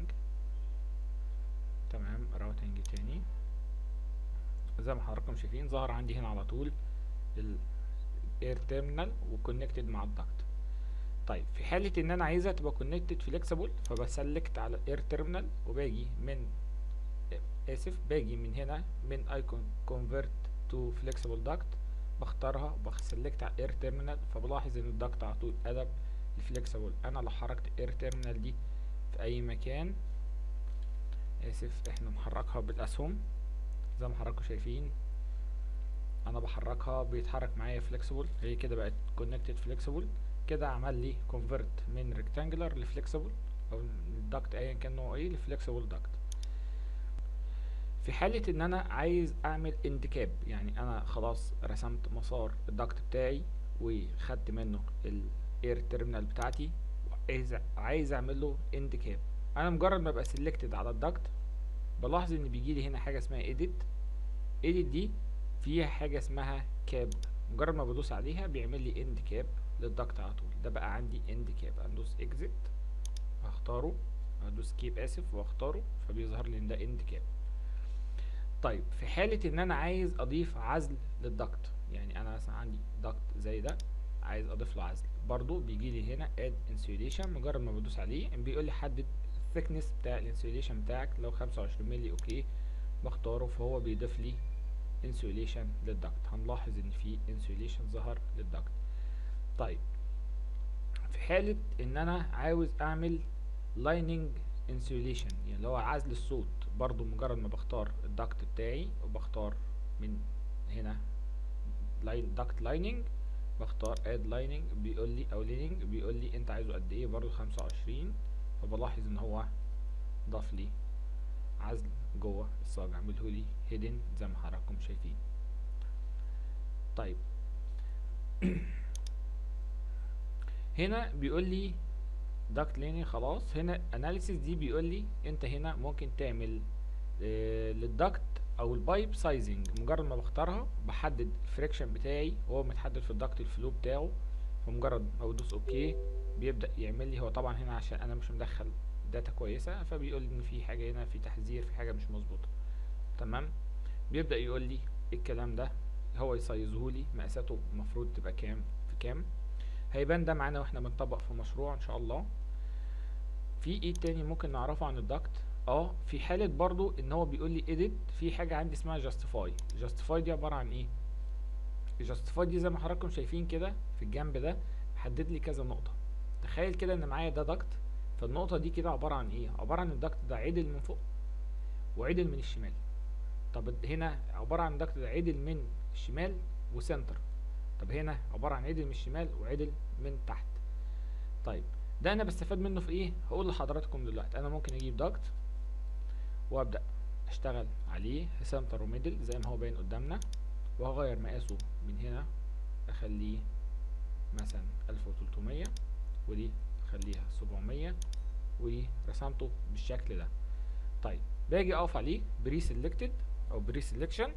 تمام راوتنج تاني زي ما حضراتكم شايفين ظهر عندي هنا على طول الاير تيرمينال وكونكتد مع الدكت طيب في حالة ان انا عايزها تبقى كونكتد فليكسبل فبسلكت على الاير تيرمينال وباجي من اسف باجي من هنا من ايكون كونفرت تو فليكسبل داكت بختارها وبسلكت على الاير تيرمينال فبلاحظ ان الداكت على طول قلب الفليكسبل انا لو حركت الاير تيرمينال دي في اي مكان اسف احنا نحركها بالاسهم زي ما حضراتكم شايفين انا بحركها بيتحرك معايا فليكسبل هي كده بقت كونكتد فليكسبل كده عمل لي كونفرت من ريكتانجلر لفليكسبل او الدكت ايا كان نوعه ايه لفليكسبل دكت في حالة ان انا عايز اعمل اندكاب يعني انا خلاص رسمت مسار الدكت بتاعي وخدت منه الاير تيرمينال بتاعتي وعايز عايز اعمل له اندكاب انا مجرد ما ابقى سيلكتد على الدكت بلاحظ ان بيجي لي هنا حاجه اسمها edit edit دي فيها حاجه اسمها كاب مجرد ما بدوس عليها بيعمل لي اند كاب للدكت على طول ده بقى عندي اند كاب هندوس اكزit هختاره هدوس كيب اسف واختاره فبيظهر لي ان ده اند كاب طيب في حالة ان انا عايز اضيف عزل للدكت يعني انا مثلا عندي دكت زي ده عايز اضيف له عزل برضو بيجي لي هنا add insulation مجرد ما بدوس عليه بيقول لي حدد الثيكنس بتاع الانسوليشن بتاعك لو 25 مللي اوكي بختاره فهو بيضيف لي انسوليشن للدكت هنلاحظ ان في انسوليشن ظهر للدكت طيب في حالة ان انا عاوز اعمل لايننج انسوليشن يعني اللي هو عزل الصوت برضو مجرد ما بختار الدكت بتاعي وبختار من هنا دكت لايننج بختار اد لايننج بيقول لي او ليننج بيقول لي انت عايزه قد ايه برضو 25 فبلاحظ ان هو ضاف لي عزل جوه الصاج عمله لي هيدن زي ما حضراتكم شايفين طيب هنا بيقول لي داكت ليني خلاص هنا اناليسيس دي بيقول لي انت هنا ممكن تعمل آه للدكت او البايب سايزنج مجرد ما بختارها بحدد الفريكشن بتاعي وهو متحدد في الدكت الفلو بتاعه فمجرد ما بدوس اوكي بيبدا يعمل لي هو طبعا هنا عشان انا مش مدخل داتا كويسه فبيقول لي ان في حاجه هنا في تحذير في حاجه مش مظبوطه تمام بيبدا يقول لي الكلام ده هو يسايزه لي مقاساته المفروض تبقى كام في كام هيبان ده معانا واحنا بنطبق في مشروع ان شاء الله في ايه تاني ممكن نعرفه عن الدكت اه في حالة برضو ان هو بيقول لي edit في حاجة عندي اسمها justify justify دي عبارة عن ايه justify دي زي ما حضراتكم شايفين كده في الجنب ده حدد لي كذا نقطة تخيل كده ان معايا ده دكت فالنقطة دي كده عبارة عن ايه عبارة عن الدكت ده عدل من فوق وعدل من الشمال طب هنا عبارة عن دكت ده عدل من الشمال وسنتر طب هنا عبارة عن عدل من الشمال وعدل من تحت طيب ده انا بستفاد منه في ايه هقول لحضراتكم دلوقتي انا ممكن اجيب دكت وابدا اشتغل عليه سنتر وميدل زي ما هو باين قدامنا وهغير مقاسه من هنا اخليه مثلا 1300 ودي اخليها 700 ورسمته بالشكل ده طيب باجي اقف عليه بري سيلكتد او بري سيلكشن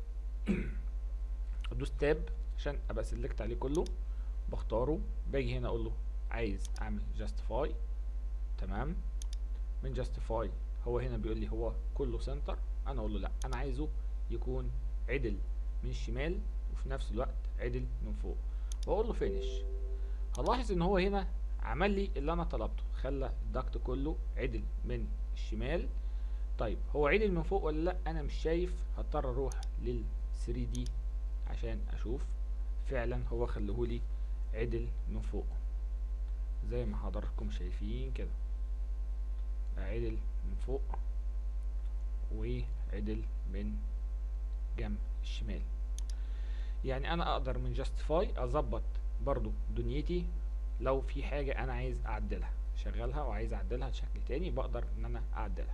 ادوس تاب عشان ابقى سيلكت عليه كله بختاره باجي هنا اقول له عايز اعمل جاستيفاي تمام من جاستيفاي هو هنا بيقول لي هو كله سنتر انا اقول له لا انا عايزه يكون عدل من الشمال وفي نفس الوقت عدل من فوق واقول له فينش هلاحظ ان هو هنا عمل لي اللي انا طلبته خلى الدكت كله عدل من الشمال طيب هو عدل من فوق ولا لا انا مش شايف هضطر اروح لل 3 دي عشان اشوف فعلا هو خلهولي عدل من فوق زي ما حضراتكم شايفين كده عدل من فوق وعدل من جنب الشمال يعني انا اقدر من جاستيفاي اظبط برضو دنيتي لو في حاجة انا عايز اعدلها شغلها وعايز اعدلها بشكل تاني بقدر ان انا اعدلها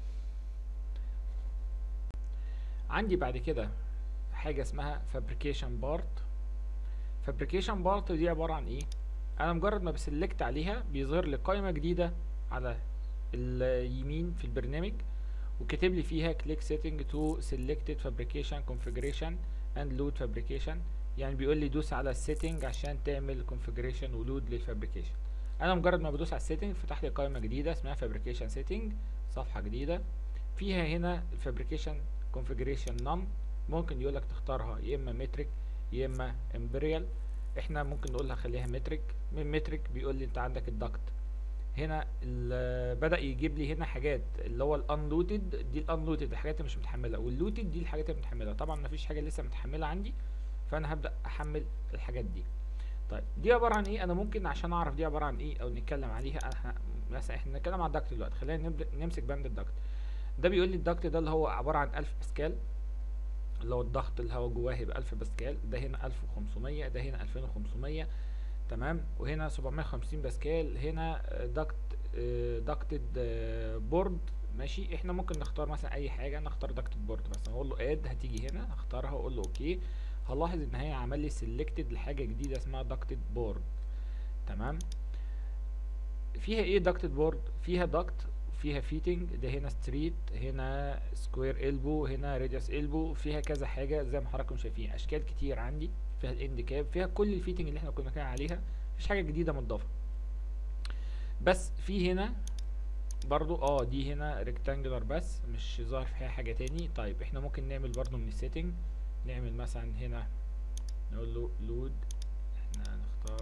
عندي بعد كده حاجة اسمها fabrication part fabrication part دي عبارة عن ايه انا مجرد ما بسلكت عليها بيظهر لي قائمة جديدة على اليمين في البرنامج وكاتب لي فيها click setting to selected fabrication configuration and load fabrication يعني بيقول لي دوس على السيتنج عشان تعمل كونفيجريشن ولود للفابريكيشن انا مجرد ما بدوس على السيتنج فتح لي قائمه جديده اسمها فابريكيشن سيتنج صفحه جديده فيها هنا الفابريكيشن كونفيجريشن نون ممكن يقول لك تختارها يا اما متريك يا اما امبريال احنا ممكن نقول لها خليها متريك من متريك بيقول لي انت عندك الدكت هنا بدا يجيب لي هنا حاجات اللي هو الانلوتد دي الانلوتد الحاجات اللي مش متحمله واللوتد دي الحاجات اللي متحمله طبعا مفيش حاجه لسه متحمله عندي فانا هبدا احمل الحاجات دي طيب دي عباره عن ايه انا ممكن عشان اعرف دي عباره عن ايه او نتكلم عليها انا مثلا احنا نتكلم عن الدكت دلوقتي خلينا نبدا نمسك بند الدكت ده بيقول لي الدكت ده اللي هو عباره عن 1000 باسكال اللي هو الضغط اللي هو جواه هيبقى 1000 باسكال ده هنا 1500 ده هنا 2500 تمام وهنا 750 باسكال هنا دكت دكتد بورد ماشي احنا ممكن نختار مثلا اي حاجه نختار دكتد بورد مثلا اقول له اد هتيجي هنا هختارها واقول له اوكي هلاحظ ان هي عمل لي سيلكتد لحاجه جديده اسمها دكتد بورد تمام فيها ايه دكتد بورد فيها دكت فيها فيتنج ده هنا ستريت هنا سكوير البو هنا راديوس البو فيها كذا حاجه زي ما حضراتكم شايفين اشكال كتير عندي فيها الاند كاب فيها كل الفيتنج اللي احنا كنا بنتكلم عليها مفيش حاجه جديده مضافه بس في هنا برضو اه دي هنا ريكتانجلر بس مش ظاهر فيها حاجه تاني طيب احنا ممكن نعمل برضو من السيتنج نعمل مثلا هنا نقول له لود احنا هنختار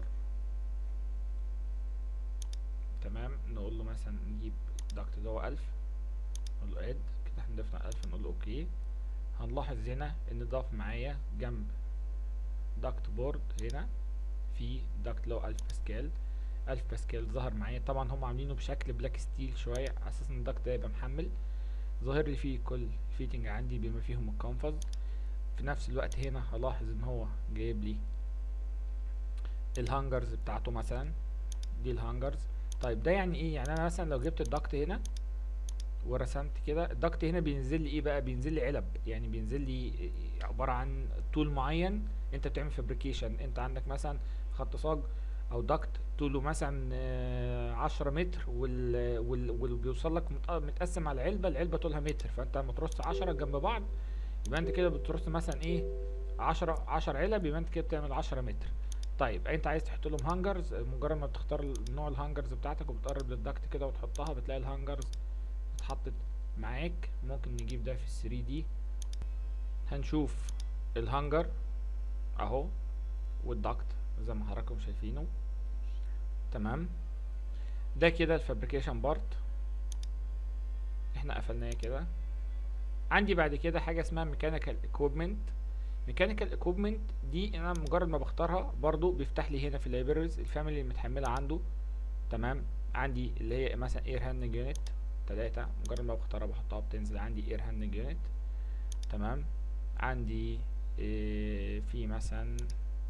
تمام نقول له مثلا نجيب الدكت ده هو 1000 نقول له اد كده احنا ضفنا 1000 نقول له اوكي هنلاحظ هنا ان ضاف معايا جنب دكت بورد هنا في دكت اللي هو 1000 باسكال 1000 باسكال ظهر معايا طبعا هم عاملينه بشكل بلاك ستيل شويه على اساس ان الدكت ده يبقى محمل ظاهر لي فيه كل فيتنج عندي بما فيهم الكونفز في نفس الوقت هنا هلاحظ ان هو جايب لي الهانجرز بتاعته مثلا دي الهانجرز طيب ده يعني ايه يعني انا مثلا لو جبت الدكت هنا ورسمت كده الدكت هنا بينزل لي ايه بقى بينزل لي علب يعني بينزل لي عباره عن طول معين انت بتعمل فابريكيشن انت عندك مثلا خط صاج او دكت طوله مثلا عشرة متر وال... وال... واللي بيوصل لك متقسم على علبه العلبه طولها متر فانت لما ترص عشرة جنب بعض يبقى انت كده بترص مثلا ايه عشرة عشر علب يبقى انت كده بتعمل عشرة متر طيب انت عايز تحط لهم هانجرز مجرد ما بتختار نوع الهانجرز بتاعتك وبتقرب للدكت كده وتحطها بتلاقي الهانجرز اتحطت معاك ممكن نجيب ده في ال 3 دي هنشوف الهانجر اهو والدكت زي ما حضراتكم شايفينه تمام ده كده الفابريكيشن بارت احنا قفلناه كده عندي بعد كده حاجه اسمها ميكانيكال ايكويبمنت ميكانيكال ايكويبمنت دي انا مجرد ما بختارها برضو بيفتح لي هنا في اللايبرز الفاميلي المتحمله عنده تمام عندي اللي هي مثلا اير هاندنج يونت تلاتة مجرد ما بختارها بحطها بتنزل عندي اير هاندنج يونت تمام عندي إيه في مثلا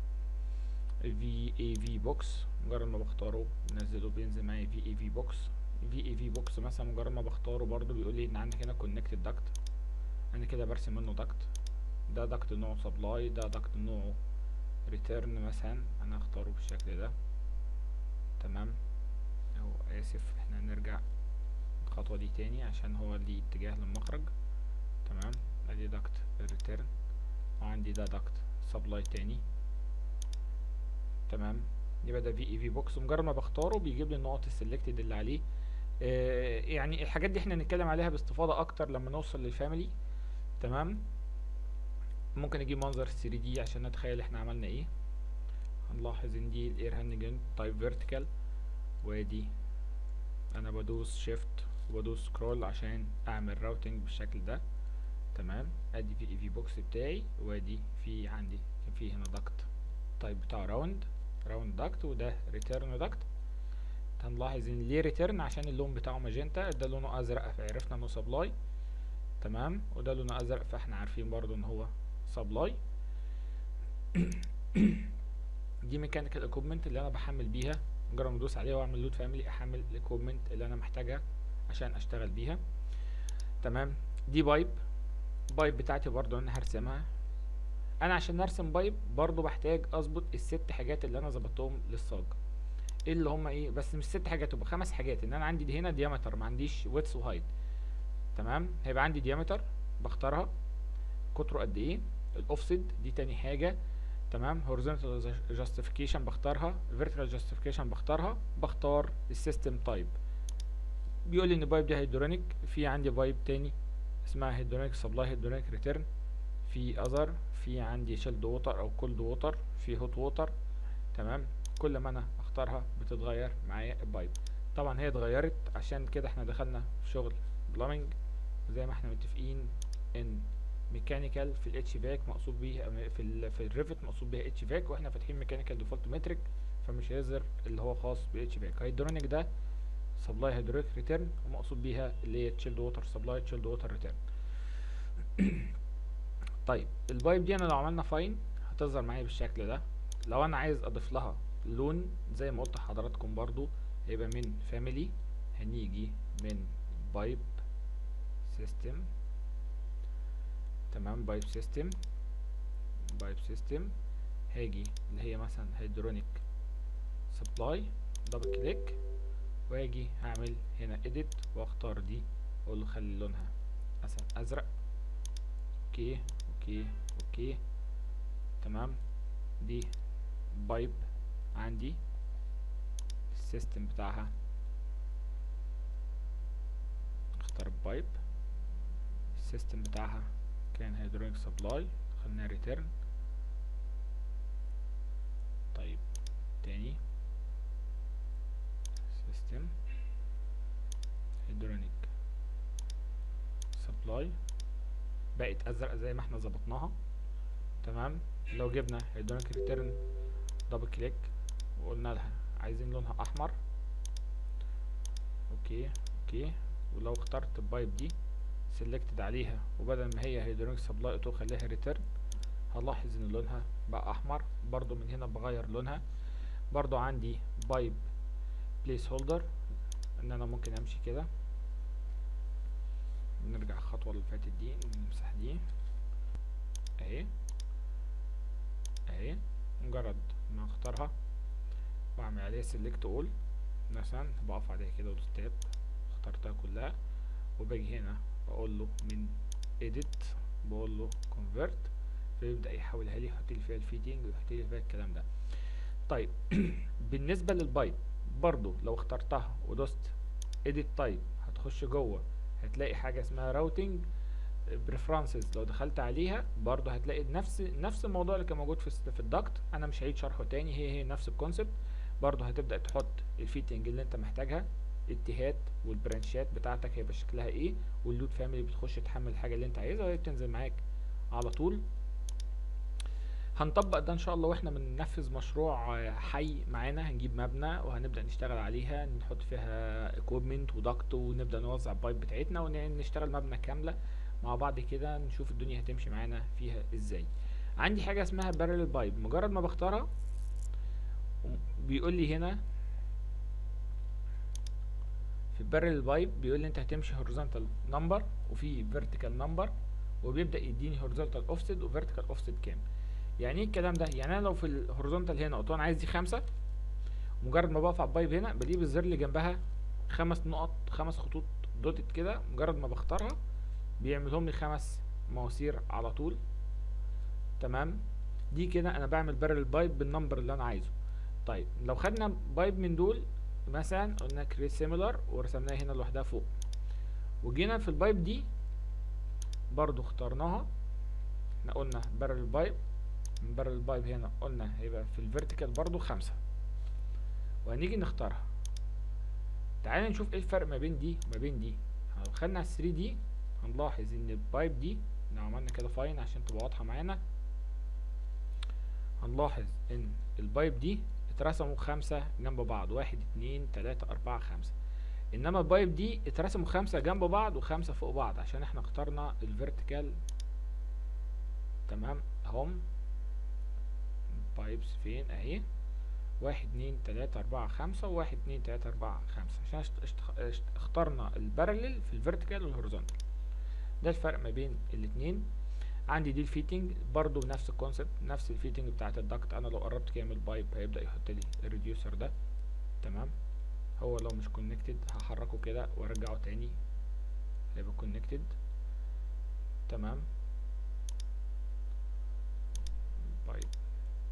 في اي في بوكس مجرد ما بختاره بنزله بينزل معايا في اي في بوكس في اي في بوكس مثلا مجرد ما بختاره برضو بيقول لي ان عندك هنا كونكتد داكت انا كده برسم منه داكت ده داكت نوعه سبلاي ده داكت نوعه ريتيرن مثلا انا هختاره بالشكل ده تمام اهو اسف احنا هنرجع الخطوة دي تاني عشان هو ليه اتجاه للمخرج تمام ادي داكت ريتيرن وعندي ده داكت سبلاي تاني تمام يبقى ده في اي في بوكس مجرد ما بختاره بيجيب لي النقط السلكتد اللي عليه آه يعني الحاجات دي احنا نتكلم عليها باستفاضه اكتر لما نوصل للفاميلي تمام ممكن اجيب منظر 3 دي عشان نتخيل احنا عملنا ايه هنلاحظ ان دي الاير هاندنج تايب فيرتيكال وادي انا بدوس شيفت وبدوس سكرول عشان اعمل راوتنج بالشكل ده تمام ادي في اي في بوكس بتاعي وادي في عندي كان في هنا دكت تايب بتاع راوند راوند داكت وده ريتيرن داكت هنلاحظ ان ليه ريتيرن عشان اللون بتاعه ماجنتا ده لونه ازرق فعرفنا انه سبلاي تمام وده لونه ازرق فاحنا عارفين برضو ان هو سبلاي دي ميكانيكال ايكويبمنت اللي انا بحمل بيها مجرد ما ادوس عليها واعمل لود فاميلي احمل الايكويبمنت اللي انا محتاجها عشان اشتغل بيها تمام دي بايب بايب بتاعتي برضو انا هرسمها انا عشان ارسم بايب برضو بحتاج اظبط الست حاجات اللي انا ظبطتهم للصاج ايه اللي هم ايه بس مش ست حاجات يبقى خمس حاجات ان انا عندي دي هنا ديامتر ما عنديش ويدث وهايت تمام هيبقى عندي ديامتر بختارها قطره قد ايه الاوفست دي تاني حاجه تمام horizontal justification بختارها vertical justification بختارها بختار السيستم تايب بيقول لي ان البايب دي هيدرونيك في عندي بايب تاني اسمها هيدرونيك سبلاي هيدرونيك ريتيرن في اذر في عندي شيلد ووتر او كولد ووتر في هوت ووتر تمام كل ما انا اختارها بتتغير معايا البايب طبعا هي اتغيرت عشان كده احنا دخلنا في شغل بلامنج زي ما احنا متفقين ان ميكانيكال في الاتش فاك مقصود بيه في ال في الريفت مقصود بيها اتش فاك واحنا فاتحين ميكانيكال ديفولت مترك فمش هيظهر اللي هو خاص بالاتش فاك هيدرونيك ده سبلاي هيدرونيك ريتيرن ومقصود بيها اللي هي تشيلد ووتر سبلاي تشيلد ووتر ريتيرن طيب البايب دي انا لو عملنا فاين هتظهر معايا بالشكل ده لو انا عايز اضيف لها لون زي ما قلت لحضراتكم برضو هيبقى من فاميلي هنيجي من بايب سيستم تمام بايب سيستم بايب سيستم هاجي اللي هي مثلا هيدرونيك سبلاي دبل كليك واجي هعمل هنا اديت واختار دي اقول له خلي لونها مثلا ازرق اوكي اوكي اوكي تمام دي بايب عندي السيستم بتاعها اختار بايب السيستم بتاعها كان هيدرونيك سبلاي خلينا ريتيرن طيب تاني سيستم هيدرونيك سبلاي بقت ازرق زي ما احنا ظبطناها تمام لو جبنا هيدرونيك ريتيرن دبل كليك وقلنا لها عايزين لونها احمر اوكي اوكي ولو اخترت البايب دي سيلكتد عليها وبدل ما هي هيدرونيك سبلاي اوتو خليها ريتيرن هلاحظ ان لونها بقى احمر برضو من هنا بغير لونها برضو عندي بايب بليس هولدر ان انا ممكن امشي كده نرجع الخطوه اللي فاتت دي نمسح دي اهي اهي مجرد ما اختارها واعمل عليها سيلكت اول مثلا بقف عليها كده ودوس تاب اخترتها كلها وباجي هنا بقول له من edit بقول له convert فيبدأ يحولها لي يحط لي فيها الفيتنج ويحط لي فيها الكلام ده طيب بالنسبة للبايب برضو لو اخترتها ودوست edit type هتخش جوه هتلاقي حاجة اسمها راوتنج بريفرنسز لو دخلت عليها برضو هتلاقي نفس نفس الموضوع اللي كان موجود في في الدكت انا مش هعيد شرحه تاني هي هي نفس الكونسبت برضو هتبدأ تحط الفيتنج اللي انت محتاجها الاتهات والبرانشات بتاعتك هيبقى شكلها ايه واللود فاميلي بتخش تحمل الحاجه اللي انت عايزها وهي بتنزل معاك على طول هنطبق ده ان شاء الله واحنا بننفذ مشروع حي معانا هنجيب مبنى وهنبدا نشتغل عليها نحط فيها اكويبمنت ودكت ونبدا نوزع البايب بتاعتنا ونشتغل مبنى كامله مع بعض كده نشوف الدنيا هتمشي معانا فيها ازاي عندي حاجه اسمها بارل بايب مجرد ما بختارها بيقول لي هنا في البارل بايب بيقول لي انت هتمشي هوريزونتال نمبر وفي فيرتيكال نمبر وبيبدا يديني هوريزونتال اوفست وفيرتيكال اوفست كام يعني ايه الكلام ده يعني انا لو في الهوريزونتال هنا قلت له انا عايز دي خمسة مجرد ما بقف على البايب هنا بلاقيه بالزر اللي جنبها خمس نقط خمس خطوط دوتت كده مجرد ما بختارها بيعملهم لي خمس مواسير على طول تمام دي كده انا بعمل بارل بايب بالنمبر اللي انا عايزه طيب لو خدنا بايب من دول مثلا قلنا create similar ورسمناها هنا لوحدها فوق وجينا في البايب دي برضو اخترناها احنا قلنا بارل بايب من بارل بايب هنا قلنا هيبقى في الفيرتيكال برضو خمسة وهنيجي نختارها تعالى نشوف ايه الفرق ما بين دي وما بين دي لو خدنا 3 دي هنلاحظ ان البايب دي لو عملنا كده فاين عشان تبقى واضحة معانا هنلاحظ ان البايب دي اترسموا خمسة جنب بعض واحد اتنين تلاتة اربعة خمسة انما البايب دي اترسموا خمسة جنب بعض وخمسة فوق بعض عشان احنا اخترنا الفيرتيكال تمام اهم بايبس فين اهي واحد اتنين تلاتة اربعة خمسة وواحد اتنين تلاتة اربعة خمسة عشان اشت- اشت- اشت- اخترنا البارلل في الفيرتيكال والهوريزونتال ده الفرق ما بين الاتنين عندي دي الفيتنج برضو نفس الكونسبت نفس الفيتنج بتاعت الدكت انا لو قربت كده من البايب هيبدأ يحط لي الريديوسر ده تمام هو لو مش كونكتد هحركه كده وارجعه تاني هيبقى كونكتد تمام بايب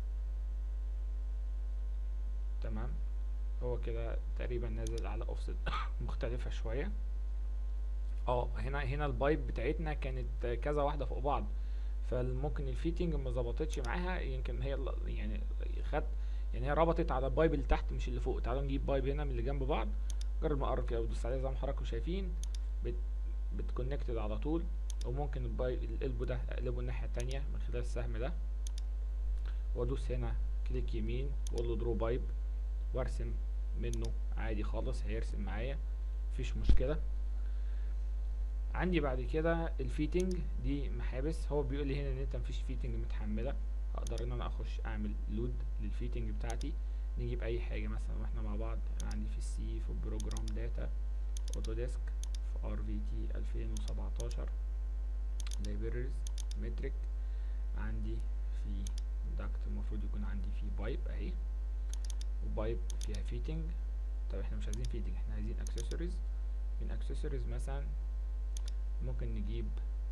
تمام هو كده تقريبا نازل على اوفست مختلفة شوية اه هنا هنا البايب بتاعتنا كانت كذا واحدة فوق بعض فممكن الفيتنج ما ظبطتش معاها يمكن هي ال- يعني خد يعني هي ربطت على البايب اللي تحت مش اللي فوق تعالوا نجيب بايب هنا من اللي جنب بعض جرب ما اقرب كده وتدوس عليه زي ما حضراتكم شايفين بت بتكونكتد على طول وممكن البايب القلبو ده اقلبه الناحية التانية من خلال السهم ده وادوس هنا كليك يمين واقول له درو بايب وارسم منه عادي خالص هيرسم معايا مفيش مشكلة عندي بعد كده الفيتنج دي محابس هو بيقول لي هنا ان انت مفيش فيتنج متحمله هقدر ان انا اخش اعمل لود للفيتنج بتاعتي نجيب اي حاجه مثلا واحنا مع بعض أنا عندي في السي في بروجرام داتا اوتوديسك في ار في تي 2017 لايبريز متريك عندي في داكت المفروض يكون عندي فيه بايب اهي وبايب فيها فيتنج طب احنا مش عايزين فيتنج احنا عايزين اكسسوارز من اكسسوارز مثلا ممكن نجيب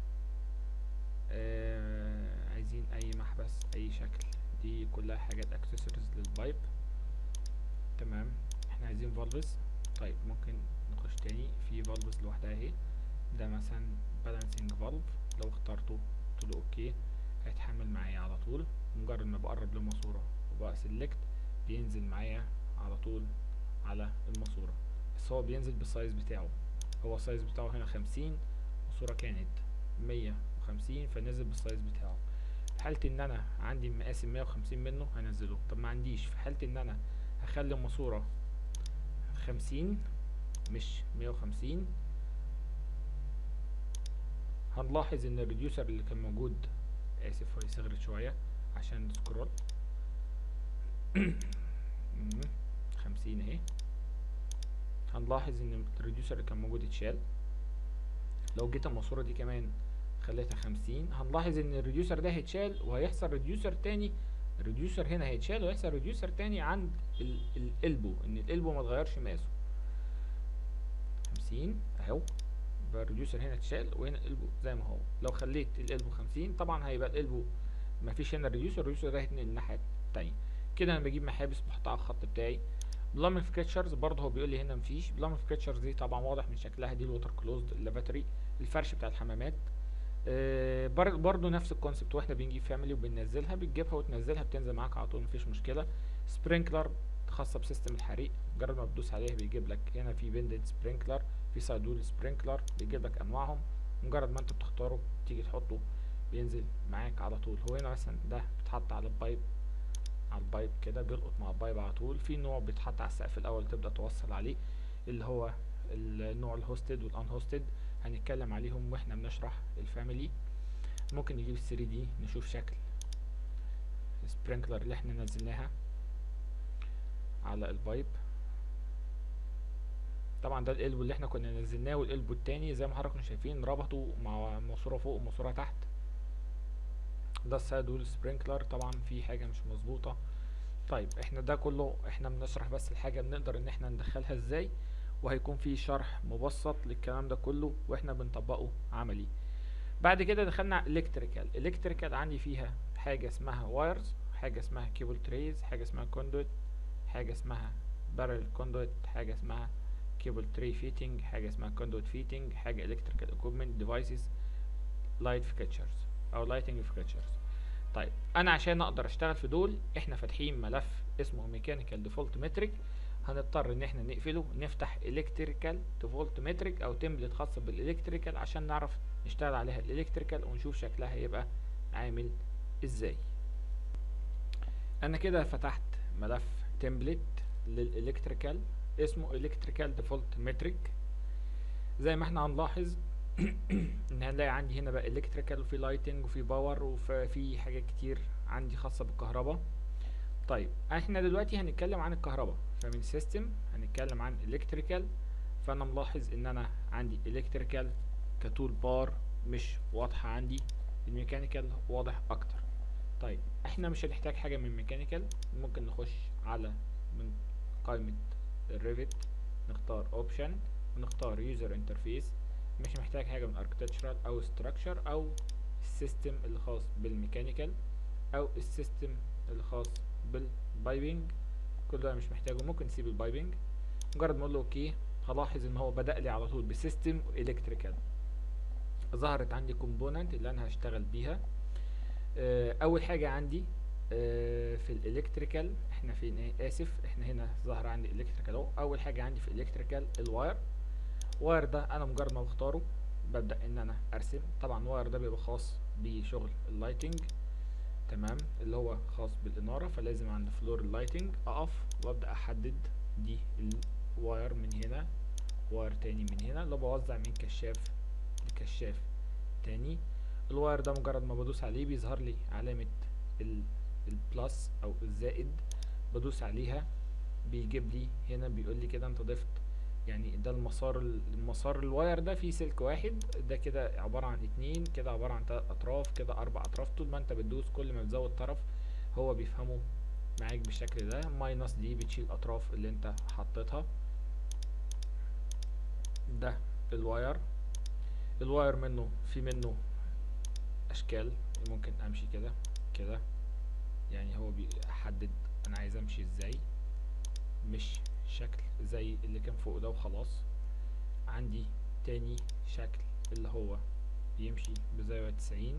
آه عايزين اي محبس اي شكل دي كلها حاجات اكسسوارز للبايب تمام احنا عايزين فالفز طيب ممكن نخش تاني في فالفز لوحدها اهي ده مثلا بالانسنج فالف لو اخترته قلت له اوكي هيتحمل معايا على طول مجرد ما بقرب للماسوره وبقى سيلكت بينزل معايا على طول على الماسوره بس هو بينزل بالسايز بتاعه هو السايز بتاعه هنا خمسين الصورة كانت مية وخمسين فنزل بالسايز بتاعه في حالة ان انا عندي مقاس مية وخمسين منه هنزله طب ما عنديش في حالة ان انا هخلي الماسورة خمسين مش مية وخمسين هنلاحظ ان الريديوسر اللي كان موجود اسف هو صغرت شوية عشان سكرول خمسين اهي هنلاحظ ان الريديوسر اللي كان موجود اتشال لو جيت الماسورة دي كمان خليتها خمسين هنلاحظ ان الريديوسر ده هيتشال وهيحصل ريديوسر تاني الريديوسر هنا هيتشال وهيحصل ريديوسر تاني عند ال- القلبو ان القلبو ما اتغيرش مقاسه خمسين اهو يبقى الريديوسر هنا اتشال وهنا القلبو زي ما هو لو خليت القلبو خمسين طبعا هيبقى القلبو مفيش هنا الريديوسر الريديوسر ده هيتنقل الناحية التانية كده انا بجيب محابس بحطها على الخط بتاعي بلامن سكتشرز برضه هو بيقول لي هنا مفيش بلامن سكتشرز دي طبعا واضح من شكلها دي الوتر كلوزد اللافاتري الفرش بتاع الحمامات آه بر- برضه نفس الكونسبت واحنا بنجيب فاميلي وبننزلها بتجيبها وتنزلها بتنزل معاك على طول مفيش مشكله سبرينكلر خاصه بسيستم الحريق مجرد ما بتدوس عليها بيجيب لك هنا في بندنت سبرينكلر في سايدول سبرينكلر بيجيب لك انواعهم مجرد ما انت بتختاره تيجي تحطه بينزل معاك على طول هو هنا مثلا ده بيتحط على البايب على البايب كده بيلقط مع البايب على طول في نوع بيتحط على السقف الاول تبدا توصل عليه اللي هو النوع الهوستد والان هوستد هنتكلم عليهم واحنا بنشرح الفاميلي ممكن نجيب 3 دي نشوف شكل السبرينكلر اللي احنا نزلناها على البايب طبعا ده القلب اللي احنا كنا نزلناه والقلب التاني زي ما حضراتكم شايفين ربطوا مع ماسوره فوق وماسوره تحت ده السايد وول سبرينكلر طبعا في حاجه مش مظبوطه طيب احنا ده كله احنا بنشرح بس الحاجه بنقدر ان احنا ندخلها ازاي وهيكون في شرح مبسط للكلام ده كله واحنا بنطبقه عملي بعد كده دخلنا الكتريكال الكتريكال عندي فيها حاجه اسمها وايرز حاجه اسمها كيبل تريز حاجه اسمها كوندويت حاجه اسمها بارل كوندويت حاجه اسمها كيبل تري فيتنج حاجه اسمها كوندويت فيتنج حاجه الكتريكال اكويبمنت ديفايسز لايت فيكتشرز او لايتنج فيكتشرز طيب انا عشان اقدر اشتغل في دول احنا فاتحين ملف اسمه ميكانيكال ديفولت متريك هنضطر ان احنا نقفله نفتح الكتريكال ديفولت متريك او تمبلت خاصه بالالكتريكال عشان نعرف نشتغل عليها الالكتريكال ونشوف شكلها هيبقى عامل ازاي انا كده فتحت ملف تمبلت للالكتريكال اسمه الكتريكال ديفولت متريك زي ما احنا هنلاحظ ان هنلاقي عندي هنا بقى الكتريكال وفي لايتنج وفي باور وفي حاجات كتير عندي خاصه بالكهرباء طيب احنا دلوقتي هنتكلم عن الكهرباء فمن سيستم هنتكلم عن الكتريكال فانا ملاحظ ان انا عندي الكتريكال كتول بار مش واضحه عندي الميكانيكال واضح اكتر طيب احنا مش هنحتاج حاجه من ميكانيكال ممكن نخش على من قائمه الريفت نختار اوبشن ونختار يوزر انترفيس مش محتاج حاجه من اركتكتشرال او ستراكشر او السيستم اللي خاص بالميكانيكال او السيستم اللي خاص بالبايبنج كل ده مش محتاجه ممكن نسيب البايبنج مجرد ما اقول له اوكي هلاحظ ان هو بدأ لي على طول بسيستم الكتريكال ظهرت عندي كومبوننت اللي انا هشتغل بيها آه، اول حاجه عندي آه، في الالكتريكال احنا فين ايه اسف احنا هنا ظهر عندي الكتريكال اهو اول حاجه عندي في الالكتريكال الواير الواير ده انا مجرد ما بختاره ببدا ان انا ارسم طبعا الواير ده بيبقى خاص بشغل اللايتنج تمام اللي هو خاص بالاناره فلازم عند فلور اللايتنج اقف وابدا احدد دي الواير من هنا واير تاني من هنا اللي بوزع من كشاف لكشاف تاني الواير ده مجرد ما بدوس عليه بيظهر لي علامة ال البلس او الزائد بدوس عليها بيجيب لي هنا بيقول لي كده انت ضفت يعني ده المسار المسار الواير ده فيه سلك واحد ده كده عبارة عن اتنين كده عبارة عن تلات اطراف كده اربع اطراف طول ما انت بتدوس كل ما بتزود طرف هو بيفهمه معاك بالشكل ده ماينس دي بتشيل الاطراف اللي انت حطيتها ده الواير الواير منه في منه اشكال ممكن امشي كده كده يعني هو بيحدد انا عايز امشي ازاي مش شكل زي اللي كان فوق ده وخلاص عندي تاني شكل اللي هو بيمشي بزاوية تسعين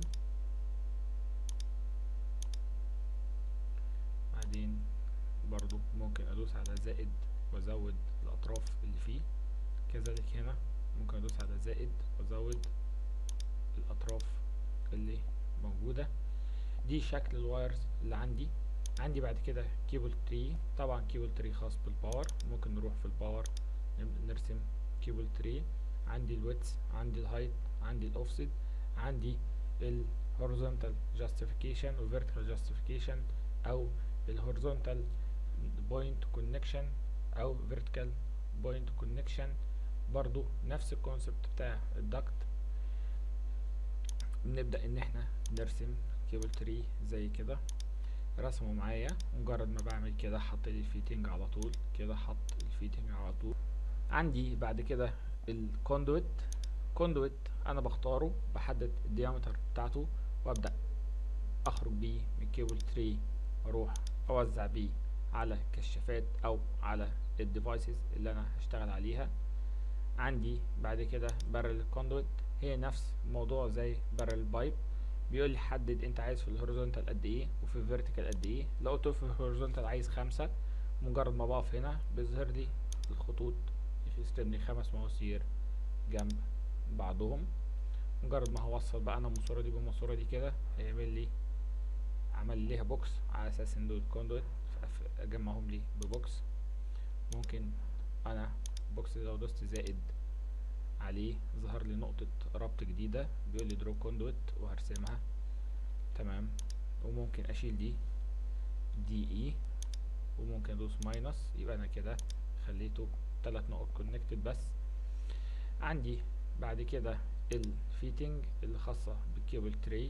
بعدين برضو ممكن ادوس على زائد وازود الاطراف اللي فيه كذلك هنا ممكن ادوس على زائد وازود الاطراف اللي موجودة دي شكل الوايرز اللي عندي عندي بعد كده كيبل تري طبعا كيبل تري خاص بالباور ممكن نروح في الباور نرسم كيبل تري عندي الويتس عندي الهايت عندي الاوفست عندي الهوريزونتال جاستيفيكيشن والفيرتيكال جاستيفيكيشن او الهوريزونتال بوينت كونكشن او فيرتيكال بوينت كونكشن برضو نفس الكونسبت بتاع الدكت بنبدأ ان احنا نرسم كيبل تري زي كده رسمه معايا مجرد ما بعمل كده حط لي الفيتنج على طول كده حط الفيتنج على طول عندي بعد كده الكوندويت كوندويت انا بختاره بحدد الديامتر بتاعته وابدأ اخرج بيه من كيبل تري واروح اوزع بيه على كشافات او على الديفايسز اللي انا هشتغل عليها عندي بعد كده بارل كوندويت هي نفس الموضوع زي بارل بايب بيقول لي حدد انت عايز في الهوريزونتال قد ايه وفي الفيرتيكال قد ايه لو قلت في الهوريزونتال عايز خمسة مجرد ما بقف هنا بيظهر لي الخطوط يستلم لي خمس مواسير جنب بعضهم مجرد ما هوصل بقى انا الماسوره دي بالماسوره دي كده هيعمل لي عمل ليها بوكس على اساس ان دول كوندويت اجمعهم لي ببوكس ممكن انا بوكس لو دوست زائد عليه ظهر لي نقطة ربط جديدة بيقول لي درو كوندويت وهرسمها تمام وممكن اشيل دي دي اي وممكن ادوس ماينس يبقى انا كده خليته تلات نقط كونكتد بس عندي بعد كده الفيتنج اللي خاصة بالكيبل تري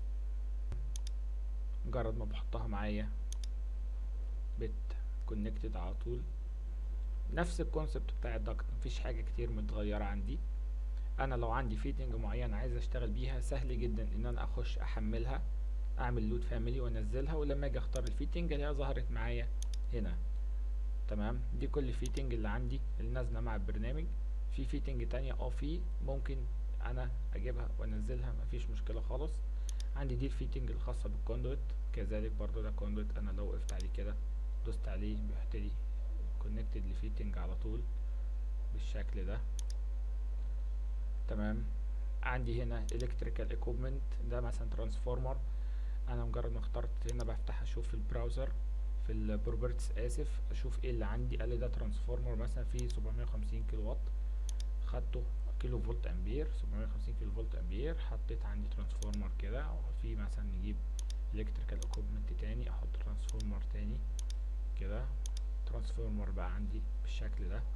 مجرد ما بحطها معايا بت كونكتد على طول نفس الكونسبت بتاع الدكت مفيش حاجة كتير متغيرة عندي انا لو عندي فيتنج معينة عايز اشتغل بيها سهل جدا ان انا اخش احملها اعمل لود فاميلي وانزلها ولما اجي اختار الفيتنج الاقيها ظهرت معايا هنا تمام دي كل الفيتنج اللي عندي اللي نازله مع البرنامج في فيتنج تانية اه في ممكن انا اجيبها وانزلها مفيش مشكله خالص عندي دي الفيتنج الخاصه بالكوندويت كذلك برضو ده كوندويت انا لو وقفت عليه كده دوست عليه بيحط لي كونكتد لفيتنج على طول بالشكل ده تمام عندي هنا الكتريكال ايكوبمنت ده مثلا ترانسفورمر انا مجرد ما اخترت هنا بفتح اشوف في البراوزر في البروبرتس اسف اشوف ايه اللي عندي قال لي ده ترانسفورمر مثلا فيه 750 كيلو وات خدته كيلو فولت امبير 750 كيلو فولت امبير حطيت عندي ترانسفورمر كده في مثلا نجيب الكتريكال ايكوبمنت تاني احط ترانسفورمر تاني كده ترانسفورمر بقى عندي بالشكل ده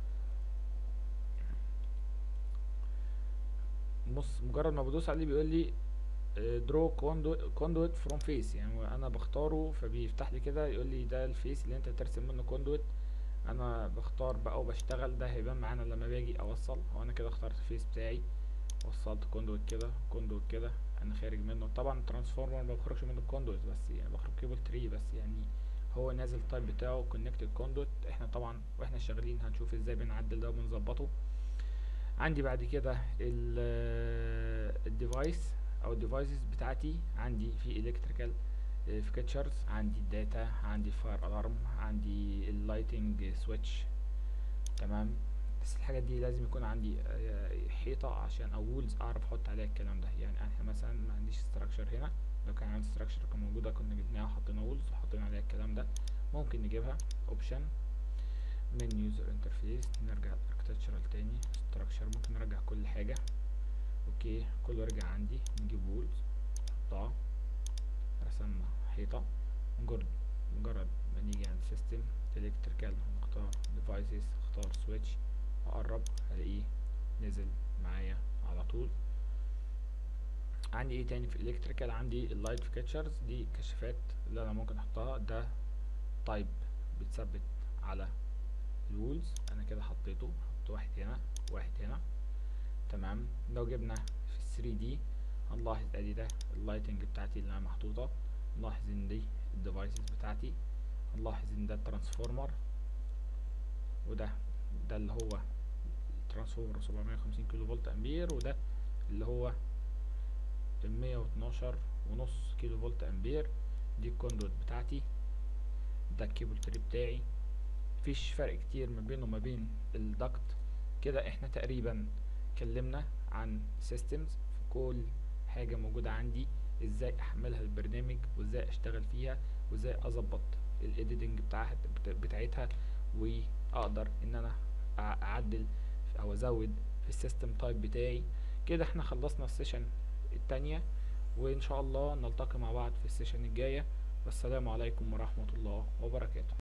بص مجرد ما بدوس عليه بيقول لي درو كوندويت فروم فيس يعني انا بختاره فبيفتح لي كده يقول لي ده الفيس اللي انت ترسم منه كوندويت انا بختار بقى وبشتغل ده هيبان معانا لما باجي اوصل هو انا كده اخترت الفيس بتاعي وصلت كوندويت كده كوندويت كده انا خارج منه طبعا الترانسفورمر ما بخرجش منه الكوندويت بس يعني بخرج كيبل تري بس يعني هو نازل التايب بتاعه كونكتد كوندوت احنا طبعا واحنا شغالين هنشوف ازاي بنعدل ده وبنظبطه عندي بعد كده الديفايس او الديفايسز بتاعتي عندي في الكتريكال فيكتشرز عندي الداتا عندي فاير الارم عندي اللايتنج سويتش تمام بس الحاجات دي لازم يكون عندي حيطه عشان او وولز اعرف احط عليها الكلام ده يعني احنا مثلا ما عنديش ستراكشر هنا لو كان عندي ستراكشر كان موجوده كنا جبناها وحطينا وولز وحطينا عليها الكلام ده ممكن نجيبها اوبشن من يوزر انترفيس نرجع اركتشرال تاني ستراكشر ممكن نرجع كل حاجه اوكي كله رجع عندي نجيب وولز نحطها رسمنا حيطه مجرد مجرد ما نيجي عند سيستم الكتريكال نختار ديفايسز اختار سويتش اقرب الاقيه نزل معايا على طول عندي ايه تاني في الكتريكال عندي اللايت فيكتشرز دي كشافات اللي انا ممكن احطها ده تايب بتثبت على الوولز انا كده حطيته حط واحد هنا واحد هنا تمام لو جبنا في 3 دي هنلاحظ ادي ده اللايتنج بتاعتي اللي انا محطوطه نلاحظ ان دي الديفايسز بتاعتي هنلاحظ ان ده الترانسفورمر وده ده اللي هو ترانسفورمر 750 كيلو فولت امبير وده اللي هو 112 ونص كيلو فولت امبير دي الكوندوت بتاعتي ده الكيبل تري بتاعي مفيش فرق كتير ما بينه وما بين الدكت كده احنا تقريبا اتكلمنا عن سيستمز في كل حاجه موجوده عندي ازاي احملها البرنامج وازاي اشتغل فيها وازاي اظبط الايديتنج بتاعها بتاعتها واقدر ان انا اعدل او ازود في السيستم تايب بتاعي كده احنا خلصنا السيشن التانية وان شاء الله نلتقي مع بعض في السيشن الجاية والسلام عليكم ورحمة الله وبركاته